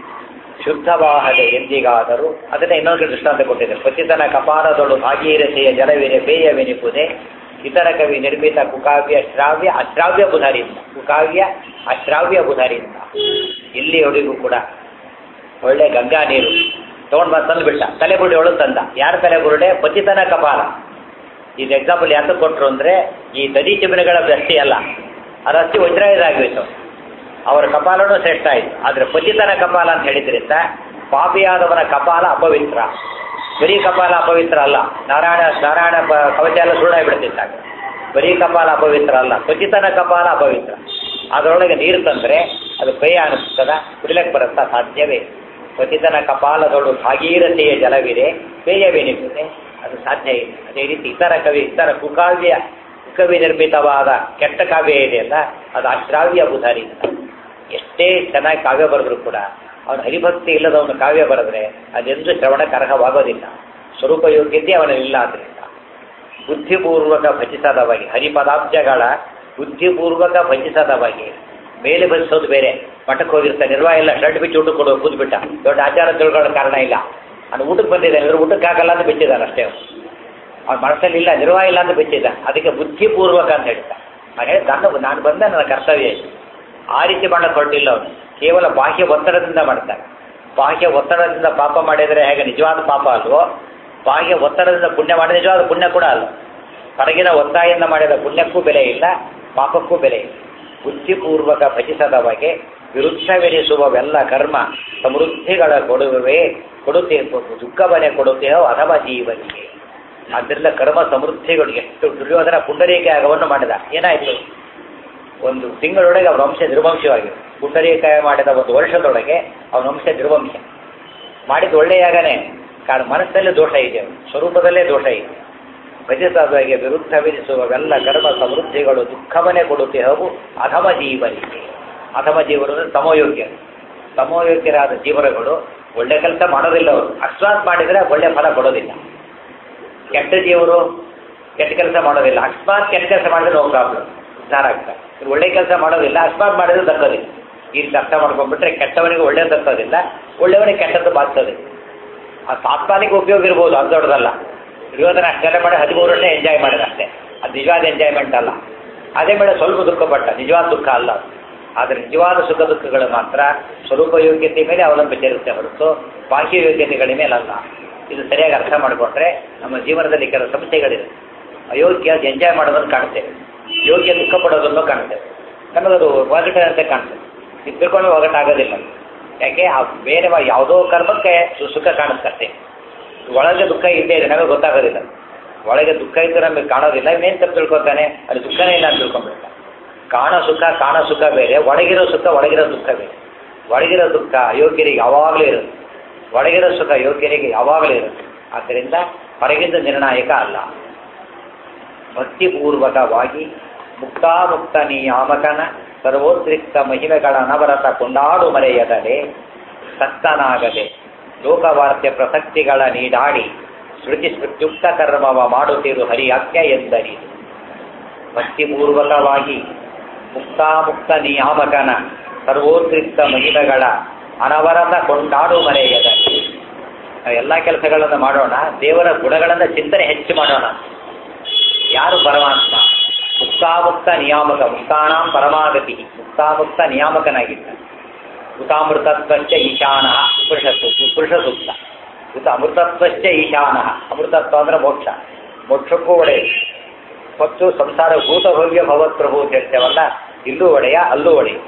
ಶುದ್ಧವಾಹದೆ ಎಂದಿಗಾದರೂ ಅದನ್ನೇ ಇನ್ನೊಂದು ದೃಷ್ಟಾಂತ ಕೊಟ್ಟಿದೆ ಪತಿತನ ಕಪಾಲದೊಳು ಭಾಗೀರಥೆಯ ಜಲವಿರೆ ಬೇಯವೆನಿಪುದೆ ಇತರ ಕವಿ ನಿರ್ಮಿತ ಕುಕಾವ್ಯ ಶ್ರಾವ್ಯ ಅಶ್ರಾವ್ಯ ಬುಧಾರಿಯಿಂದ ಕುಕಾವ್ಯ ಅಶ್ರಾವ್ಯ ಬುಧಾರಿಯಿಂದ ಇಲ್ಲಿಯವರೆಗೂ ಕೂಡ ಒಳ್ಳೆ ಗಂಗಾ ನೀರು ತೊಗೊಂಡು ಬಂದು ತಂದುಬಿಟ್ಟ ತಲೆಬುರುಡೆ ಒಳಗೆ ತಂದ ಯಾರ ತಲೆಬುರುಡೆ ಪತಿತನ ಕಪಾಲ ಇದು ಎಕ್ಸಾಂಪಲ್ ಯಾತಕ್ಕೆ ಕೊಟ್ಟರು ಅಂದರೆ ಈ ದದಿ ಚಿಮನೆಗಳ ಅಷ್ಟೇ ಅಲ್ಲ ಅದು ಅತಿ ವಜ್ರಾಯದಾಗೋಯ್ತು ಅವರ ಕಪಾಲನೂ ಶ್ರೇಷ್ಠ ಆಯಿತು ಆದರೆ ಪತಿತನ ಕಪಾಲ ಅಂತ ಹೇಳಿದ್ರಿಂದ ಪಾಪಿಯಾದವನ ಕಪಾಲ ಅಪವಿತ್ರ ಬರೀ ಕಪಾಲ ಅಪವಿತ್ರ ಅಲ್ಲ ನಾರಾಯಣ ನಾರಾಯಣ ಪ- ಕವಚ ಎಲ್ಲ ಸುಳ್ಳಾಗಿಬಿಡ್ತಿದ್ದಾಗ ಬರೀ ಕಪಾಲ ಅಪವಿತ್ರ ಅಲ್ಲ ಪತಿತನ ಕಪಾಲ ಅಪವಿತ್ರ ಅದರೊಳಗೆ ನೀರು ತಂದರೆ ಅದು ಕೈ ಅನಿಸ್ತದ ಕುಡಿಲಕ್ಕೆ ಬರುತ್ತಾ ಸಾಧ್ಯವೇ ಪತಿತನ ಕಪಾಲದೊಳು ಭಾಗೀರಥೆಯ ಜಲವಿದೆ ಪೇಯವೆನಿಸುತ್ತೆ ಅದು ಸಾಧ್ಯ ಇಲ್ಲ ಅದೇ ರೀತಿ ಇತರ ಕವಿ ಇತರ ಕುಕಾವ್ಯ ಕವಿ ನಿರ್ಮಿತವಾದ ಕೆಟ್ಟ ಕಾವ್ಯ ಇದೆಯಲ್ಲ ಅದು ಅಶ್ರಾವ್ಯ ಬುಧಾರಿ ಅಂತ ಎಷ್ಟೇ ಚೆನ್ನಾಗಿ ಕಾವ್ಯ ಬರೆದ್ರು ಕೂಡ ಅವನು ಹರಿಭಕ್ತಿ ಇಲ್ಲದವನು ಕಾವ್ಯ ಬರೆದ್ರೆ ಅದೆಂದು ಶ್ರವಣಕ್ಕೆ ಅರ್ಹವಾಗೋದಿಲ್ಲ ಸ್ವರೂಪ ಯೋಗ್ಯತೆ ಅವನಲ್ಲಿಲ್ಲ ಆದ್ದರಿಂದ ಬುದ್ಧಿಪೂರ್ವಕ ಭಜಿಸದ ಬಗೆ ಹರಿಪದಾಬ್ಜಗಳ ಬುದ್ಧಿಪೂರ್ವಕ ಭಜಿಸದ ಬಗೆ ಮೇಲೆ ಬದಿಸೋದು ಬೇರೆ ಮಠಕ್ಕೆ ಹೋಗಿರ್ತಾನೆ ನಿರ್ವಾಹ ಇಲ್ಲ ಶರ್ಟ್ ಬಿಚ್ಚಿ ಊಟಕ್ಕೆ ಕೊಡೋ ಕೂತ್ಬಿಟ್ಟ ದೊಡ್ಡ ಆಚಾರ ತಿಳ್ಕೊಳ್ಳೋ ಕಾರಣ ಇಲ್ಲ ಅವ್ನು ಊಟಕ್ಕೆ ಬಂದಿದ್ದಾನೆ ಇದ್ರ ಊಟಕ್ಕೆ ಆಗಲ್ಲ ಅಂತ ಬಿಚ್ಚಿದ್ದಾನೆ ಅಷ್ಟೇ ಅವ್ನು ಅವ್ನ ಮನಸ್ಸಲ್ಲಿ ಇಲ್ಲ ನಿರ್ವಾಹ ಇಲ್ಲ ಅಂತ ಬಿಚ್ಚಿದ್ದ ಅದಕ್ಕೆ ಬುದ್ಧಿಪೂರ್ವಕ ಅಂತ ಹೇಳ್ತಾ ನಾನು ಹೇಳಿ ನಾನು ನಾನು ಬಂದ ನನ್ನ ಕರ್ತವ್ಯ ಇದು ಆ ರೀತಿ ಮಾಡಕ್ಕೆ ಹೊರಟಿಲ್ಲ ಅವನು ಕೇವಲ ಬಾಹ್ಯ ಒತ್ತಡದಿಂದ ಮಾಡ್ತಾನೆ ಬಾಹ್ಯ ಒತ್ತಡದಿಂದ ಪಾಪ ಮಾಡಿದರೆ ಹೇಗೆ ನಿಜವಾದ ಪಾಪ ಅಲ್ವೋ ಬಾಹ್ಯ ಒತ್ತಡದಿಂದ ಪುಣ್ಯ ಮಾಡಿದ ನಿಜವಾದ ಪುಣ್ಯ ಕೂಡ ಅಲ್ಲ ಹೊರಗಿನ ಒತ್ತಾಯದಿಂದ ಮಾಡಿದ ಪುಣ್ಯಕ್ಕೂ ಬೆಲೆ ಇಲ್ಲ ಪಾಪಕ್ಕೂ ಬೆಲೆ ಇಲ್ಲ ಬುದ್ಧಿಪೂರ್ವಕ ಭಜಿಸದವಗೆ ವಿರುದ್ಧವೆನಿಸುವವೆಲ್ಲ ಕರ್ಮ ಸಮೃದ್ಧಿಗಳ ಕೊಡುವೆ ಕೊಡುತ್ತೆ ದುಃಖವನ್ನೇ ಕೊಡುತ್ತೇನೋ ಅಥವಾ ಜೀವನಿಗೆ ಆದ್ದರಿಂದ ಕರ್ಮ ಸಮೃದ್ಧಿಗಳು ಎಷ್ಟು ದುರ್ಯೋಧನ ಪುಂಡರೀಕ ಯಾಗವನ್ನು ಮಾಡಿದ ಏನಾಯಿತು ಒಂದು ತಿಂಗಳೊಳಗೆ ಅವನ ವಂಶ ನಿರ್ವಂಶವಾಗಿದೆ ಪುಂಡರೀಕಾಯ ಮಾಡಿದ ಒಂದು ವರ್ಷದೊಳಗೆ ಅವನ ವಂಶ ನಿರ್ವಂಶ ಮಾಡಿದ ಒಳ್ಳೆಯ ಯಾಗನೇ ಕಾರಣ ಮನಸ್ಸಲ್ಲೇ ದೋಷ ಇದೆ ಅವನು ಸ್ವರೂಪದಲ್ಲೇ ದೋಷ ಇದೆ ಭಜಿಸದವರಿಗೆ ವಿರುದ್ಧವೆನಿಸುವವೆಲ್ಲ ಕರ್ಮ ಸಮೃದ್ಧಿಗಳು ದುಃಖವನ್ನೇ ಕೊಡುತ್ತೆ ಹಾಗೂ ಅಧಮ ಜೀವನಿಗೆ ಅಧಮ ಜೀವರು ಅಂದರೆ ತಮೋಯೋಗ್ಯರು ತಮೋಯೋಗ್ಯರಾದ ಜೀವನಗಳು ಒಳ್ಳೆ ಕೆಲಸ ಮಾಡೋದಿಲ್ಲ ಅವರು ಅಕಸ್ಮಾತ್ ಮಾಡಿದರೆ ಒಳ್ಳೆ ಫಲ ಕೊಡೋದಿಲ್ಲ ಕೆಟ್ಟ ಜೀವರು ಕೆಟ್ಟ ಕೆಲಸ ಮಾಡೋದಿಲ್ಲ ಅಕಸ್ಮಾತ್ ಕೆಟ್ಟ ಕೆಲಸ ಮಾಡಿದ್ರೆ ನೋ ಪ್ರಾಬ್ಲಮ್ ಉದ್ಧಾರ ಆಗ್ತಾರೆ ಇವ್ರು ಒಳ್ಳೆ ಕೆಲಸ ಮಾಡೋದಿಲ್ಲ ಅಕಸ್ಮಾತ್ ಮಾಡಿದ್ರೆ ದಕ್ಕೋದಿಲ್ಲ ಈ ರೀತಿ ಅರ್ಥ ಮಾಡ್ಕೊಂಡ್ಬಿಟ್ರೆ ಕೆಟ್ಟವನಿಗೆ ಒಳ್ಳೇದು ದಕ್ಕೋದಿಲ್ಲ ಒಳ್ಳೆಯವನಿಗೆ ಕೆಟ್ಟದ್ದು ಬಾಗ್ತದೆ ಆ ತಾತ್ಕಾಲಿಕ ಉಪಯೋಗ ಇರ್ಬೋದು ಅದು ದೊಡ್ಡದಲ್ಲ ದುರ್ಯೋಧನ ಅಷ್ಟೆಲ್ಲ ಮಾಡಿ ಹದಿಮೂರು ವರ್ಷ ಎಂಜಾಯ್ ಮಾಡಿದ ಅಷ್ಟೇ ಅದು ನಿಜವಾದ ಎಂಜಾಯ್ಮೆಂಟ್ ಅಲ್ಲ ಅದೇ ಮೇಲೆ ಸ್ವಲ್ಪ ದುಃಖ ಪಟ್ಟ ನಿಜವಾದ ದುಃಖ ಅಲ್ಲ ಅದು. ಆದರೆ ನಿಜವಾದ ಸುಖ ದುಃಖಗಳು ಮಾತ್ರ ಸ್ವರೂಪ ಯೋಗ್ಯತೆ ಮೇಲೆ ಅವಲಂಬಿಸಿರುತ್ತೆ ಹೊರತು ಬಾಹ್ಯ ಯೋಗ್ಯತೆಗಳ ಮೇಲಲ್ಲ ಇದು ಸರಿಯಾಗಿ ಅರ್ಥ ಮಾಡಿಕೊಂಡ್ರೆ ನಮ್ಮ ಜೀವನದಲ್ಲಿ ಕೆಲವು ಸಮಸ್ಯೆಗಳಿದೆ ಅಯೋಗ್ಯ ಎಂಜಾಯ್ ಮಾಡೋದನ್ನು ಕಾಣ್ತೇವೆ ಯೋಗ್ಯ ದುಃಖ ಪಡೋದನ್ನು ಕಾಣ್ತೇವೆ ನಮಗದು ಒಗಟಂತೆ ಕಾಣ್ತೇವೆ ಇದು ತಿಳ್ಕೊಂಡು ಒಗಟಾಗೋದಿಲ್ಲ ಯಾಕೆ ಆ ಬೇರೆ ವ- ಯಾವುದೋ ಕರ್ಮಕ್ಕೆ ಸು- ಸುಖ ಕಾಣಿಸ್ತಷ್ಟೇ ಒಳಗೆ ದುಃಖ ಇದ್ದೇ ಇದೆ ನಮಗೆ ಗೊತ್ತಾಗೋದಿಲ್ಲ ಒಳಗೆ ದುಃಖ ಇದ್ದು ನಮಗೆ ಕಾಣೋದಿಲ್ಲ ಇನ್ನೇನು ತಪ್ಪು ತಿಳ್ಕೊತಾನೆ ಅಲ್ಲಿ ದುಃಖನೇ ಇಲ್ಲ ಅಂತ ತಿಳ್ಕೊಂಡ್ಬಿಡ್ತಾನೆ ಕಾಣೋ ಸುಖ ಕಾಣೋ ಸುಖ ಬೇರೆ ಒಳಗಿರೋ ಸುಖ ಒಳಗಿರೋ ದುಃಖ ಬೇರೆ ಒಳಗಿರೋ ದುಃಖ ಅಯೋಗ್ಯರಿಗೆ ಯಾವಾಗಲೂ ಇರುತ್ತೆ ಒಳಗಿರೋ ಸುಖ ಯೋಗ್ಯರಿಗೆ ಯಾವಾಗಲೂ ಇರುತ್ತೆ ಆದ್ದರಿಂದ ಹೊರಗಿಂದ ನಿರ್ಣಾಯಕ ಅಲ್ಲ ಭಕ್ತಿಪೂರ್ವಕವಾಗಿ ಮುಕ್ತಾಮುಕ್ತ ನಿಯಾಮಕನ ಸರ್ವೋದ್ರಿಕ್ತ ಮಹಿಮೆಗಳ ಅನವರತ ಕೊಂಡಾಡು ಮರೆಯದಲೆ ಸತ್ತನಾಗದೆ ಲೋಕವಾರ್ತೆ ಪ್ರಸಕ್ತಿಗಳ ನೀಡಾಡಿ ಶ್ರುತಿ ಸ್ಮೃತ್ಯುಕ್ತ ಕರ್ಮವ ಮಾಡುತ್ತಿರು ಹರಿಯಾಖ್ಯ ಎಂದರಿ ಭಕ್ತಿಪೂರ್ವಕವಾಗಿ ಮುಕ್ತಾಮುಕ್ತ ನಿಯಾಮಕನ ಸರ್ವೋದ್ರಿಕ್ತ ಮಹಿಮೆಗಳ ಅನವರತ ಕೊಂಡಾಡು ಮರೆಯದಲ್ಲಿ ಎಲ್ಲ ಕೆಲಸಗಳನ್ನು ಮಾಡೋಣ ದೇವರ ಗುಣಗಳನ್ನು ಚಿಂತನೆ ಹೆಚ್ಚು ಮಾಡೋಣ ಯಾರು ಪರಮಾತ್ಮ ಮುಕ್ತಾಮುಕ್ತ ನಿಯಾಮಕ ಮುಕ್ತಾನಾಂ ಪರಮಾಗತಿ ಮುಕ್ತಾಮುಕ್ತ ನಿಯಾಮಕನಾಗಿದ್ದ ಉತಾಮೃತತ್ವಶ್ಚ ಈಶಾನ ಪುರುಷ ಸೂಕ್ತ ಪುರುಷ ಸೂಕ್ತ ಉತ ಅಮೃತತ್ವಶ್ಚ ಈಶಾನ ಅಮೃತತ್ವ ಅಂದ್ರೆ ಮೋಕ್ಷ ಮೋಕ್ಷಕ್ಕೂ ಒಡೆಯ ಮತ್ತು ಸಂಸಾರ ಭೂತ ಭವ್ಯ ಭವತ್ಪ್ರಭು ಅಂತ ಹೇಳ್ತೇವಲ್ಲ ಇಲ್ಲೂ ಒಡೆಯ ಅಲ್ಲೂ ಒಡೆಯ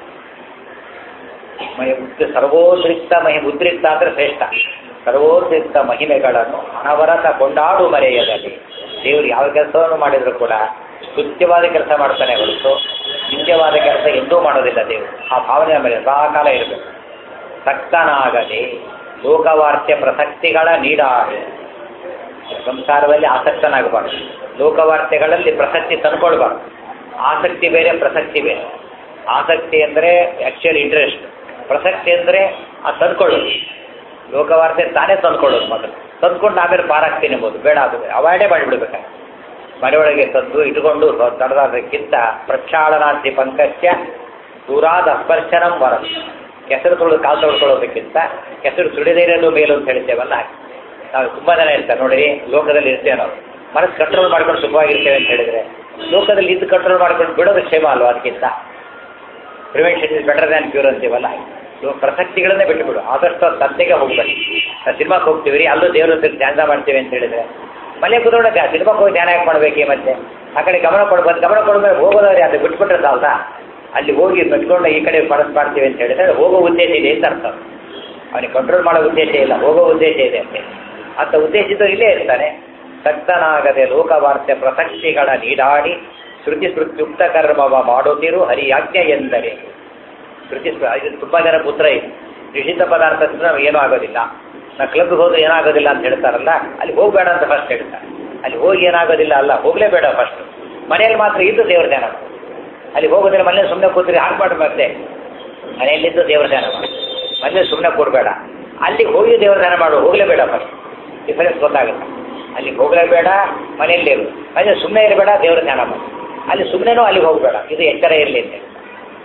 ಮಯ ಉದ್ದ ಸರ್ವೋದ್ರಿಕ್ತ ಮಹಿ ಉದ್ರಿಕ್ತ ಅಂದ್ರೆ ಶ್ರೇಷ್ಠ ಸರ್ವೋದ್ರಿಕ್ತ ಮಹಿಮೆಗಳನ್ನು ಅನವರತ ಕೊಂಡಾಡು ಮರೆಯದಲ್ಲಿ ದೇವರು ಯಾವ ಕೆಲಸವನ್ನು ಮಾಡಿದರೂ ಕೂಡ ಕೃತ್ಯವಾದ ಕೆಲಸ ಮಾಡ್ತಾನೆ ಹೊರತು ನಿತ್ಯವಾದ ಕೆಲಸ ಎಂದೂ ಮಾಡೋದಿಲ್ಲ ದೇವರು ಆ ಭಾವನೆಯ ಮೇಲೆ ಸದಾಕಾಲ ಇರಬೇಕು ಸಕ್ತನಾಗದೆ ಲೋಕವಾರ್ತೆ ಪ್ರಸಕ್ತಿಗಳ ನೀಡಾಡಿ ಸಂಸಾರದಲ್ಲಿ ಆಸಕ್ತನಾಗಬಾರ್ದು ಲೋಕವಾರ್ತೆಗಳಲ್ಲಿ ಪ್ರಸಕ್ತಿ ತಂದ್ಕೊಳ್ಬಾರ್ದು ಆಸಕ್ತಿ ಬೇರೆ ಪ್ರಸಕ್ತಿ ಬೇರೆ ಆಸಕ್ತಿ ಅಂದರೆ ಆ್ಯಕ್ಚುಯಲ್ ಇಂಟ್ರೆಸ್ಟ್ ಪ್ರಸಕ್ತಿ ಅಂದರೆ ಆ ತಂದ್ಕೊಳ್ಳೋದು ಲೋಕವಾರ್ತೆ ತಾನೇ ತಂದ್ಕೊಳ್ಳೋದು ಮೊದಲು ತಂದ್ಕೊಂಡು ಆಮೇಲೆ ಪಾರಾಗ್ತೀನಿ ಎಂಬುದು ಬೇಡ ಅದು ಅವಾಯ್ಡೇ ಮಾಡಿಬಿಡ್ಬೇಕಾದ್ರೆ ಮನೆಯೊಳಗೆ ತಂದು ಇಟ್ಕೊಂಡು ತಡೆದಾದಕ್ಕಿಂತ ಪ್ರಕ್ಷಾಳನಾಂತಿ ಪಂಕಸ್ಯ ದೂರಾದ ಸ್ಪರ್ಶನಂ ವರದು ಕೆಸರು ತೊಳೆದು ಕಾಲು ತೊಳ್ಕೊಳ್ಳೋದಕ್ಕಿಂತ ಕೆಸರು ಸುಳಿದೇ ಇರೋದು ಮೇಲು ಅಂತ ಹೇಳ್ತೇವಲ್ಲ ನಾವು ತುಂಬ ಜನ ಇರ್ತಾರೆ ನೋಡಿ ಲೋಕದಲ್ಲಿ ಇರ್ತೇವೆ ನಾವು ಮನಸ್ಸು ಕಂಟ್ರೋಲ್ ಮಾಡ್ಕೊಂಡು ಸುಖವಾಗಿರ್ತೇವೆ ಅಂತ ಹೇಳಿದ್ರೆ ಲೋಕದಲ್ಲಿ ಇದ್ದು ಕಂಟ್ರೋಲ್ ಮಾಡ್ಕೊಂಡು ಬಿಡೋದು ಕ್ಷೇಮ ಅಲ್ವಾ ಅದಕ್ಕಿಂತ prevention is better than cure ಅಂತೀವಲ್ಲ ಇವು ಪ್ರಸಕ್ತಿಗಳನ್ನೇ ಬಿಟ್ಟುಬಿಡು ಆದಷ್ಟು ತಂದೆಗೆ ಹೋಗ್ಬೇಕು ನಾವು ಸಿನಿಮಾಕ್ಕೆ ಹೋಗ್ತೀವಿ ರೀ ಅಲ್ಲೂ ದೇವ್ರ ಹತ್ರ ಧ್ಯಾನ ಮಾಡ್ತೀವಿ ಅಂತ ಹೇಳಿದ್ರೆ ಮನೆ ಕುತ್ಕೊಂಡಾಗ ಸಿನಿಮಾಕ್ಕೆ ಹೋಗಿ ಧ್ಯಾನ ಯಾಕೆ ಮಾಡ್ಬೇಕು ಮತ್ತೆ ಆ ಕಡೆ ಗಮನ ಕೊಡ್ಬೋದು ಗಮನ ಕೊಡ್ಬೇಕು ಹೋಗೋದವ್ರಿ ಅದು ಬಿಟ್ಬಿಟ್ರೆ ಸಾಲ್ದಾ ಅಲ್ಲಿ ಹೋಗಿ ಮೆಟ್ಕೊಂಡು ಈ ಕಡೆ ಮನಸ್ಸು ಮಾಡ್ತೀವಿ ಅಂತ ಹೇಳಿದ್ರೆ ಹೋಗೋ ಉದ್ದೇಶ ಇದೆ ಅಂತ ಅರ್ಥ ಅವನಿಗೆ ಕಂಟ್ರೋಲ್ ಮಾಡೋ ಉದ್ದೇಶ ಇಲ್ಲ ಹೋಗೋ ಉದ್ದೇಶ ಇದೆ ಅಂತೆ ಅಂತ ಉದ್ದೇಶಿದ್ದು ಇಲ್ಲೇ ಇರ್ತಾನೆ ಸಕ್ತನಾಗದೆ ಲೋಕವಾರ್ತೆ ಪ್ರಸಕ್ತಿಗಳ ನೀಡಾಡಿ ಶ್ರುತಿ ಸ್ಮೃತ್ಯುಕ್ತ ಕರ್ಮವ ಮಾಡೋತಿರು ಹರಿಯಾಜ್ಞೆ ಎಂದರೆ ಶ್ರುತಿ ಸ್ಮೃ- ಇದು ತುಂಬ ಜನ ಪುತ್ರ ಇದೆ ನಿಷಿದ್ಧ ಪದಾರ್ಥ ತಿಂದ್ರೆ ನಮ್ಗೆ ಏನೂ ಆಗೋದಿಲ್ಲ ನಾ ಕ್ಲಬ್ಗೆ ಹೋದ್ರೆ ಏನಾಗೋದಿಲ್ಲ ಅಂತ ಹೇಳ್ತಾರಲ್ಲ ಅಲ್ಲಿ ಹೋಗಬೇಡ ಅಂತ ಫಸ್ಟ್ ಹೇಳ್ತಾರೆ ಅಲ್ಲಿ ಹೋಗಿ ಏನಾಗೋದಿಲ್ಲ ಅಲ್ಲ ಹೋಗಲೇಬೇಡ ಫಸ್ಟ್ ಮನೆಯಲ್ಲಿ ಮಾತ್ರ ಇದ್ದು ದೇವ್ರ ಧ್ಯಾನ ಮಾಡು. ಅಲ್ಲಿ ಹೋಗೋದಿಲ್ಲ ಮನೇಲಿ ಸುಮ್ಮನೆ ಕೂತ್ರಿ ಹಾಗೆ ಮಾಡಿ ಮತ್ತೆ ಮನೆಯಲ್ಲಿದ್ದು ದೇವ್ರ ಧ್ಯಾನ ಮಾಡು ಮನೇಲಿ ಸುಮ್ಮನೆ ಕೂಡಬೇಡ ಅಲ್ಲಿ ಹೋಗಿ ದೇವ್ರ ಧ್ಯಾನ ಮಾಡು ಹೋಗಲೇಬೇಡ ಫಸ್ಟ್ ಡಿಫರೆನ್ಸ್ ಗೊತ್ತಾಗುತ್ತೆ ಅಲ್ಲಿ ಹೋಗಲೇಬೇಡ ಮನೆಯಲ್ಲಿ ಇರು ಮನೇಲಿ ಸುಮ್ಮನೆ ಇರಬೇಡ ದೇವ್ರ ಧ್ಯಾನ ಮಾಡು ಅಲ್ಲಿ ಸುಮ್ಮನೆನೂ ಅಲ್ಲಿಗೆ ಹೋಗಬೇಡ ಇದು ಎಚ್ಚರ ಇರಲಿ ಅಂತ ಹೇಳಿ.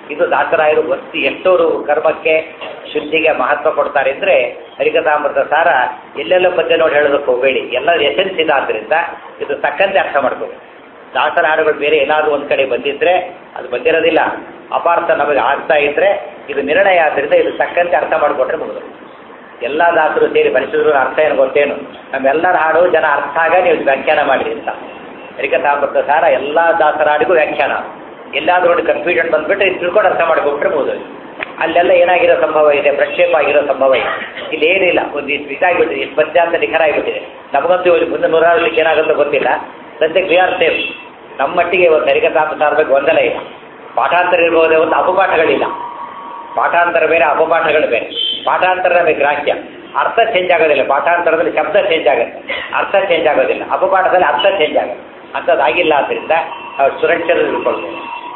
ಇದು ದಾಸರಾಯರು ವಸ್ತು ಎಷ್ಟೋರು ಕರ್ಮಕ್ಕೆ ಶುದ್ಧಿಗೆ ಮಹತ್ವ ಕೊಡ್ತಾರೆ ಅಂದರೆ ಹರಿಕಥಾಮೃತ ಸಾರ ಎಲ್ಲೆಲ್ಲ ಪದ್ಯ ನೋಡಿ ಹೇಳೋದಕ್ಕೆ ಹೋಗಬೇಡಿ ಎಲ್ಲ ಎಸೆನ್ಸ್ ಇದಾದ್ರಿಂದ ಇದು ತಕ್ಕಂತೆ ಅರ್ಥ ಮಾಡ್ಕೋಬೇಕು ದಾಸರ ಹಾಡುಗಳು ಬೇರೆ ಏನಾದರೂ ಒಂದು ಕಡೆ ಬಂದಿದ್ರೆ ಅದು ಬಂದಿರೋದಿಲ್ಲ ಅಪಾರ್ಥ ನಮಗೆ ಆಗ್ತಾ ಇದ್ರೆ ಇದು ನಿರ್ಣಯ ಆದ್ದರಿಂದ ಇದು ತಕ್ಕಂತೆ ಅರ್ಥ ಮಾಡಿಕೊಟ್ರೆ ಮುಗಿದು ಎಲ್ಲ ದಾಸರು ಸೇರಿ ಬರೆಸಿದ್ರು ಅರ್ಥ ಏನು ಗೊತ್ತೇನು ನಮ್ಮೆಲ್ಲರ ಹಾಡು ಜನ ಅರ್ಥ ಆಗ ನೀವು ವ್ಯಾಖ್ಯಾನ ಮಾಡಿರಿ ಅಂತ ಹರಿಕಥಾಮೃತ ಸಾರ ಎಲ್ಲ ದಾಸರ ಹಾಡಿಗೂ ವ್ಯಾಖ್ಯಾನ ಎಲ್ಲಾದ್ರೂ ನೋಡಿ ಕನ್ಫ್ಯೂಷನ್ ಬಂದ್ಬಿಟ್ರೆ ಇದು ತಿಳ್ಕೊಂಡು ಅರ್ಥ ಮಾಡ್ಕೊಂಡ್ಬಿಟ್ರೆ ಮುಗಿದು ಅಲ್ಲೆಲ್ಲ ಏನಾಗಿರೋ ಸಂಭವ ಇದೆ ಪ್ರಕ್ಷೇಪ ಆಗಿರೋ ಸಂಭವ ಇದೆ ಇಲ್ಲಿ ಏನಿಲ್ಲ ಒಂದು ಇಷ್ಟು ಇದಾಗಿಬಿಟ್ಟಿದೆ ಇಷ್ಟು ಪದ್ಯ ಅಂತ ನಿಖರ ಆಗಿಬಿಟ್ಟಿದೆ ನಮಗಂತೂ ಇವಾಗ ಮುಂದೆ ನೂರಾಗಲಿಕ್ಕೆ ಏನಾಗುತ್ತೋ ಗೊತ್ತಿಲ್ಲ ಸದ್ಯಕ್ಕೆ ವಿ ಆರ್ ಸೇಫ್ ನಮ್ಮ ಮಟ್ಟಿಗೆ ಒಂದು ಹರಿಕಥಾಮೃತ ಬಗ್ಗೆ ಗೊಂದಲ ಇಲ್ಲ ಪಾಠಾಂತರ ಇರ್ಬೋದೇ ಒಂದು ಅಪಪಾಠಗಳಿಲ್ಲ ಪಾಠಾಂತರ ಬೇರೆ ಅಪಪಾಠಗಳು ಬೇರೆ ಪಾಠಾಂತರ ನಮಗೆ ಗ್ರಾಹ್ಯ ಅರ್ಥ ಚೇಂಜ್ ಆಗೋದಿಲ್ಲ ಪಾಠಾಂತರದಲ್ಲಿ ಶಬ್ದ ಚೇಂಜ್ ಆಗುತ್ತೆ ಅರ್ಥ ಚೇಂಜ್ ಆಗೋದಿಲ್ಲ ಅಪಪಾಠದಲ್ಲಿ ಅರ್ಥ ಚೇಂಜ್ ಆಗುತ್ತೆ ಅಂಥದ್ದಾಗಿಲ್ಲ ಆದ್ದರಿಂದ ನಾವು ಸುರಕ್ಷತೆ ತಿಳ್ಕೊಳ್ಬೇಕು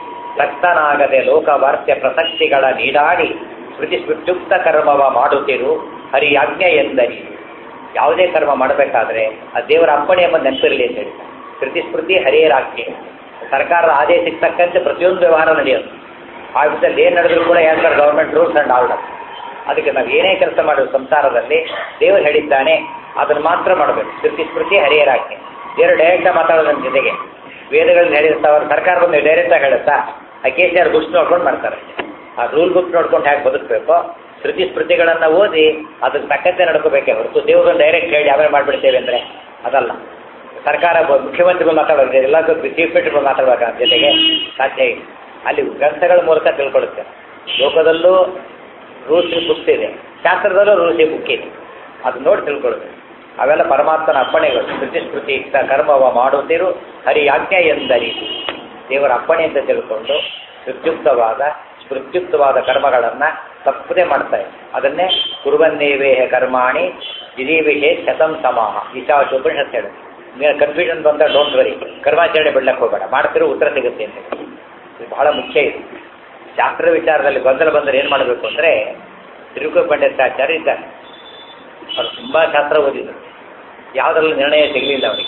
ರಕ್ತನಾಗದೆ ಲೋಕವಾರ್ತ್ಯ ಪ್ರಸಕ್ತಿಗಳ ನೀಡಾಡಿ ಸ್ಮೃತಿ ಸ್ಮೃತ್ಯುಕ್ತ ಕರ್ಮವ ಮಾಡುತ್ತಿರು ಹರಿಯಾಜ್ಞೆ ಎಂದರಿ ಯಾವುದೇ ಕರ್ಮ ಮಾಡಬೇಕಾದ್ರೆ ಆ ದೇವರ ಅಪ್ಪಣೆ ಎಂಬ ನೆನಪಿರಲಿ ಅಂತ ಹೇಳ್ತಾರೆ ಸ್ಮೃತಿ ಸ್ಮೃತಿ ಹರಿಯರಾಜ್ಞೆ ಸರ್ಕಾರದ ಆದೇಶಕ್ಕೆ ತಕ್ಕಂತೆ ಪ್ರತಿಯೊಂದು ವ್ಯವಹಾರ ನಡೆಯೋದು ಆ ವಿಷಯದಲ್ಲಿ ಏನು ನಡೆದ್ರು ಕೂಡ ಯಾಕಂದ್ರೆ ಗೌರ್ಮೆಂಟ್ ರೂಲ್ಸ್ ಆ್ಯಂಡ್ ಆರ್ಡರ್ ಅದಕ್ಕೆ ನಾವು ಏನೇ ಕೆಲಸ ಮಾಡೋದು ಸಂಸಾರದಲ್ಲಿ ದೇವರು ಹೇಳಿದ್ದಾನೆ ಅದನ್ನು ಮಾತ್ರ ಮಾಡಬೇಕು ಸ್ಮೃತಿ ಸ್ಮೃತಿ ಹರಿಯರಾಜ್ಞೆ ದೇವರು ಡೈರೆಕ್ಟಾಗಿ ಮಾತಾಡೋದು ನಮ್ಮ ಜೊತೆಗೆ ವೇದಗಳನ್ನ ಹೇಳಿರ್ತಾವ ಸರ್ಕಾರ ಬಂದು ಡೈರೆಕ್ಟಾಗಿ ಹೇಳುತ್ತಾ ಆ ಕೆ ಸಿ ಆರ್ ಬುಕ್ಸ್ ನೋಡ್ಕೊಂಡು ಮಾಡ್ತಾರೆ ಆ ರೂಲ್ ಬುಕ್ ನೋಡ್ಕೊಂಡು ಹೇಗೆ ಬದುಕಬೇಕು ಶ್ರುತಿ ಸ್ಮೃತಿಗಳನ್ನು ಓದಿ ಅದಕ್ಕೆ ತಕ್ಕಂತೆ ನಡ್ಕೋಬೇಕೇ ಹೊರತು ದೇವ್ರನ್ನ ಡೈರೆಕ್ಟ್ ಹೇಳಿ ಆಮೇಲೆ ಮಾಡಿಬಿಡ್ತೇವೆ ಅಂದರೆ ಅದಲ್ಲ ಸರ್ಕಾರ ಬ- ಮುಖ್ಯಮಂತ್ರಿಗಳು ಮಾತಾಡೋದು ಎಲ್ಲ ಚೀಫ್ ಮಿನಿಸ್ಟರ್ಗಳು ಮಾತಾಡ್ಬೇಕು ನಮ್ಮ ಜೊತೆಗೆ ಸಾಧ್ಯ ಇಲ್ಲ ಅಲ್ಲಿ ಗ್ರಂಥಗಳ ಮೂಲಕ ತಿಳ್ಕೊಳ್ಳುತ್ತೆ ಲೋಕದಲ್ಲೂ ರೂಲ್ಸ್ ಬುಕ್ಸ್ ಇದೆ ಶಾಸ್ತ್ರದಲ್ಲೂ ರೂಲ್ಸ್ ಬುಕ್ ಇದೆ ಅದು ನೋಡಿ ತಿಳ್ಕೊಳ್ಳುತ್ತೆ ಅವೆಲ್ಲ ಪರಮಾತ್ಮನ ಅಪ್ಪಣೆಗಳು ಸ್ಮೃತಿ ಸ್ಮೃತಿ ಕರ್ಮವ ಮಾಡುತ್ತಿರು ಹರಿ ಆಜ್ಞೆ ಎಂದರಿ ದೇವರ ಅಪ್ಪಣೆ ಅಂತ ತಿಳ್ಕೊಂಡು ಸ್ಮೃತ್ಯುಕ್ತವಾದ ಸ್ಮೃತ್ಯುಕ್ತವಾದ ಕರ್ಮಗಳನ್ನು ತಪ್ಪದೆ ಮಾಡ್ತಾರೆ ಅದನ್ನೇ ಕುರುವನ್ನೇವೇಹ ಕರ್ಮಾಣಿ ಜಿಜೀವಿಷೆ ಶತಂ ಸಮಾಹ ಈಶಾವಾಚ ಉಪನಿಷತ್ ಹೇಳುತ್ತೆ ನೀವು ಕನ್ಫ್ಯೂಷನ್ ಬಂದ ಡೋಂಟ್ ವರಿ ಕರ್ಮಾಚರಣೆ ಬಿಡ್ಲಕ್ಕೆ ಹೋಗಬೇಡ ಮಾಡ್ತಿರೋ ಉತ್ತರ ಸಿಗುತ್ತೆ ಅಂತ ಇದು ಬಹಳ ಮುಖ್ಯ ಇದು ಶಾಸ್ತ್ರ ವಿಚಾರದಲ್ಲಿ ಗೊಂದಲ ಬಂದರೆ ಏನು ಮಾಡಬೇಕು ಅಂದರೆ ತಿರುಕು ಪಂಡಿತಾಚಾರ್ಯ ಇದ್ದಾರೆ ಅವ್ರು ತುಂಬ ಶಾಸ್ತ್ರ ಓದಿದ್ರು ಯಾವುದರಲ್ಲೂ ನಿರ್ಣಯ ಸಿಗಲಿಲ್ಲ ಅವರಿಗೆ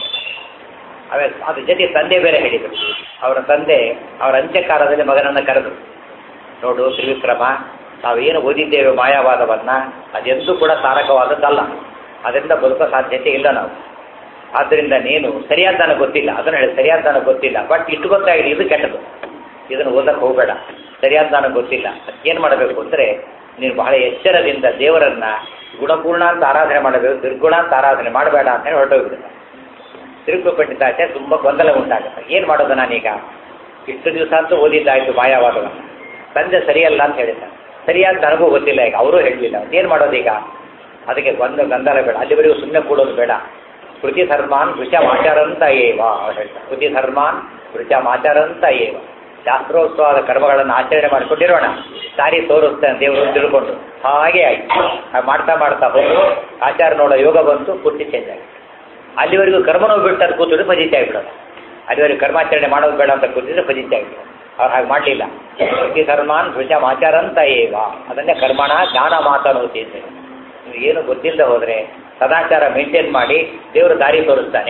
ಅವೇ ಅದ್ರ ಜೊತೆ ತಂದೆ ಬೇರೆ ಹೇಳಿದರು ಅವರ ತಂದೆ ಅವರ ಅಂತ್ಯಕಾಲದಲ್ಲಿ ಮಗನನ್ನು ಕರೆದರು ನೋಡು ತ್ರಿವಿಕ್ರಮ ನಾವೇನು ಓದಿದ್ದೇವೆ ಮಾಯಾವಾದವನ್ನು ಅದೆಂದೂ ಕೂಡ ತಾರಕವಾದದ್ದಲ್ಲ ಅದರಿಂದ ಬದುಕೋ ಸಾಧ್ಯತೆ ಇಲ್ಲ ನಾವು ಆದ್ದರಿಂದ ನೀನು ಸರಿಯಾದ ನನಗೆ ಗೊತ್ತಿಲ್ಲ ಅದನ್ನು ಹೇಳಿ ಸರಿಯಾದ ನನಗೆ ಗೊತ್ತಿಲ್ಲ ಬಟ್ ಇಷ್ಟು ಗೊತ್ತಾಗಿದೆ ಇದು ಕೆಟ್ಟದು ಇದನ್ನು ಓದಕ್ಕೆ ಹೋಗಬೇಡ ಸರಿಯಾದ ನನಗೆ ಗೊತ್ತಿಲ್ಲ ಏನು ಮಾಡಬೇಕು ಅಂದರೆ ನೀನು ಬಹಳ ಎಚ್ಚರದಿಂದ ದೇವರನ್ನ ಗುಣಪೂರ್ಣ ಅಂತ ಆರಾಧನೆ ಮಾಡಬೇಕು ದುರ್ಗುಣ ಅಂತ ಆರಾಧನೆ ಮಾಡಬೇಡ ಅಂತ ಹೇಳಿ ಹೊರಟೋಗ್ಬಿಡುತ್ತೆ ತಿರುಗು ಪಂಡಿತಾಚೆ ತುಂಬ ಗೊಂದಲ ಉಂಟಾಗುತ್ತೆ ಏನು ಮಾಡೋದು ನಾನೀಗ ಇಷ್ಟು ದಿವಸ ಅಂತೂ ಓದಿದ್ದಾಯಿತು ಮಾಯಾವಾದವನ್ನು ತಂದೆ ಸರಿಯಲ್ಲ ಅಂತ ಹೇಳಿದ್ದ ಸರಿಯಾದ ನನಗೂ ಗೊತ್ತಿಲ್ಲ ಈಗ ಅವರೂ ಹೇಳಲಿಲ್ಲ ಏನು ಮಾಡೋದೀಗ ಅದಕ್ಕೆ ಗೊಂದ ಗೊಂದಲ ಬೇಡ ಅಲ್ಲಿವರೆಗೂ ಸುಮ್ಮನೆ ಕೂಡೋದು ಬೇಡ ಕೃತಿ ಧರ್ಮಾನ್ ವೃಷಮಾಚಾರಂತ ಏವ ಅವ್ರು ಹೇಳ್ತಾರೆ ಕೃತಿ ಧರ್ಮಾನ್ ವೃಷಮಾಚಾರಂತ ಏವ ಶಾಸ್ತ್ರೋತ್ಸವದ ಕರ್ಮಗಳನ್ನು ಆಚರಣೆ ಮಾಡಿಕೊಂಡಿರೋಣ ದಾರಿ ತೋರಿಸ್ತಾನೆ ದೇವರು ತಿಳ್ಕೊಂಡು ಹಾಗೆ ಆಯ್ತು ಹಾಗೆ ಮಾಡ್ತಾ ಮಾಡ್ತಾ ಹೋದ್ರು ಆಚಾರ ನೋಡೋ ಯೋಗ ಬಂತು ಪೂರ್ತಿ ಚೇಂಜ್ ಆಗಿದೆ ಅಲ್ಲಿವರೆಗೂ ಕರ್ಮನೂ ಬಿಡ್ತಾರೆ ಕೂತ್ಬಿಟ್ಟು ಫಜಿತಿ ಆಗಿಬಿಡೋದು ಅಲ್ಲಿವರೆಗೂ ಕರ್ಮಾಚರಣೆ ಮಾಡೋದು ಬೇಡ ಅಂತ ಕೂತಿದ್ರೆ ಫಜಿತಿ ಆಗಿಬಿಡೋದು ಅವ್ರು ಹಾಗೆ ಮಾಡಲಿಲ್ಲ ಕೃತಿ ಧರ್ಮಾನ್ ವೃಷಮಾಚಾರಂತ ಏವ ಅದನ್ನೇ ಕರ್ಮಣ ಜ್ಞಾನ ಮಾತನೋತಿ ಅಂತ ಹೇಳಿ. ನೀವು ಏನು ಗೊತ್ತಿಲ್ಲದೆ ಹೋದರೆ ಸದಾಚಾರ ಮೇಂಟೈನ್ ಮಾಡಿ ದೇವರು ದಾರಿ ತೋರಿಸ್ತಾನೆ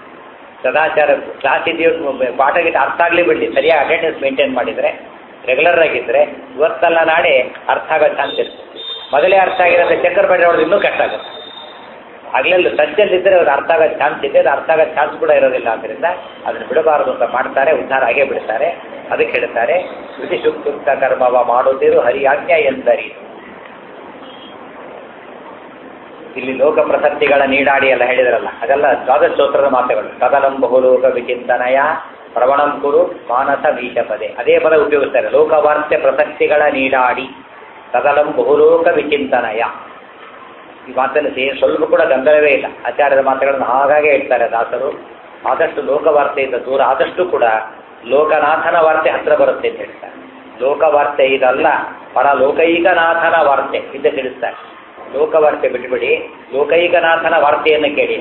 ಸದಾಚಾರ ಕ್ಲಾಸ್ ಇದೆಯೋ ಪಾಠ ಗೀಟ ಅರ್ಥ ಆಗಲಿ ಬಿಡಲಿ ಸರಿಯಾಗಿ ಅಟೆಂಡೆನ್ಸ್ ಮೇಂಟೈನ್ ಮಾಡಿದರೆ ರೆಗ್ಯುಲರ್ ಆಗಿದ್ದರೆ ಇವತ್ತಲ್ಲ ನಾಳೆ ಅರ್ಥ ಆಗೋ ಚಾನ್ಸ್ ಇರುತ್ತೆ ಮೊದಲೇ ಅರ್ಥ ಆಗಿರೋದ್ರೆ ಚಕ್ಕರ್ ಬೇಡ ಹೊಡೆದು ಇನ್ನೂ ಕಷ್ಟ ಆಗುತ್ತೆ ಆಗಲೆಲ್ಲ ಸಜ್ಜಲ್ಲಿದ್ದರೆ ಅವ್ರು ಅರ್ಥ ಆಗೋ ಚಾನ್ಸ್ ಇದೆ ಅದು ಅರ್ಥ ಆಗೋ ಚಾನ್ಸ್ ಕೂಡ ಇರೋದಿಲ್ಲ ಆದ್ದರಿಂದ ಅದನ್ನು ಬಿಡಬಾರದು ಅಂತ ಮಾಡ್ತಾರೆ ಉದ್ಧಾರ ಆಗೇ ಬಿಡ್ತಾರೆ ಅದಕ್ಕೆ ಹೇಳ್ತಾರೆ ಕೃತಿ ಶುಕ್ತ ಕರ್ಮವ ಮಾಡುತ್ತಿರು ಹರಿಯಾಜ್ಞೆ ಎಂದರಿ ಇಲ್ಲಿ ಲೋಕ ಪ್ರಸಕ್ತಿಗಳ ನೀಡಾಡಿ ಎಲ್ಲ ಹೇಳಿದ್ರಲ್ಲ ಅದೆಲ್ಲ ದ್ವಾದಶ ಸ್ತೋತ್ರದ ಮಾತುಗಳು ಕದಲಂ ಬಹುಲೋಕ ವಿಚಿಂತನಯ ಪ್ರವಣಂ ಕುರು ಮಾನಸ ಮೀಶ ಪದೇ ಅದೇ ಪದ ಉಪಯೋಗಿಸ್ತಾರೆ ಲೋಕವಾರ್ತ್ಯ ಪ್ರಸಕ್ತಿಗಳ ನೀಡಾಡಿ ಕದಲಂ ಬಹುಲೋಕ ವಿಚಿಂತನಯ ಈ ಮಾತನ್ನು ಸೇ ಸ್ವಲ್ಪ ಕೂಡ ಗೊಂದಲವೇ ಇಲ್ಲ ಆಚಾರ್ಯರ ಮಾತುಗಳನ್ನು ಹಾಗಾಗಿ ಹೇಳ್ತಾರೆ ದಾಸರು ಆದಷ್ಟು ಲೋಕವಾರ್ತೆಯಿಂದ ದೂರ ಆದಷ್ಟು ಕೂಡ ಲೋಕನಾಥನ ವಾರ್ತೆ ಹತ್ರ ಬರುತ್ತೆ ಅಂತ ಹೇಳ್ತಾರೆ ಲೋಕವಾರ್ತೆ ಇದಲ್ಲ ಪರ ಲೋಕೈಕನಾಥನ ವಾರ್ತೆ ಹಿಂದೆ ತಿಳಿಸ್ತಾರೆ ಲೋಕವಾರ್ತೆ ಬಿಟ್ಟುಬಿಡಿ ಲೋಕೈಕನಾಥನ ವಾರ್ತೆಯನ್ನು ಕೇಳಿ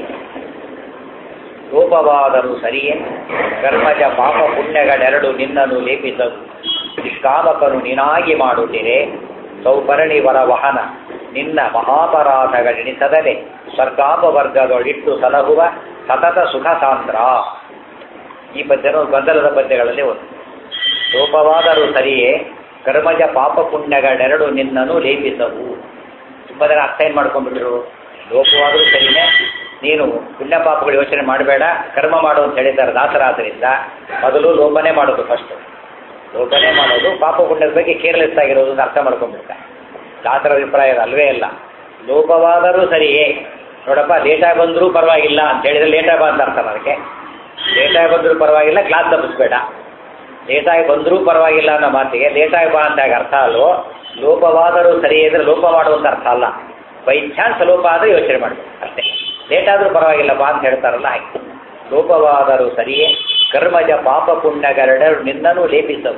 ಲೋಪವಾದರೂ ಸರಿಯೇ ಕರ್ಮಜ ಪಾಪ ಪುಣ್ಯಗಳೆರಡು ನಿನ್ನನ್ನು ಲೇಪಿಸದು ನಿಷ್ಕಾಮಕನು ನೀನಾಗಿ ಮಾಡುತ್ತೀರೆ ಸೌಪರಣಿ ವರ ವಹನ ನಿನ್ನ ಮಹಾಪರಾಧಗಳೆಣಿಸದಲೆ ಸ್ವರ್ಗಾಪವರ್ಗದೊಳಿಟ್ಟು ಸಲಹುವ ಸತತ ಸುಖ ಸಾಂದ್ರ ಈ ಪದ್ಯನು ಗೊಂದಲದ ಪದ್ಯಗಳಲ್ಲಿ ಒಂದು ಲೋಪವಾದರೂ ಸರಿಯೇ ಕರ್ಮಜ ಪಾಪ ಪುಣ್ಯಗಳೆರಡು ನಿನ್ನನ್ನು ಲೇಪಿಸವು ತುಂಬ ಜನ ಅರ್ಥ ಏನು ಮಾಡ್ಕೊಂಡ್ಬಿಟ್ರು ಲೋಪವಾದರೂ ಸರಿನೇ ನೀನು ಪುಣ್ಯ ಪಾಪಗಳು ಯೋಚನೆ ಮಾಡಬೇಡ ಕರ್ಮ ಮಾಡು ಅಂತ ಹೇಳಿದ್ದಾರೆ ದಾಸರಾದ್ರಿಂದ ಮೊದಲು ಲೋಪನೆ ಮಾಡೋದು ಫಸ್ಟ್ ಲೋಪನೆ ಮಾಡೋದು ಪಾಪ ಪುಣ್ಯದ ಬಗ್ಗೆ ಕೇರ್ಲೆಸ್ ಆಗಿರೋದು ಅಂತ ಅರ್ಥ ಮಾಡ್ಕೊಂಡ್ಬಿಡ್ತಾರೆ ದಾಸರ ಅಭಿಪ್ರಾಯ ಅಲ್ವೇ ಅಲ್ಲ ಲೋಪವಾದರೂ ಸರಿಯೇ ನೋಡಪ್ಪ ಲೇಟಾಗಿ ಬಂದರೂ ಪರವಾಗಿಲ್ಲ ಅಂತ ಹೇಳಿದ್ರೆ ಲೇಟಾಗಿ ಬಾ ಅಂತ ಅರ್ಥ ಅದಕ್ಕೆ ಲೇಟಾಗಿ ಬಂದರೂ ಪರವಾಗಿಲ್ಲ ಕ್ಲಾಸ್ ತಪ್ಪಿಸ್ಬೇಡ ಲೇಟಾಗಿ ಬಂದರೂ ಪರವಾಗಿಲ್ಲ ಅನ್ನೋ ಮಾತಿಗೆ ಲೇಟಾಗಿ ಬಾ ಅಂತ ಅರ್ಥ ಅಲ್ವೋ ಲೋಪವಾದರೂ ಸರಿ ಅಂದರೆ ಲೋಪ ಮಾಡುವಂಥ ಅರ್ಥ ಅಲ್ಲ ಬೈ ಚಾನ್ಸ್ ಲೋಪ ಆದರೆ ಯೋಚನೆ ಮಾಡಬೇಕು ಅಷ್ಟೇ ಲೇಟಾದರೂ ಪರವಾಗಿಲ್ಲ ಬಾ ಅಂತ ಹೇಳ್ತಾರಲ್ಲ ಹಾಗೆ ಲೋಪವಾದರೂ ಸರಿಯೇ ಕರ್ಮಜ ಪಾಪ ಪುಣ್ಯಗಳೆರಡು ನಿನ್ನನ್ನು ಲೇಪಿಸವು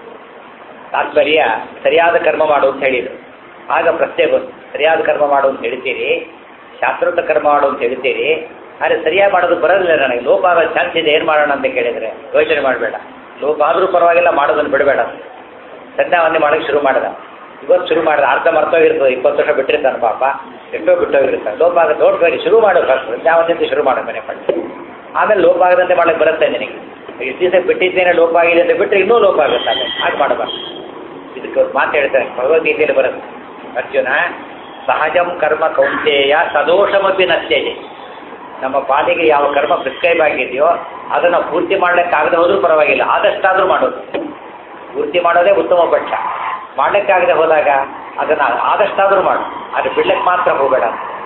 ತಾತ್ಪರ್ಯ ಸರಿಯಾದ ಕರ್ಮ ಮಾಡು ಅಂತ ಹೇಳಿದರು ಆಗ ಪ್ರಶ್ನೆ ಬಂತು ಸರಿಯಾದ ಕರ್ಮ ಮಾಡು ಅಂತ ಹೇಳ್ತೀರಿ ಶಾಸ್ತ್ರೋಕ್ತ ಕರ್ಮ ಮಾಡು ಅಂತ ಹೇಳ್ತೀರಿ ಆದರೆ ಸರಿಯಾಗಿ ಮಾಡೋದು ಬರೋದಿಲ್ಲ ನನಗೆ ಲೋಪ ಆಗೋ ಚಾನ್ಸ್ ಇದೆ ಏನು ಮಾಡೋಣ ಅಂತ ಕೇಳಿದರೆ ಯೋಚನೆ ಮಾಡಬೇಡ ಲೋಪ ಆದರೂ ಪರವಾಗಿಲ್ಲ ಮಾಡೋದನ್ನು ಬಿಡಬೇಡ ಸಂಧ್ಯಾವಂದನೆ ಮಾಡೋಕ್ಕೆ ಶುರು ಮಾಡ್ದ ಇವತ್ತು ಶುರು ಮಾಡಿದ ಅರ್ಧ ಮರ್ತೋಗಿರ್ತದೆ ಇಪ್ಪತ್ತು ವರ್ಷ ಬಿಟ್ಟಿರ್ತಾನೆ ಪಾಪ ಎಷ್ಟೋ ಬಿಟ್ಟೋಗಿರ್ತಾನೆ ಲೋಪ ಆಗ ದೊಡ್ಡ ಶುರು ಮಾಡು ಫಸ್ಟ್ ಸಂಧ್ಯಾವಂದನೆ ಶುರು ಮಾಡು ಮನೆ ಪಟ್ಟು ಆಮೇಲೆ ಲೋಪ ಆಗದಂತೆ ಮಾಡಕ್ಕೆ ಬರುತ್ತೆ ನಿನಗೆ ಇಷ್ಟು ದಿವಸ ಬಿಟ್ಟಿದ್ದೇನೆ ಲೋಪ ಆಗಿದೆ ಅಂತ ಬಿಟ್ಟರೆ ಇನ್ನೂ ಲೋಪ ಆಗುತ್ತೆ ಆಮೇಲೆ ಹಾಗೆ ಮಾಡಬಾರ್ದು ಇದಕ್ಕೆ ಒಂದು ಮಾತು ಹೇಳ್ತಾರೆ ಭಗವದ್ಗೀತೆಯಲ್ಲಿ ಬರುತ್ತೆ ಅರ್ಜುನ ಸಹಜಂ ಕರ್ಮ ಕೌಂತೆಯ ಸದೋಷಮಪಿ ನತ್ಯಜೆ ನಮ್ಮ ಪಾಲಿಗೆ ಯಾವ ಕರ್ಮ ಪ್ರಿಸ್ಕ್ರೈಬ್ ಆಗಿದೆಯೋ ಅದನ್ನು ಪೂರ್ತಿ ಮಾಡಲಿಕ್ಕಾಗದೆ ಹೋದ್ರೂ ಪರವಾಗಿಲ್ಲ ಆದಷ್ಟಾದರೂ ಮಾಡೋದು ಪೂರ್ತಿ ಮಾಡೋದೇ ಉತ್ತಮ ಪಕ್ಷ ಮಾಡಲಿಕ್ಕಾಗದೆ ಹೋದಾಗ ಅದನ್ನು ಆದಷ್ಟಾದರೂ ಮಾಡು ಅದು ಬಿಡ್ಲಿಕ್ಕೆ ಮಾತ್ರ ಹೋಗಬೇಡ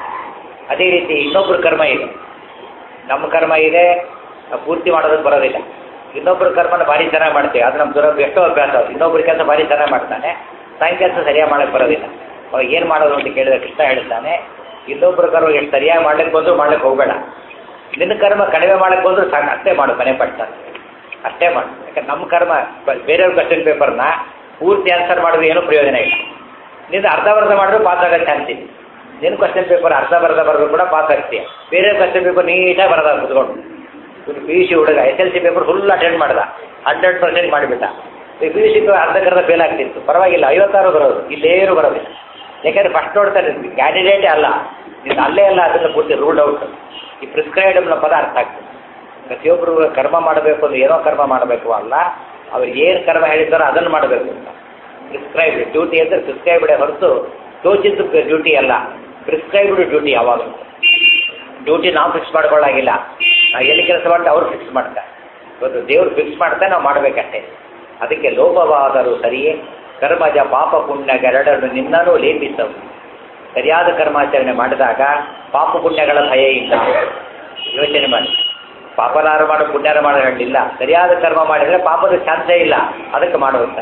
ಅದೇ ರೀತಿ ಇನ್ನೊಬ್ಬರ ಕರ್ಮ ಇದೆ ನಮ್ಮ ಕರ್ಮ ಇದೆ ನಾವು ಪೂರ್ತಿ ಮಾಡೋದಕ್ಕೆ ಬರೋದಿಲ್ಲ ಇನ್ನೊಬ್ಬರ ಕರ್ಮನ ಭಾರಿ ಚೆನ್ನಾಗಿ ಮಾಡ್ತೀವಿ ಅದು ನಮ್ಮ ದುರ ಎಷ್ಟೋ ಅಭ್ಯಾಸ ಅದು ಇನ್ನೊಬ್ಬರ ಕೆಲಸ ಭಾರಿ ಚೆನ್ನಾಗಿ ಮಾಡ್ತಾನೆ ತನ್ನ ಕೆಲಸ ಸರಿಯಾಗಿ ಮಾಡಕ್ಕೆ ಬರೋದಿಲ್ಲ ಅವಾಗ ಏನು ಮಾಡೋದು ಅಂತ ಕೇಳಿದ್ರೆ ಕೃಷ್ಣ ಹೇಳ್ತಾನೆ ಇನ್ನೊಬ್ಬರ ಕರ್ಮ ಎಷ್ಟು ಸರಿಯಾಗಿ ಮಾಡ್ಲಿಕ್ಕೆ ಬಂದರೂ ಮಾಡ್ಲಿಕ್ಕೆ ಹೋಗಬೇಡ ನಿನ್ನ ಕರ್ಮ ಕಡಿಮೆ ಮಾಡಕ್ಕೆ ಬಂದರೂ ಸಾಕು ಅಷ್ಟೇ ಮಾಡು ಮನೆ ಪಟ್ಟ ಅಷ್ಟೇ ಮಾಡು ಯಾಕಂದ್ರೆ ನಮ್ಮ ಕರ್ಮ ಬ- ಬೇರೆಯವ್ರ ಕ್ವಶನ್ ಪೇಪರ್ನ ಪೂರ್ತಿ ಆನ್ಸರ್ ಮಾಡಿದ್ರೆ ಏನೂ ಪ್ರಯೋಜನ ಇಲ್ಲ ನಿಂದು ಅರ್ಧ ಬರ್ಧ ಮಾಡಿದ್ರು ಪಾಸ್ ಆಗೋ ಚಾನ್ಸ್ ಇದೆ ನಿನ್ನ ಕ್ವಶನ್ ಪೇಪರ್ ಅರ್ಧ ಬರ್ಧ ಬರೆದ್ರು ಕೂಡ ಪಾಸ್ ಆಗ್ತೀಯ ಬೇರೆ ಕ್ವಶನ್ ಪೇಪರ್ ನೀಟಾಗಿ ಬರೋದ ಕುತ್ಕೊಂಡು ಇವ್ನು ಪಿ ಯು ಸಿ ಹುಡುಗ S L C paper full attend ಮಾಡ್ದ ಹಂಡ್ರೆಡ್ ಪರ್ಸೆಂಟ್ ಮಾಡಿಬಿಟ್ಟ ಈ ಪಿ ಯು ಸಿ ಅರ್ಧಕ್ಕರ್ಧ ಫೇಲ್ ಆಗ್ತಿತ್ತು ಪರವಾಗಿಲ್ಲ ಐವತ್ತಾರು ಬರೋದು ಇಲ್ಲೇನು ಬರೋದಿಲ್ಲ ಯಾಕಂದ್ರೆ ಫಸ್ಟ್ ನೋಡ್ತಾರೆ ಕ್ಯಾಂಡಿಡೇಟೇ ಅಲ್ಲ ಇದು ಅಲ್ಲೇ ಅಲ್ಲ ಅದನ್ನು ಪೂರ್ತಿ ರೂಲ್ಡ್ ಔಟ್ ಈ ಪ್ರಿಸ್ಕ್ರೈಬ್ಡ್ ಅನ್ನೋ ಪದ ಅರ್ಥ ಆಗ್ತದೆ ಪ್ರತಿಯೊಬ್ಬರು ಕರ್ಮ ಮಾಡಬೇಕು ಅಂದ್ರೆ ಏನೋ ಕರ್ಮ ಮಾಡಬೇಕು ಅಲ್ಲ ಅವ್ರು ಏನು ಕರ್ಮ ಹೇಳಿದ್ದಾರೋ ಅದನ್ನು ಮಾಡಬೇಕು ಅಂತ ಪ್ರಿಸ್ಕ್ರೈಬ್ಡ್ ಡ್ಯೂಟಿ ಅಂದರೆ ಪ್ರಿಸ್ಕ್ರೈಬ್ಡ್ ಹೊರತು ತೋಚಿದ್ದು ಡ್ಯೂಟಿ ಅಲ್ಲ ಪ್ರಿಸ್ಕ್ರೈಬ್ಡ್ ಡ್ಯೂಟಿ ಯಾವಾಗ ಡ್ಯೂಟಿ ನಾವು ಫಿಕ್ಸ್ ಮಾಡ್ಕೊಳ್ಳಾಗಿಲ್ಲ ನಾವು ಎಲ್ಲಿ ಕೆಲಸ ಮಾಡ್ತೀವಿ ಅವ್ರು ಫಿಕ್ಸ್ ಮಾಡ್ತಾರೆ ಇವತ್ತು ದೇವ್ರು ಫಿಕ್ಸ್ ಮಾಡ್ತಾರೆ ನಾವು ಮಾಡಬೇಕಷ್ಟೇ ಅದಕ್ಕೆ ಲೋಪವಾದರೂ ಸರಿಯೇ ಕರ್ಮಜ ಪಾಪ ಪುಣ್ಯಗಳೆರಡನ್ನು ನಿನ್ನೂ ಲೇಪಿಸವು ಸರಿಯಾದ ಕರ್ಮಾಚರಣೆ ಮಾಡಿದಾಗ ಪಾಪ ಪುಣ್ಯಗಳ ಭಯ ಇಲ್ಲ ಯೋಚನೆ ಮಾಡಿ ಪಾಪನಾರ ಮಾಡೋ ಪುಣ್ಯಾರ ಮಾಡೋ ಹೇಳಿಲ್ಲ ಸರಿಯಾದ ಕರ್ಮ ಮಾಡಿದರೆ ಪಾಪದ ಚಾನ್ಸೇ ಇಲ್ಲ ಅದಕ್ಕೆ ಮಾಡುವಂತ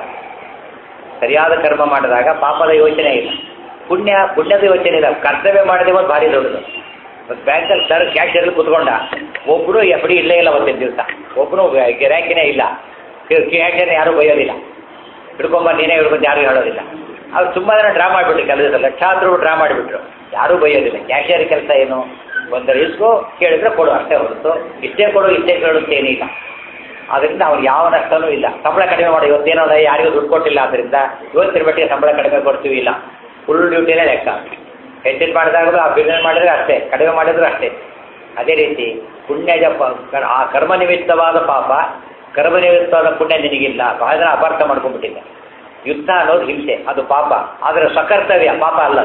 ಸರಿಯಾದ ಕರ್ಮ ಮಾಡಿದಾಗ ಪಾಪದ ಯೋಚನೆ ಇಲ್ಲ ಪುಣ್ಯ ಪುಣ್ಯದ ಯೋಚನೆ ಇಲ್ಲ ಕರ್ತವ್ಯ ಮಾಡಿದೆ ಒಂದು ಭಾರಿ ದೊಡ್ಡದು ಒಂದು ಬ್ಯಾಂಕಲ್ಲಿ ಸರ್ ಕ್ಯಾಶಿಯರಲ್ಲಿ ಕುತ್ಕೊಂಡ ಒಬ್ಬರು ಎಫ್ ಡಿ ಇಲ್ಲೇ ಇಲ್ಲ ಅವತ್ತಿನ ದಿವಸ ಒಬ್ಬನು ಗಿರಾಕಿನೇ ಇಲ್ಲ ಕ್ಯಾಶಿಯರ್ ಯಾರೂ ಬೈಯೋದಿಲ್ಲ ಹಿಡ್ಕೊಂಬ ನೀನೇ ಹಿಡ್ಕೊಂಡು ಯಾರು ಹೇಳೋದಿಲ್ಲ ಅವ್ರು ತುಂಬ ಜನ ಡ್ರಾ ಮಾಡಿಬಿಟ್ರು ಕೆಲಸ ಲಕ್ಷಾಂತರ ಡ್ರಾ ಮಾಡಿಬಿಟ್ರು ಯಾರೂ ಬೈಯೋದಿಲ್ಲ ಕ್ಯಾಶಿಯರ್ ಕೆಲಸ ಏನು ಒಂದು ಇಸ್ಕೋ ಕೇಳಿದ್ರೆ ಕೊಡು ಅಷ್ಟೇ ಹೊರತು ಇಷ್ಟೇ ಕೊಡು ಇಷ್ಟೇ ಕೇಳು ಅಂತ ಏನಿಲ್ಲ ಅದರಿಂದ ಅವ್ರು ಯಾವ ನಷ್ಟನೂ ಇಲ್ಲ ಸಂಬಳ ಕಡಿಮೆ ಮಾಡಿ ಇವತ್ತೇನೋ ಯಾರಿಗೂ ದುಡ್ಡು ಕೊಟ್ಟಿಲ್ಲ ಆದ್ದರಿಂದ ಇವತ್ತಿನ ಮಟ್ಟಿಗೆ ಸಂಬಳ ಕಡಿಮೆ ಕೊಡ್ತೀವಿ ಇಲ್ಲ ಫುಲ್ ಡ್ಯೂಟಿನೇ ಲೆಕ್ಕ ಹೆಚ್ಚಿನ ಮಾಡಿದಾಗಲೂ ಆ ಬಿಸ್ನೆಸ್ ಮಾಡಿದ್ರೆ ಅಷ್ಟೇ ಕಡಿಮೆ ಮಾಡಿದ್ರು ಅಷ್ಟೇ ಅದೇ ರೀತಿ ಪುಣ್ಯಜ ಪ- ಕ- ಆ ಕರ್ಮ ನಿಮಿತ್ತವಾದ ಪಾಪ ಕರ್ಮ ನಿಮಿತ್ತವಾದ ಪುಣ್ಯ ನಿನಗಿಲ್ಲ ಬಹಳ ಜನ ಅಪಾರ್ಥ ಮಾಡ್ಕೊಂಡ್ಬಿಟ್ಟಿಲ್ಲ ಯುದ್ಧ ಅನ್ನೋದು ಹಿಂಸೆ ಅದು ಪಾಪ ಆದರೆ ಸ್ವಕರ್ತವ್ಯ ಪಾಪ ಅಲ್ಲ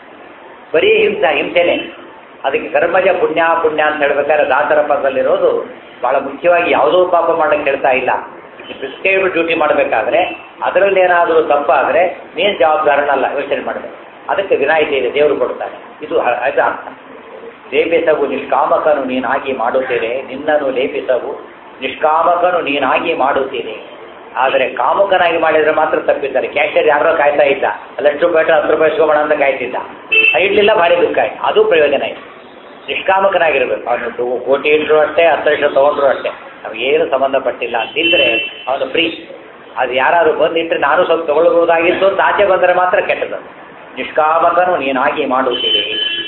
ಬರೀ ಹಿಂಸೆ ಹಿಂಸೆನೇ ಅದಕ್ಕೆ ಕರ್ಮಜ ಪುಣ್ಯ ಪುಣ್ಯ ಅಂತ ಹೇಳ್ಬೇಕಾದ್ರೆ ದಾಸರ ಪದದಲ್ಲಿರೋದು ಬಹಳ ಮುಖ್ಯವಾಗಿ ಯಾವುದೋ ಪಾಪ ಮಾಡಕ್ಕೆ ಹೇಳ್ತಾ ಇಲ್ಲ ಪ್ರಿಸ್ಕ್ರೈಬ್ಡ್ ಡ್ಯೂಟಿ ಮಾಡಬೇಕಾದ್ರೆ ಅದರಲ್ಲಿ ಏನಾದರೂ ತಪ್ಪಾದರೆ ನೀನು ಜವಾಬ್ದಾರನಲ್ಲ ಯೋಚನೆ ಮಾಡಬೇಕು ಅದಕ್ಕೆ ವಿನಾಯಿತಿ ಇದೆ ದೇವರು ಕೊಡ್ತಾನೆ ಇದು ಹ- ಇದು ಅರ್ಥ ಲೇಪಿಸವು ನಿಷ್ಕಾಮಕನು ನೀನಾಗಿ ಮಾಡುತ್ತೇನೆ ನಿನ್ನನ್ನು ಲೇಪಿಸವು ನಿಷ್ಕಾಮಕನು ನೀನಾಗಿ ಮಾಡುತ್ತೇನೆ ಆದರೆ ಕಾಮಕನಾಗಿ ಮಾಡಿದರೆ ಮಾತ್ರ ತಪ್ಪಿದ್ದಾರೆ ಕ್ಯಾಶಿಯರ್ ಯಾರೋ ಕಾಯ್ತಾ ಇದ್ದ ಅಲ್ಲಿ ಎಷ್ಟು ರೂಪಾಯಿ ಇಟ್ಟು ಹತ್ತು ರೂಪಾಯಿ ಇಸ್ಕೊಬೋಣ ಅಂತ ಕಾಯ್ತಿದ್ದ ಇಡ್ಲಿಲ್ಲ ಭಾರಿ ದುಃಖ ಆಯ್ತು ಅದು ಪ್ರಯೋಜನ ಇದೆ ನಿಷ್ಕಾಮಕನಾಗಿರ್ಬೇಕು ಅವನು ದು- ಕೋಟಿ ಇಟ್ಟರು ಅಷ್ಟೇ ಹತ್ತು ಲಕ್ಷ ತೊಗೊಂಡ್ರು ಅಷ್ಟೇ ನಮಗೇನು ಸಂಬಂಧಪಟ್ಟಿಲ್ಲ ಅಂತಿದ್ರೆ ಅವನು ಫ್ರೀ ಅದು ಯಾರಾದ್ರು ಬಂದಿಟ್ಟರೆ ನಾನು ಸ್ವಲ್ಪ ತಗೊಳ್ಬಹುದಾಗಿತ್ತು ಅಂತ ಆಚೆ ಬಂದರೆ ಮಾತ್ರ ಕೆಟ್ಟದ್ದು ನಿಷ್ಕಾಮಕನು ನೀನಾಗಿ ಮಾಡುತ್ತೀರಿ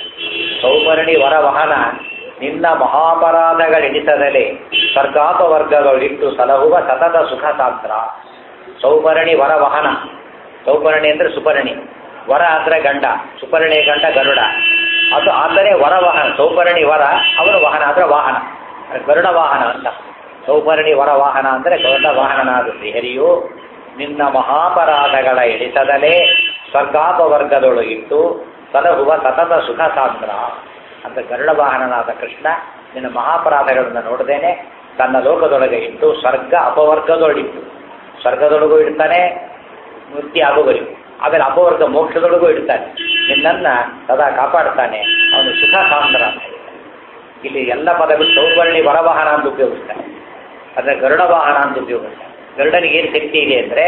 ಸೌಪರ್ಣಿ ವರ ವಾಹನ ನಿನ್ನ ಮಹಾಪರಾಧಗಳೆಣಿಸದಲೇ ಸ್ವರ್ಗಾಪವರ್ಗಗಳಿಟ್ಟು ಸಲಹುವ ಸತತ ಸುಖ ಶಾಸ್ತ್ರ ಸೌಪರ್ಣಿ ವರ ವಾಹನ ಸೌಪರ್ಣಿ ಅಂದರೆ ಸುಪರ್ಣಿ ವರ ಅಂದರೆ ಗಂಡ ಸುಪರ್ಣಿ ಗಂಡ ಗರುಡ ಅದು ಆದರೆ ವರ ವಾಹನ ಸೌಪರ್ಣಿ ವರ ಅವನು ವಾಹನ ಅಂದರೆ ವಾಹನ ಅಂದ್ರೆ ಗರುಡ ವಾಹನ ಅಂತ ಸೌಪರ್ಣಿ ವರ ವಾಹನ ಅಂದರೆ ಗರುಡ ವಾಹನನಾದ ಶ್ರೀಹರಿಯು ನಿನ್ನ ಮಹಾಪರಾಧಗಳ ಎಣಿಸದಲೇ ಸ್ವರ್ಗಾಪವರ್ಗದೊಳು ಇಟ್ಟು ಸಲಹುವ ಸತತ ಸುಖ ಸಾಂದ್ರ ಅಂತ ಗರುಡ ವಾಹನನಾದ ಕೃಷ್ಣ ನಿನ್ನ ಮಹಾಪರಾಧಗಳನ್ನು ನೋಡದೇನೆ ತನ್ನ ಲೋಕದೊಳಗೆ ಇಟ್ಟು ಸ್ವರ್ಗ ಅಪವರ್ಗದೊಳಿಟ್ಟು ಸ್ವರ್ಗದೊಳಗೂ ಇಡ್ತಾನೆ ಮುಕ್ತಿ ಆಗುವವರೆಗೂ ಆಮೇಲೆ ಅಪವರ್ಗ ಮೋಕ್ಷದೊಳಗೂ ಇಡ್ತಾನೆ ನಿನ್ನನ್ನು ಸದಾ ಕಾಪಾಡ್ತಾನೆ ಅವನು ಸುಖ ಸಾಂದ್ರ ಅಂತ ಹೇಳ್ತಾನೆ ಇಲ್ಲಿ ಎಲ್ಲ ಪದಗಳು ಸೌವರ್ಣಿ ವರವಾಹನ ಅಂತ ಉಪಯೋಗಿಸ್ತಾನೆ ಅಂದರೆ ಗರುಡ ವಾಹನ ಅಂತ ಉಪಯೋಗಿಸ್ತಾನೆ ಗರುಡನಿಗೆ ಏನು ಶಕ್ತಿ ಇದೆ ಅಂದರೆ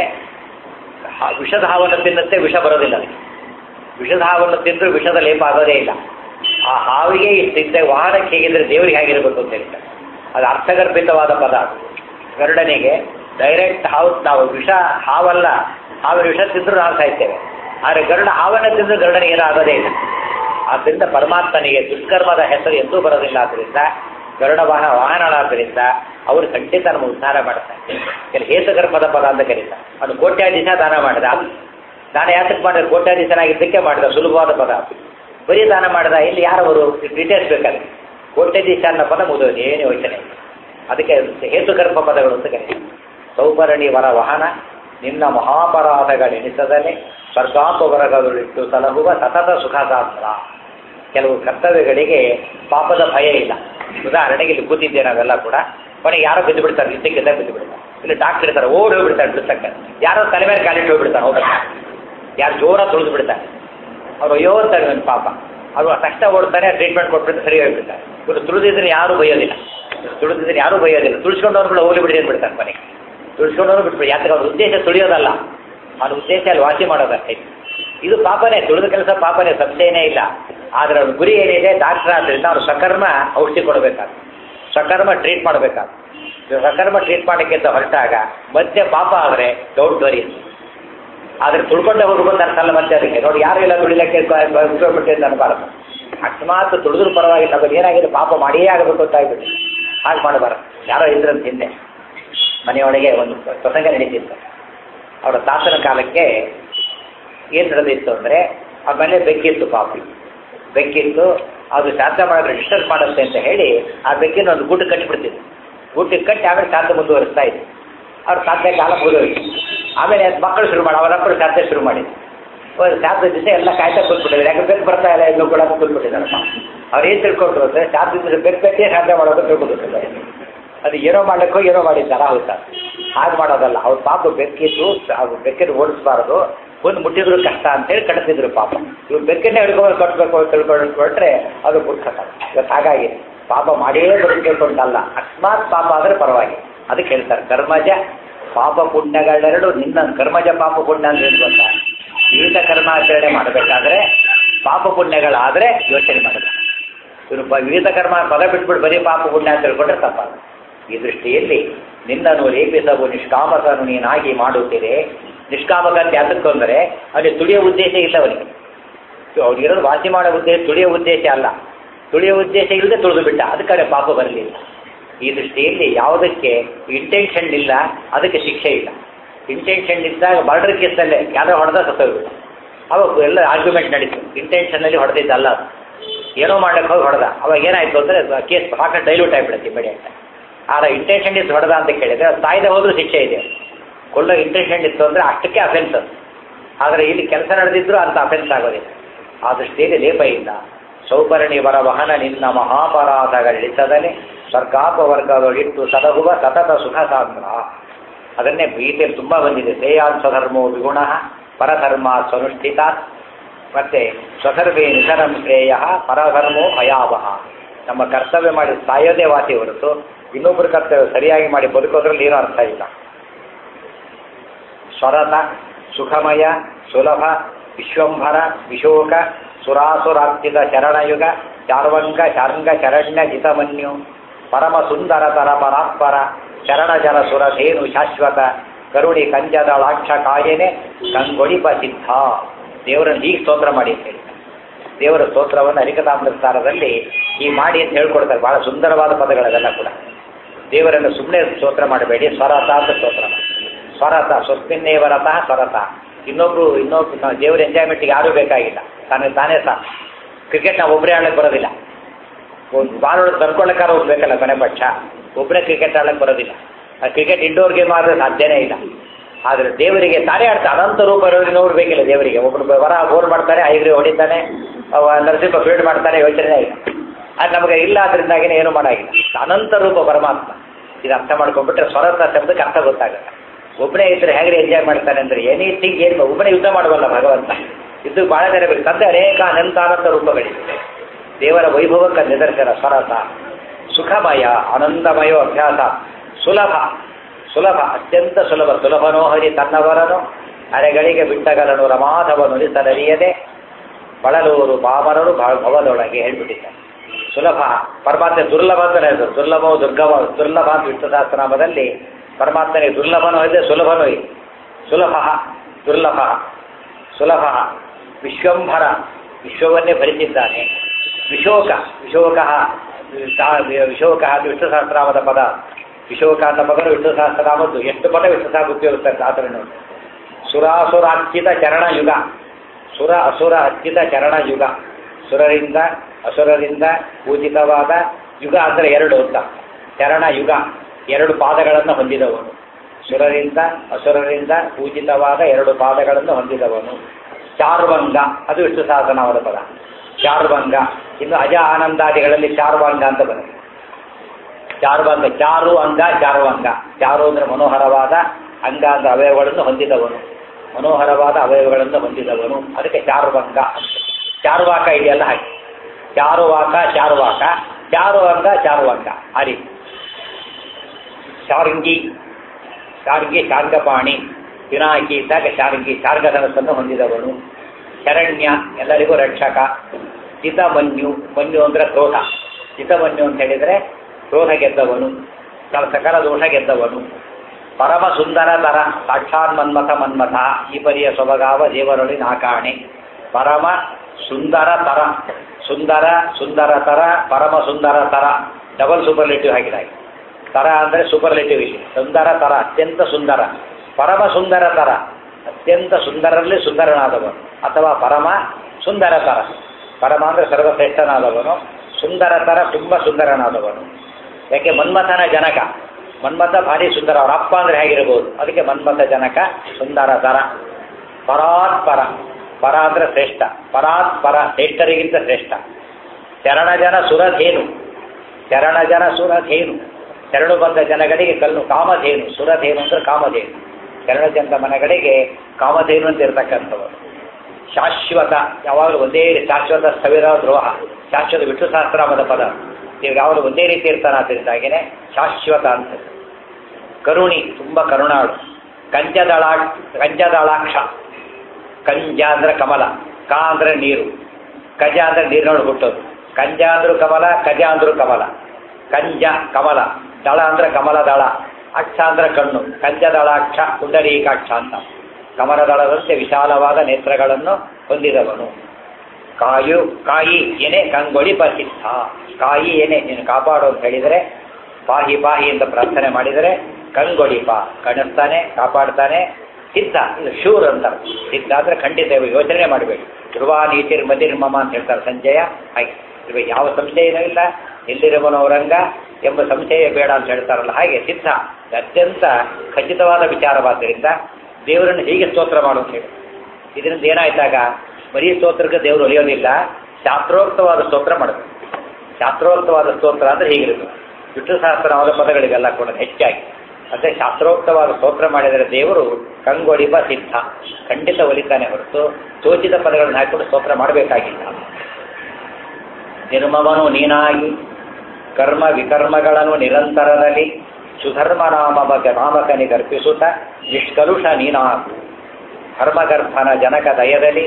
ವಿಷಧಾವನ್ನು ತಿನ್ನತ್ತೆ ವಿಷ ಬರೋದಿಲ್ಲ ಅದಕ್ಕೆ ವಿಷಧಾವನ್ನು ತಿಂದರೂ ವಿಷದ ಲೇಪ ಆಗೋದೇ ಇಲ್ಲ ಆ ಹಾವಿಗೆ ಇಷ್ಟಿದ್ದ ವಾಹನಕ್ಕೆ ಹೇಗಿದ್ರೆ ದೇವರಿಗೆ ಹೇಗಿರಬೇಕು ಅಂತ ಹೇಳ್ತಾರೆ ಅದು ಅರ್ಥಗರ್ಭಿತವಾದ ಪದ ಅದು ಗರುಡನಿಗೆ ಡೈರೆಕ್ಟ್ ಹಾವು ನಾವು ವಿಷ ಹಾವಲ್ಲ ಹಾವಿನ ವಿಷ ತಿಂದರೂ ನಾವು ಸಾಯ್ತೇವೆ ಆದರೆ ಗರುಡ ಹಾವನ್ನು ತಿಂದರೂ ಗರುಡನಿಗೆ ಏನೂ ಆಗೋದೇ ಇಲ್ಲ ಆದ್ದರಿಂದ ಪರಮಾತ್ಮನಿಗೆ ದುಷ್ಕರ್ಮದ ಹೆಸರು ಎಂದೂ ಬರೋದಿಲ್ಲ ಆದ್ದರಿಂದ ಗರುಡ ವಾಹನ ವಾಹನಗಳಾದ್ದರಿಂದ ಅವರು ಖಂಡಿತ ನಮ್ಮ ಉದ್ಧಾರ ಮಾಡ್ತಾರೆ ಕೆಲ ಹೇತಕರ್ಮದ ಪದ ಅಂತ ಕರೀತಾರೆ ಅವನು ಕೋಟ್ಯಾಧೀಶ ದಾನ ಮಾಡಿದ ದಾನ ಯಾತಕ್ಕೆ ಮಾಡಿದ ಕೋಟ್ಯಾಧೀಶನಾಗಿದ್ದಕ್ಕೆ ಮಾಡಿದ ಸುಲಭವಾದ ಪದ ಬರೀ ದಾನ ಮಾಡಿದ ಇಲ್ಲಿ ಯಾರವರು ಡೀಟೇಲ್ಸ್ ಬೇಕಾದ್ರೆ ಕೋಟ್ಯಾಧೀಶ ಅನ್ನೋ ಪದ ಮುಗಿದೋದು ಏನು ಯೋಚನೆ ಇಲ್ಲ. ಅದಕ್ಕೆ ಹೇತುಕರ್ಮ ಪದಗಳು ಅಂತ ಕರೀತಾರೆ ಸೌಪರಣಿ ವರ ವಾಹನ ನಿನ್ನ ಮಹಾಪರಾಧಗಳೆನಿಸದಲೇ ಸ್ವರ್ಗಾಪವರಗಳಿಟ್ಟು ಸಲಹುವ ಸತತ ಸುಖ ಶಾಸ್ತ್ರ ಕೆಲವು ಕರ್ತವ್ಯಗಳಿಗೆ ಪಾಪದ ಭಯ ಇಲ್ಲ ಉದಾಹರಣೆಗೆ ಇಲ್ಲಿ ಕೂತಿದ್ದೆ ನಾವೆಲ್ಲ ಕೂಡ ಕೊನೆಗೆ ಯಾರೋ ಬಿದ್ದು ಬಿಡ್ತಾರೆ ಇದ್ದಕ್ಕಿದ್ದ ಬಿದ್ದು ಬಿಡ್ತಾರೆ ಇಲ್ಲಿ ಡಾಕ್ಟರ್ ಇರ್ತಾರೆ ಓಡಿ ಹೋಗ್ಬಿಡ್ತಾರೆ ಬಿಡ್ತಕ್ಕ ಯಾರೋ ತಲೆ ಮೇಲೆ ಕಾಲಿಟ್ಟು ಹೋಗ್ಬಿಡ್ತಾರೆ ಹೋಗಕ್ಕೆ ಯಾರು ಜೋರ ತುಳಿದು ಬಿಡ್ತಾರೆ ಅವ್ರು ಅಯ್ಯೋ ಅಂತಾರೆ ನನ್ನ ಪಾಪ ಅವರು ತಕ್ಷಣ ಓಡ್ತಾರೆ ಟ್ರೀಟ್ಮೆಂಟ್ ಕೊಟ್ಬಿಟ್ಟು ಸರಿ ಹೋಗ್ಬಿಡ್ತಾರೆ ಇವರು ತುಳಿದಿದ್ರೆ ಯಾರೂ ಬೈಯೋದಿಲ್ಲ ತುಳಿದಿದ್ರೆ ಯಾರೂ ಬೈಯೋದಿಲ್ಲ ತುಳಿಸ್ಕೊಂಡವ್ರು ಕೂಡ ಹೋಗಿ ಬಿಡಿ ಬಿಡ್ತಾರೆ ಮನೆಗೆ ತುಳಿಸ್ಕೊಂಡವ್ರು ಬಿಟ್ಬಿಡಿ ಯಾಕೆ ಅವ್ರ ಉದ್ದೇಶ ತುಳಿಯೋದಲ್ಲ ಅವ್ರ ಉದ್ದೇಶ ಅಲ್ಲಿ ವಾಸಿ ಮಾಡೋದಷ್ಟೇ ಇದು ಪಾಪನೇ ತುಳಿದ ಕೆಲಸ ಪಾಪನೇ ಸಂಶಯನೇ ಇಲ್ಲ ಆದರೆ ಅವ್ರ ಗುರಿ ಏನಿದೆ ಡಾಕ್ಟರ್ ಆದ್ದರಿಂದ ಅವ್ರು ಸಕರ್ಮ ಔಷಧಿ ಕೊಡಬೇಕಾಗ್ತದೆ ಸಕರ್ಮ ಟ್ರೀಟ್ ಮಾಡಬೇಕಾಗ್ತದೆ ಸಕರ್ಮ ಟ್ರೀಟ್ ಮಾಡೋಕ್ಕಿಂತ ಹೊರಟಾಗ ಮತ್ತೆ ಪಾಪ ಆದರೆ ಡೌಟ್ ವರಿ ಆದರೆ ತುಳ್ಕೊಂಡೆ ಹೋಗ್ಬೇಕು ಅರ್ಥ ಅಲ್ಲ ಮತ್ತೆ ಅದಕ್ಕೆ ನೋಡಿ ಯಾರು ಇಲ್ಲ ತುಳಿಲಕ್ಕೆ ಉಪಯೋಗಪಟ್ಟಿದ್ದು ಅನ್ಬಾರದು ಅಕಸ್ಮಾತ್ ತುಳಿದ್ರು ಪರವಾಗಿಲ್ಲ ನಮಗೆ ಏನಾಗಿದೆ ಪಾಪ ಮಾಡಿಯೇ ಆಗಬೇಕು ಅಂತ ಆಗ್ಬಿಟ್ಟು ಹಾಗೆ ಮಾಡಬಾರದು ಯಾರೋ ಇದ್ರಂತ ಹಿಂದೆ ಮನೆಯೊಳಗೆ ಒಂದು ಪ್ರಸಂಗ ನಡೀತಿತ್ತು ಅವರ ತಾತನ ಕಾಲಕ್ಕೆ ಏನು ನಡೆದಿತ್ತು ಅಂದರೆ ಆ ಮನೆ ಬೆಕ್ಕಿತ್ತು ಪಾಪಿ ಬೆಕ್ಕಿತ್ತು ಅದು ಶಾಂತ ಮಾಡಿದ್ರೆ ಡಿಸ್ಟರ್ಬ್ ಮಾಡುತ್ತೆ ಅಂತ ಹೇಳಿ ಆ ಬೆಕ್ಕಿನ ಒಂದು ಗುಡ್ಡು ಕಟ್ಟಿಬಿಡ್ತಿದ್ರು ಗುಡ್ಡಿಗೆ ಕಟ್ಟಿ ಆಮೇಲೆ ಶಾಂತ ಮುಂದುವರಿಸ್ತಾ ಇದ್ರು ಅವ್ರ ಶಾಂತ ಕಾಲ ಮುಗಿದೋಯ್ತು ಆಮೇಲೆ ಅದ್ ಮಕ್ಕಳು ಶುರು ಮಾಡಿ ಅವರಪ್ಪರು ಶಾಂತ ಶುರು ಮಾಡಿದ್ರು ಒಂದು ಶಾಂತ ದಿವಸ ಎಲ್ಲ ಕಾಯ್ತಾ ಕೂತ್ಬಿಟ್ಟಿದ್ದಾರೆ ಯಾಕೆ ಬೆಕ್ಕು ಬರ್ತಾ ಇಲ್ಲ ಇನ್ನೂ ಕೂಡ ಕೂತ್ಬಿಟ್ಟಿದ್ದಾರಪ್ಪ ಅವ್ರು ಏನು ತಿಳ್ಕೊಂಡ್ರು ಅಂದರೆ ಶಾಂತ ದಿವಸ ಬೆಕ್ಕು ಕಟ್ಟಿಯೇ ಶಾಂತ ಮಾಡೋದು ತಿಳ್ಕೊಂಡಿರ್ತಾರೆ ಅದು ಏನೋ ಮಾಡ್ಲಿಕ್ಕೋ ಏನೋ ಮಾಡಿದ್ದಾರ ಹೌದಾ ಹಾಗೆ ಮಾಡೋದಲ್ಲ ಅವ್ರ ಪಾಪ ಬೆಕ್ಕಿದ್ದು ಅದು ಬೆಕ್ಕಿನ ಓಡಿಸ್ಬಾರ್ದು ಒಂದು ಮುಟ್ಟಿದ್ರು ಕಷ್ಟ ಅಂತೇಳಿ ಕಟ್ತಿದ್ರು ಪಾಪ ಇವ್ರು ಬೆಕ್ಕನ್ನೇ ಹಿಡ್ಕೊಂಡು ಕಟ್ಟಬೇಕು ಅಂತ ತಿಳ್ಕೊಂಡು ಕೊಟ್ಟರೆ ಅದು ಬುಡ್ಕತ್ತ ಇವತ್ತು ಹಾಗಾಗಿ ಪಾಪ ಮಾಡಿಯೇ ಬದುಕಬೇಕು ಅಂತಲ್ಲ ಅಕಸ್ಮಾತ್ ಪಾಪ ಆದರೆ ಪರವಾಗಿ ಅದಕ್ಕೆ ಹೇಳ್ತಾರೆ ಕರ್ಮಜ ಪಾಪ ಪುಣ್ಯಗಳೆರಡು ನಿನ್ನ ಕರ್ಮಜ ಪಾಪ ಪುಣ್ಯ ಅಂತ ಏನು ಗೊತ್ತಾ ವಿವಿಧ ಕರ್ಮಾಚರಣೆ ಮಾಡಬೇಕಾದ್ರೆ ಪಾಪ ಪುಣ್ಯಗಳಾದರೆ ಯೋಚನೆ ಮಾಡಬೇಕು ಇವರು ಪ- ವಿವಿಧ ಕರ್ಮ ಪದ ಬಿಟ್ಬಿಟ್ಟು ಬರೀ ಪಾಪ ಪುಣ್ಯ ಅಂತ ತಿಳ್ಕೊಂಡ್ರೆ ತಪ್ಪಲ್ಲ ಈ ದೃಷ್ಟಿಯಲ್ಲಿ ನಿನ್ನನ್ನು ರೇಪಿಸಲು ನಿಷ್ಕಾಮಕನು ನೀನಾಗಿ ಮಾಡುತ್ತೀರಿ ನಿಷ್ಕಾಮಕ ಅಂತ ಯಾತಕ್ಕೆ ಅಂದರೆ ಅವನಿಗೆ ತುಳಿಯೋ ಉದ್ದೇಶ ಇಲ್ಲ ಅವನಿಗೆ ಅವ್ನಿಗಿರೋದು ವಾಸಿ ಮಾಡೋ ಉದ್ದೇಶ ತುಳಿಯೋ ಉದ್ದೇಶ ಅಲ್ಲ ತುಳಿಯೋ ಉದ್ದೇಶ ಇಲ್ಲದೆ ತುಳಿದು ಬಿಟ್ಟ ಅದಕ್ಕೆ ಪಾಪ ಬರಲಿಲ್ಲ ಈ ದೃಷ್ಟಿಯಲ್ಲಿ ಯಾವುದಕ್ಕೆ ಇಂಟೆನ್ಷನ್ ಇಲ್ಲ ಅದಕ್ಕೆ ಶಿಕ್ಷೆ ಇಲ್ಲ ಇಂಟೆನ್ಷನ್ ಇದ್ದಾಗ ಮರ್ಡರ್ ಕೇಸಲ್ಲೇ ಯಾರೋ ಹೊಡೆದ ಸತ್ತೋಗ್ಬಿಟ್ಟು ಅವಾಗ ಎಲ್ಲ ಆರ್ಗ್ಯುಮೆಂಟ್ ನಡೀತು ಇಂಟೆನ್ಷನಲ್ಲಿ ಹೊಡೆದಿದ್ದಲ್ಲ ಅದು. ಏನೋ ಮಾಡ್ಲಿಕ್ಕೆ ಹೋಗಿ ಹೊಡೆದ ಅವಾಗ ಏನಾಯ್ತು ಅಂದರೆ ಕೇಸ್ ಸಾಕಷ್ಟು ಡೈಲ್ಯೂಟ್ ಆಗಿಬಿಡುತ್ತೆ ಇಮಿಡಿಯೇಟ್ ಆದರೆ ಇಂಟೆನ್ಷನ್ ಇತ್ತು ಹೊಡೆದ ಅಂತ ಕೇಳಿದರೆ ಸಾಯ್ದೆ ಹೋದ್ರೂ ಶಿಕ್ಷೆ ಇದೆ ಕೊಳ್ಳೋ ಇಂಟೆನ್ಷನ್ ಇತ್ತು ಅಂದರೆ ಅಷ್ಟಕ್ಕೆ ಅಫೆನ್ಸ್ ಅದು ಆದರೆ ಇಲ್ಲಿ ಕೆಲಸ ನಡೆದಿದ್ರು ಅಂತ ಅಫೆನ್ಸ್ ಆಗೋದಿಲ್ಲ ಆ ದೃಷ್ಟಿಯಲ್ಲಿ ಲೇಪ ಇಲ್ಲ ಸೌಪರ್ಣಿ ವರ ವಹನ ನಿನ್ನ ಮಹಾಪರಾಧಗಳಿಸದನೆ ಸ್ವರ್ಗಾಪವರ್ಗದೊಳಿಟ್ಟು ಸದಹುವ ಸತತ ಸುಖ ಸಾಂದ್ರ ಅದನ್ನೇ ಗೀತೆಯಲ್ಲಿ ತುಂಬ ಬಂದಿದೆ ಶ್ರೇಯಾನ್ ಸ್ವಧರ್ಮೋ ವಿಗುಣ ಪರಧರ್ಮ ಸ್ವನುಷ್ಠಿತ ಮತ್ತೆ ಸ್ವಧರ್ಮೇ ನಿಧನಂ ಶ್ರೇಯ ಪರಧರ್ಮೋ ಭಯಾವಹ ನಮ್ಮ ಕರ್ತವ್ಯ ಮಾಡಿ ಸಾಯೋದೇ ವಾಸಿ ಹೊರತು ಇನ್ನೊಬ್ಬರ ಕರ್ತವ್ಯ ಸರಿಯಾಗಿ ಮಾಡಿ ಬದುಕೋದ್ರಲ್ಲಿ ಏನೂ ಅರ್ಥ ಇಲ್ಲ ಸ್ವರತ ಸುಖಮಯ ಸುಲಭ ವಿಶ್ವಂಭರ ವಿಶೋಕ ಸುರಾಸುರಾರ್ಚಿತ ಶರಣಯುಗ ಚಾರ್ವಂಗ ಶಾರ್ಂಗ ಶರಣ್ಯ ಜಿತಮನ್ಯು ಪರಮ ಸುಂದರ ತರ ಪರಾತ್ಪರ ಶರಣ ಜನ ಸುರಧೇನು ಶಾಶ್ವತ ಕರುಣಿ ಕಂಜದಳಾಕ್ಷ ಕಾಯನೆ ಕಂಗೊಳಿಪ ಸಿದ್ಧ ದೇವರನ್ನು ಹೀಗೆ ಸ್ತೋತ್ರ ಮಾಡಿ ಅಂತ ಹೇಳ್ತಾರೆ ದೇವರ ಸ್ತೋತ್ರವನ್ನು ಹರಿಕತಾಮೃತಾರದಲ್ಲಿ ಈ ಮಾಡಿ ಅಂತ ಹೇಳ್ಕೊಡ್ತಾರೆ ಬಹಳ ಸುಂದರವಾದ ಪದಗಳದೆಲ್ಲ ಕೂಡ ದೇವರನ್ನು ಸುಮ್ಮನೆ ಸ್ತೋತ್ರ ಮಾಡಬೇಡಿ ಸ್ವರತ ಅಂತ ಸ್ತೋತ್ರ ಮಾಡಿ ಸ್ವರತ ಸ್ವಸ್ಮಿನ್ನೇವರತಃ ಸ್ವರತ ಇನ್ನೊಬ್ರು ಇನ್ನೊಬ್ರು ನಾವು ದೇವರ ಎಂಜಾಯ್ಮೆಂಟ್ಗೆ ಯಾರೂ ಬೇಕಾಗಿಲ್ಲ ತಾನೇ ತಾನೇ ಸಾಕು ಕ್ರಿಕೆಟ್ ನಾವು ಒಬ್ಬರೇ ಆಡಕ್ಕೆ ಬರೋದಿಲ್ಲ ಒಂದು ಬಾಲ್ ಹೊಡೆದು ಕರ್ಕೊಳ್ಳೋಕ್ಕಾರ ಹೋಗ್ಬೇಕಲ್ಲ ಕೊನೆ ಪಕ್ಷ ಒಬ್ಬರೇ ಕ್ರಿಕೆಟ್ ಆಡಕ್ಕೆ ಬರೋದಿಲ್ಲ ಆ ಕ್ರಿಕೆಟ್ ಇಂಡೋರ್ ಗೇಮ್ ಆದರೆ ಸಾಧ್ಯನೇ ಇಲ್ಲ ಆದರೆ ದೇವರಿಗೆ ತಾನೇ ಆಡ್ತಾ ಅನಂತ ರೂಪ ಇರೋರಿಗೆ ನೋಡ್ಬೇಕಿಲ್ಲ ದೇವರಿಗೆ ಒಬ್ಬರು ವರ ಗೋಲ್ ಮಾಡ್ತಾನೆ ಐಗ್ರಿ ಹೊಡಿತಾನೆ ಅವ ನರಸಿಂಹ ಫೀಲ್ಡ್ ಮಾಡ್ತಾನೆ ಯೋಚನೆ ಇಲ್ಲ ಅದು ನಮಗೆ ಇಲ್ಲ ಅದರಿಂದಾಗಿನೇ ಏನು ಮಾಡಾಗಿಲ್ಲ ಅನಂತ ರೂಪ ಪರಮಾತ್ಮ ಇದು ಅರ್ಥ ಮಾಡ್ಕೊಂಡ್ಬಿಟ್ರೆ ಸ್ವರತ ಶಬ್ದಕ್ಕೆ ಅರ್ಥ ಗೊತ್ತಾಗುತ್ತೆ ಒಬ್ಬನೇ ಇದ್ರೆ ಹೇಗೆ ಎಂಜಾಯ್ ಮಾಡ್ತಾನೆ ಅಂದ್ರೆ ಎನಿಥಿಂಗ್ ಏನು ಒಬ್ಬನೇ ಯುದ್ಧ ಮಾಡುವಲ್ಲ ಭಗವಂತ ಇದು ಬಹಳ ಜನ ಬೇಕು ತಂದೆ ಅನೇಕ ಅನಂತ ಅನಂತ ರೂಪಗಳಿವೆ ದೇವರ ವೈಭವಕ್ಕೆ ನಿದರ್ಶನ ಸ್ವರತ ಸುಖಮಯ ಆನಂದಮಯ ಅಭ್ಯಾಸ ಸುಲಭ ಸುಲಭ ಅತ್ಯಂತ ಸುಲಭ ಸುಲಭನೋ ಹರಿ ತನ್ನವರನು ಅರೆಗಳಿಗೆ ಬಿಟ್ಟಗಲನು ರಮಾಧವನು ನಿಸಲರಿಯದೆ ಬಳಲೂರು ಪಾಮರರು ಭ- ಭವದೊಳಗೆ ಹೇಳ್ಬಿಟ್ಟಿದ್ದಾರೆ ಸುಲಭ ಪರಮಾತ್ಮ ದುರ್ಲಭ ಅಂತ ಹೇಳಿದ್ರು ದುರ್ಲಭವು ದುರ್ಗವ ದುರ್ಲಭ ಅಂತ ವಿಷ್ಣು ಸಹಸ್ರನಾಮದಲ್ಲಿ ಪರಮಾತ್ಮನಿಗೆ ದುರ್ಲಭನೂ ಇದೆ ಸುಲಭನೂ ಇದೆ ಸುಲಭ ದುರ್ಲಭ ಸುಲಭ ವಿಶ್ವಂಭರ ವಿಶ್ವವನ್ನೇ ಭರಿಸಿದ್ದಾನೆ ವಿಶೋಕ ವಿಶೋಕ ವಿಶೋಕ ಅದು ವಿಷ್ಣು ಸಹಸ್ರನಾಮದ ಪದ ವಿಶೋಕ ಅಂತ ಪದ ವಿಷ್ಣು ಸಹಸ್ರನಾಮದ್ದು ಎಷ್ಟು ಪದ ವಿಷ್ಣು ಸಹಸ್ರ ಉಪಯೋಗಿಸ್ತಾರೆ ಆತರನ್ನು ಸುರಾಸುರಾರ್ಚಿತ ಚರಣ ಯುಗ ಸುರ ಅಸುರ ಅರ್ಚಿತ ಚರಣ ಯುಗ ಸುರರಿಂದ ಅಸುರರಿಂದ ಪೂಜಿತವಾದ ಯುಗ ಅಂದರೆ ಎರಡು ಅಂತ ಚರಣ ಯುಗ ಎರಡು ಪಾದಗಳನ್ನು ಹೊಂದಿದವನು ಸುರರಿಂದ ಅಸುರರಿಂದ ಪೂಜಿತವಾದ ಎರಡು ಪಾದಗಳನ್ನು ಹೊಂದಿದವನು ಚಾರ್ವಂಗ ಅದು ವಿಷ್ಣು ಸಹಸ್ರನಾಮದ ಪದ ಚಾರ್ವಂಗ ಇನ್ನು ಅಜ ಆನಂದಾದಿಗಳಲ್ಲಿ ಚಾರ್ವಾಂಗ ಅಂತ ಬರುತ್ತೆ ಚಾರ್ವಾಂಗ ಚಾರು ಅಂಗ ಚಾರ್ವಾಂಗ ಚಾರು ಅಂದರೆ ಮನೋಹರವಾದ ಅಂಗ ಅಂದ್ರೆ ಅವಯವಗಳನ್ನು ಹೊಂದಿದವನು ಮನೋಹರವಾದ ಅವಯವಗಳನ್ನು ಹೊಂದಿದವನು ಅದಕ್ಕೆ ಚಾರುವಂಗ ಅಂತ ಚಾರುವಾಕ ಇದೆಯಲ್ಲ ಹಾಗೆ ಚಾರುವಾಕ ಚಾರುವಾಕ ಚಾರುವಂಗ ಚಾರುವಂಗ ಆ ರೀತಿ ಶಾರ್ಂಗಿ ಶಾರ್ಗಿ ಶಾರ್ಗಪಾಣಿ ವಿನಾಯಕಿ ಇದ್ದಾಗ ಶಾರ್ಗಿ ಶಾರ್ಗಧನಸ್ಸನ್ನು ಹೊಂದಿದವನು ಶರಣ್ಯ ಎಲ್ಲರಿಗೂ ರಕ್ಷಕ ಚಿತಮನ್ಯು ಮನ್ಯು ಅಂದರೆ ಕ್ರೋಧ ಚಿತಮನ್ಯು ಅಂತ ಹೇಳಿದರೆ ಕ್ರೋಧ ಗೆದ್ದವನು ಸ- ಸಕಲ ದೋಷ ಗೆದ್ದವನು ಪರಮ ಸುಂದರ ತರ ಸಾಕ್ಷಾತ್ ಮನ್ಮಥ ಮನ್ಮಥ ಈ ಪರಿಯ ಸೊಬಗಾವ ದೇವರೊಳಿ ನಾಕಾಣೆ ಪರಮ ಸುಂದರ ತರ ಸುಂದರ ಸುಂದರ ತರ ಪರಮ ಸುಂದರ ತರ ಡಬಲ್ ಸೂಪರ್ಲೇಟಿವ್ ಹಾಕಿದಾಗ ತರ ಅಂದರೆ ಸೂಪರ್ಲೇಟಿವ್ ಇಲ್ಲಿ ಸುಂದರ ತರ ಅತ್ಯಂತ ಸುಂದರ ಪರಮ ಸುಂದರ ತರ ಅತ್ಯಂತ ಸುಂದರಲ್ಲಿ ಸುಂದರನಾದವನು ಅಥವಾ ಪರಮ ಸುಂದರ ತರ ಪರಮ ಅಂದರೆ ಸರ್ವಶ್ರೇಷ್ಠನಾದವನು ಸುಂದರ ತರ ತುಂಬ ಸುಂದರನಾದವನು ಯಾಕೆ ಮನ್ಮಥನ ಜನಕ ಮನ್ಮಥ ಭಾರಿ ಸುಂದರ ಅವರ ಅಪ್ಪ ಅಂದರೆ ಹೇಗಿರ್ಬೋದು ಅದಕ್ಕೆ ಮನ್ಮಥ ಜನಕ ಸುಂದರ ತರ ಪರಾತ್ ಪರ ಪರ ಅಂದರೆ ಶ್ರೇಷ್ಠ ಪರಾತ್ ಪರ ಶ್ರೇಷ್ಠರಿಗಿಂತ ಶ್ರೇಷ್ಠ ಚರಣ ಜನ ಸುರಧೇನು ಚರಣ ಜನ ಸುರಧೇನು ಶರಣು ಬಂದ ಜನಗಳಿಗೆ ಕಲ್ಲು ಕಾಮಧೇನು ಸುರಧೇನು ಅಂದ್ರೆ ಕಾಮಧೇನು ಶರಣ ಜನದ ಮನೆಗಳಿಗೆ ಕಾಮಧೇನು ಅಂತ ಇರ್ತಕ್ಕಂಥವರು ಶಾಶ್ವತ ಯಾವಾಗಲೂ ಒಂದೇ ರೀತಿ ಶಾಶ್ವತ ಸ್ಥವಿರ ದ್ರೋಹ ಶಾಶ್ವತ ವಿಷ್ಣು ಸಹಸ್ರಾಮದ ಪದ ನೀವು ಯಾವಾಗಲೂ ಒಂದೇ ರೀತಿ ಇರ್ತಾನಾದ್ರಿಂದಾಗಿನೇ ಶಾಶ್ವತ ಅಂತ ಕರುಣಿ ತುಂಬ ಕರುಣಾಳು ಕಂಜದಳ ಕಂಜದಳಾಕ್ಷ ಕಂಜ ಅಂದ್ರೆ ಕಮಲ ಕ ಅಂದ್ರೆ ನೀರು ಕಜ ಅಂದ್ರೆ ನೀರಿನೊಳಗೆ ಹುಟ್ಟೋದು ಕಂಜ ಅಂದ್ರು ಕಮಲ ಕಜ ಅಂದ್ರು ಕಮಲ ಕಂಜ ಕಮಲ ದಳ ಅಂದ್ರೆ ಕಮಲ ದಳ ಅಕ್ಷ ಅಂದ್ರೆ ಕಣ್ಣು ಕಂಜದಳಾಕ್ಷ ಪುಂಡರೀಕಾಕ್ಷ ಅಂತ ಕಮಲದಳದಂತೆ ವಿಶಾಲವಾದ ನೇತ್ರಗಳನ್ನು ಹೊಂದಿದವನು ಕಾಯು ಕಾಯಿ ಏನೇ ಕಂಗೊಳಿ ಪ್ರಸಿದ್ಧ ಕಾಯಿ ಏನೇ ನೀನು ಕಾಪಾಡು ಅಂತ ಹೇಳಿದರೆ ಪಾಹಿ ಪಾಹಿ ಅಂತ ಪ್ರಾರ್ಥನೆ ಮಾಡಿದರೆ ಕಂಗೊಳಿಪ ಕಣಿಸ್ತಾನೆ ಕಾಪಾಡ್ತಾನೆ ಸಿದ್ಧ ಇದು ಶೂರ್ ಅಂತಾರೆ ಸಿದ್ಧ ಅಂದ್ರೆ ಖಂಡಿತ ಇವು ಯೋಚನೆ ಮಾಡಬೇಡಿ ಧ್ರುವ ನೀತಿರ್ ಮತಿರ್ಮಮ ಅಂತ ಹೇಳ್ತಾರೆ ಸಂಜಯ ಹಾಗೆ ಇವಾಗ ಯಾವ ಸಂಶಯನೂ ಇಲ್ಲ ಎಲ್ಲಿರುವನವರಂಗ ಎಂಬ ಸಂಶಯ ಬೇಡ ಅಂತ ಹೇಳ್ತಾರಲ್ಲ ಹಾಗೆ ಸಿದ್ಧ ಅತ್ಯಂತ ಖಚಿತವಾದ ವಿಚಾರವಾದ್ದರಿಂದ ದೇವರನ್ನು ಹೀಗೆ ಸ್ತೋತ್ರ ಮಾಡು ಅಂತ ಹೇಳಿ ಇದರಿಂದ ಏನಾಯ್ತಾಗ ಬರೀ ಸ್ತೋತ್ರಕ್ಕೆ ದೇವರು ಒಲಿಯೋದಿಲ್ಲ ಶಾಸ್ತ್ರೋಕ್ತವಾದ ಸ್ತೋತ್ರ ಮಾಡಬೇಕು ಶಾಸ್ತ್ರೋಕ್ತವಾದ ಸ್ತೋತ್ರ ಅಂದರೆ ಹೀಗಿರುತ್ತೆ ವಿಷ್ಣು ಸಹಸ್ರನಾಮದ ಪದಗಳಿಗೆಲ್ಲ ಕೂಡ ಹೆಚ್ಚಾಗಿ ಅದೇ ಶಾಸ್ತ್ರೋಕ್ತವಾದ ಸ್ತೋತ್ರ ಮಾಡಿದರೆ ದೇವರು ಕಂಗೊಳಿಬ ಸಿದ್ಧ ಖಂಡಿತ ಒಲಿತಾನೆ ಹೊರತು ಸೋಚಿತ ಪದಗಳನ್ನು ಹಾಕಿಕೊಂಡು ಸ್ತೋತ್ರ ಮಾಡಬೇಕಾಗಿಲ್ಲ ನಿರ್ಮಮನು ನೀನಾಗಿ ಕರ್ಮ ವಿಕರ್ಮಗಳನ್ನು ನಿರಂತರದಲ್ಲಿ ಸುಧರ್ಮ ನಾಮಕ ನಾಮಕನಿಗರ್ಪಿಸುತ್ತ ನಿಷ್ಕಲುಷ ನೀನಾಗು ಧರ್ಮಗರ್ಭನ ಜನಕ ದಯದಲ್ಲಿ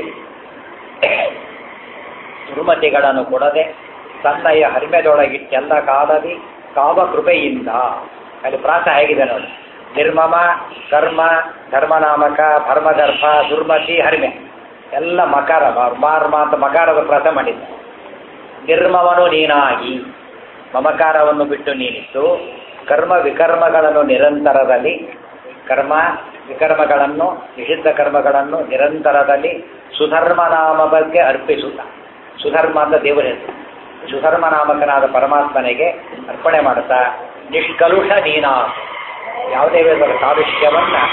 ದುರ್ಮತಿಗಳನ್ನು ಕೊಡದೆ ತನ್ನಯ ಹರಿಮೆದೊಳಗಿಟ್ಟೆಲ್ಲ ಕಾಲದಿ ಕಾಮ ಕೃಪೆಯಿಂದ ಅಲ್ಲಿ ಪ್ರಾಸ ಹೇಗಿದೆ ನೋಡಿ ನಿರ್ಮಮ ಕರ್ಮ ಧರ್ಮನಾಮಕ ಧರ್ಮಗರ್ಭ ದುರ್ಮತಿ ಹರಿಮೆ ಎಲ್ಲ ಮಕಾರ ಮಾರ್ಮ ಅಂತ ಮಕಾರದ ಪ್ರಾಸ ಮಾಡಿದ್ದ ನಿರ್ಮಮನು ನೀನಾಗಿ ಮಮಕಾರವನ್ನು ಬಿಟ್ಟು ನೀನಿದ್ದು ಕರ್ಮ ವಿಕರ್ಮಗಳನ್ನು ನಿರಂತರದಲ್ಲಿ ಕರ್ಮ ವಿಕರ್ಮಗಳನ್ನು ನಿಷಿದ್ಧ ಕರ್ಮಗಳನ್ನು ನಿರಂತರದಲ್ಲಿ ಸುಧರ್ಮ ನಾಮ ಬಗ್ಗೆ ಅರ್ಪಿಸುತ್ತ ಸುಧರ್ಮ ಅಂತ ದೇವರ ಹೆಸರು ಸುಧರ್ಮ ನಾಮಕನಾದ ಪರಮಾತ್ಮನಿಗೆ ಅರ್ಪಣೆ ಮಾಡುತ್ತಾ ನಿಷ್ಕಲುಷ ನೀನಾ ಯಾವುದೇ ವಿಧದ ಕಾಲುಷ್ಯವನ್ನ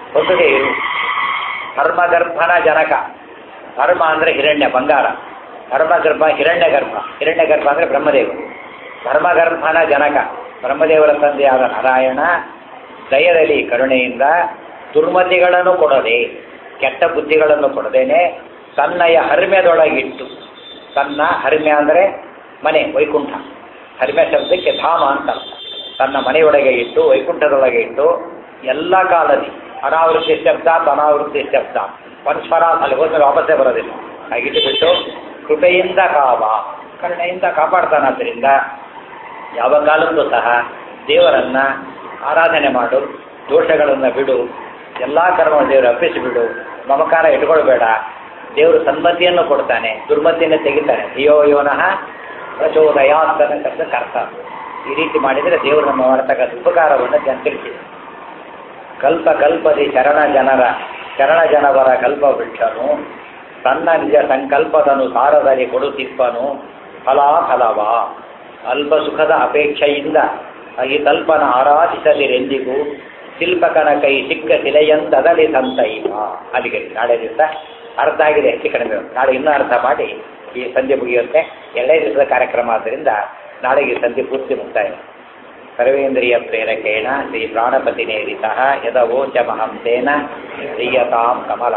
ಹೊಸದೇ ಇರು ಧರ್ಮಗರ್ಭನ ಜನಕ ಧರ್ಮ ಅಂದರೆ ಹಿರಣ್ಯ ಬಂಗಾರ ಧರ್ಮಗರ್ಭ ಹಿರಣ್ಯ ಗರ್ಭ ಹಿರಣ್ಯ ಗರ್ಭ ಅಂದರೆ ಬ್ರಹ್ಮದೇವರು ಧರ್ಮಗರ್ಭನ ಜನಕ ಬ್ರಹ್ಮದೇವರ ತಂದೆಯಾದ ನಾರಾಯಣ ದಯದಲ್ಲಿ ಕರುಣೆಯಿಂದ ದುರ್ಮತಿಗಳನ್ನು ಕೊಡದೆ ಕೆಟ್ಟ ಬುದ್ಧಿಗಳನ್ನು ಕೊಡದೇನೆ ತನ್ನಯ ಹರಿಮೆದೊಳಗಿಟ್ಟು ತನ್ನ ಹರಿಮೆ ಅಂದರೆ ಮನೆ ವೈಕುಂಠ ಹರಿಮೆ ಶಬ್ದಕ್ಕೆ ಧಾಮ ಅಂತ ಅರ್ಥ. ತನ್ನ ಮನೆಯೊಳಗೆ ಇಟ್ಟು ವೈಕುಂಠದೊಳಗೆ ಇಟ್ಟು ಎಲ್ಲ ಕಾಲದಿ ಅನಾವೃತ್ತಿ ಶಬ್ದ ಅನಾವೃತ್ತಿ ಶಬ್ದ ಪರಸ್ಪರ ಅಲ್ಲಿ ಹೋದ್ಮೇಲೆ ವಾಪಸ್ಸೇ ಬರೋದಿಲ್ಲ ಹಾಗಿಟ್ಟು ಬಿಟ್ಟು ಕೃಪೆಯಿಂದ ಕಾವ ಕರುಣೆಯಿಂದ ಕಾಪಾಡ್ತಾನಾದ್ದರಿಂದ ಯಾವ ಕಾಲಕ್ಕೂ ಸಹ ದೇವರನ್ನ ಆರಾಧನೆ ಮಾಡು ದೋಷಗಳನ್ನು ಬಿಡು ಎಲ್ಲ ಕರ್ಮ ದೇವರು ಅರ್ಪಿಸಿಬಿಡು ಮಮಕಾರ ಇಟ್ಕೊಳ್ಬೇಡ ದೇವರು ಸನ್ಮತಿಯನ್ನು ಕೊಡ್ತಾನೆ ದುರ್ಮತಿಯನ್ನು ತೆಗಿತಾನೆ ಧಿಯೋ ಯೋನಃ ಪ್ರಚೋದಯಾತ್ ಶಬ್ದಕ್ಕೆ ಅರ್ಥ ಈ ರೀತಿ ಮಾಡಿದರೆ ದೇವರು ನಮ್ಮ ಮಾಡ್ತಕ್ಕಂಥ ಉಪಕಾರವನ್ನು ಜನ ತಿಳಿಸಿದೆ ಕಲ್ಪ ಕಲ್ಪದಿ ಶರಣ ಜನರ ಶರಣ ಜನವರ ಕಲ್ಪ ವೃಕ್ಷನು ತನ್ನ ನಿಜ ಸಂಕಲ್ಪದನು ಸಾರದಲ್ಲಿ ಕೊಡುತ್ತಿಪ್ಪನು ಫಲಾಫಲವ ಅಲ್ಪ ಸುಖದ ಅಪೇಕ್ಷೆಯಿಂದ ಈ ಕಲ್ಪನ ಆರಾಧಿಸದಿರೆಂದಿಗೂ ಶಿಲ್ಪಕನ ಕೈ ಸಿಕ್ಕ ಶಿಲೆಯಂದದಲಿ ಸಂತೈವ ಅಲ್ಲಿಗೆ ನಾಳೆ ದಿವಸ ಅರ್ಥ ಆಗಿದೆ ಹೆಚ್ಚು ಕಡಿಮೆ ನಾಳೆ ಇನ್ನೂ ಅರ್ಥ ಮಾಡಿ ಈ ಸಂಜೆ ಮುಗಿಯುತ್ತೆ ಎರಡೇ ದಿವಸದ ಕಾರ್ಯಕ್ರಮ ಆದ್ದರಿಂದ ನಾಳೆಗೆ ಸಂಜೆ ಪೂರ್ತಿ ಮುಕ್ತಾಯ ಸರ್ವೇಂದ್ರಿಯ ಪ್ರೇರಕೇಣ ಶ್ರೀ ಪ್ರಾಣಪತಿ ನೇರಿತ ಯದವೋಚ ಮಹಂಸೇನ ಶ್ರೀಯತಾಂ ಕಮಲ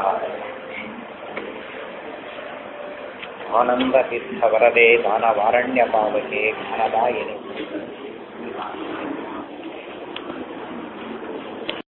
ಆನಂದ ತೀರ್ಥ ವರದೆ ದಾನವಾರಣ್ಯ ಪಾವಕೆ ಜ್ಞಾನದಾಯಿನಿ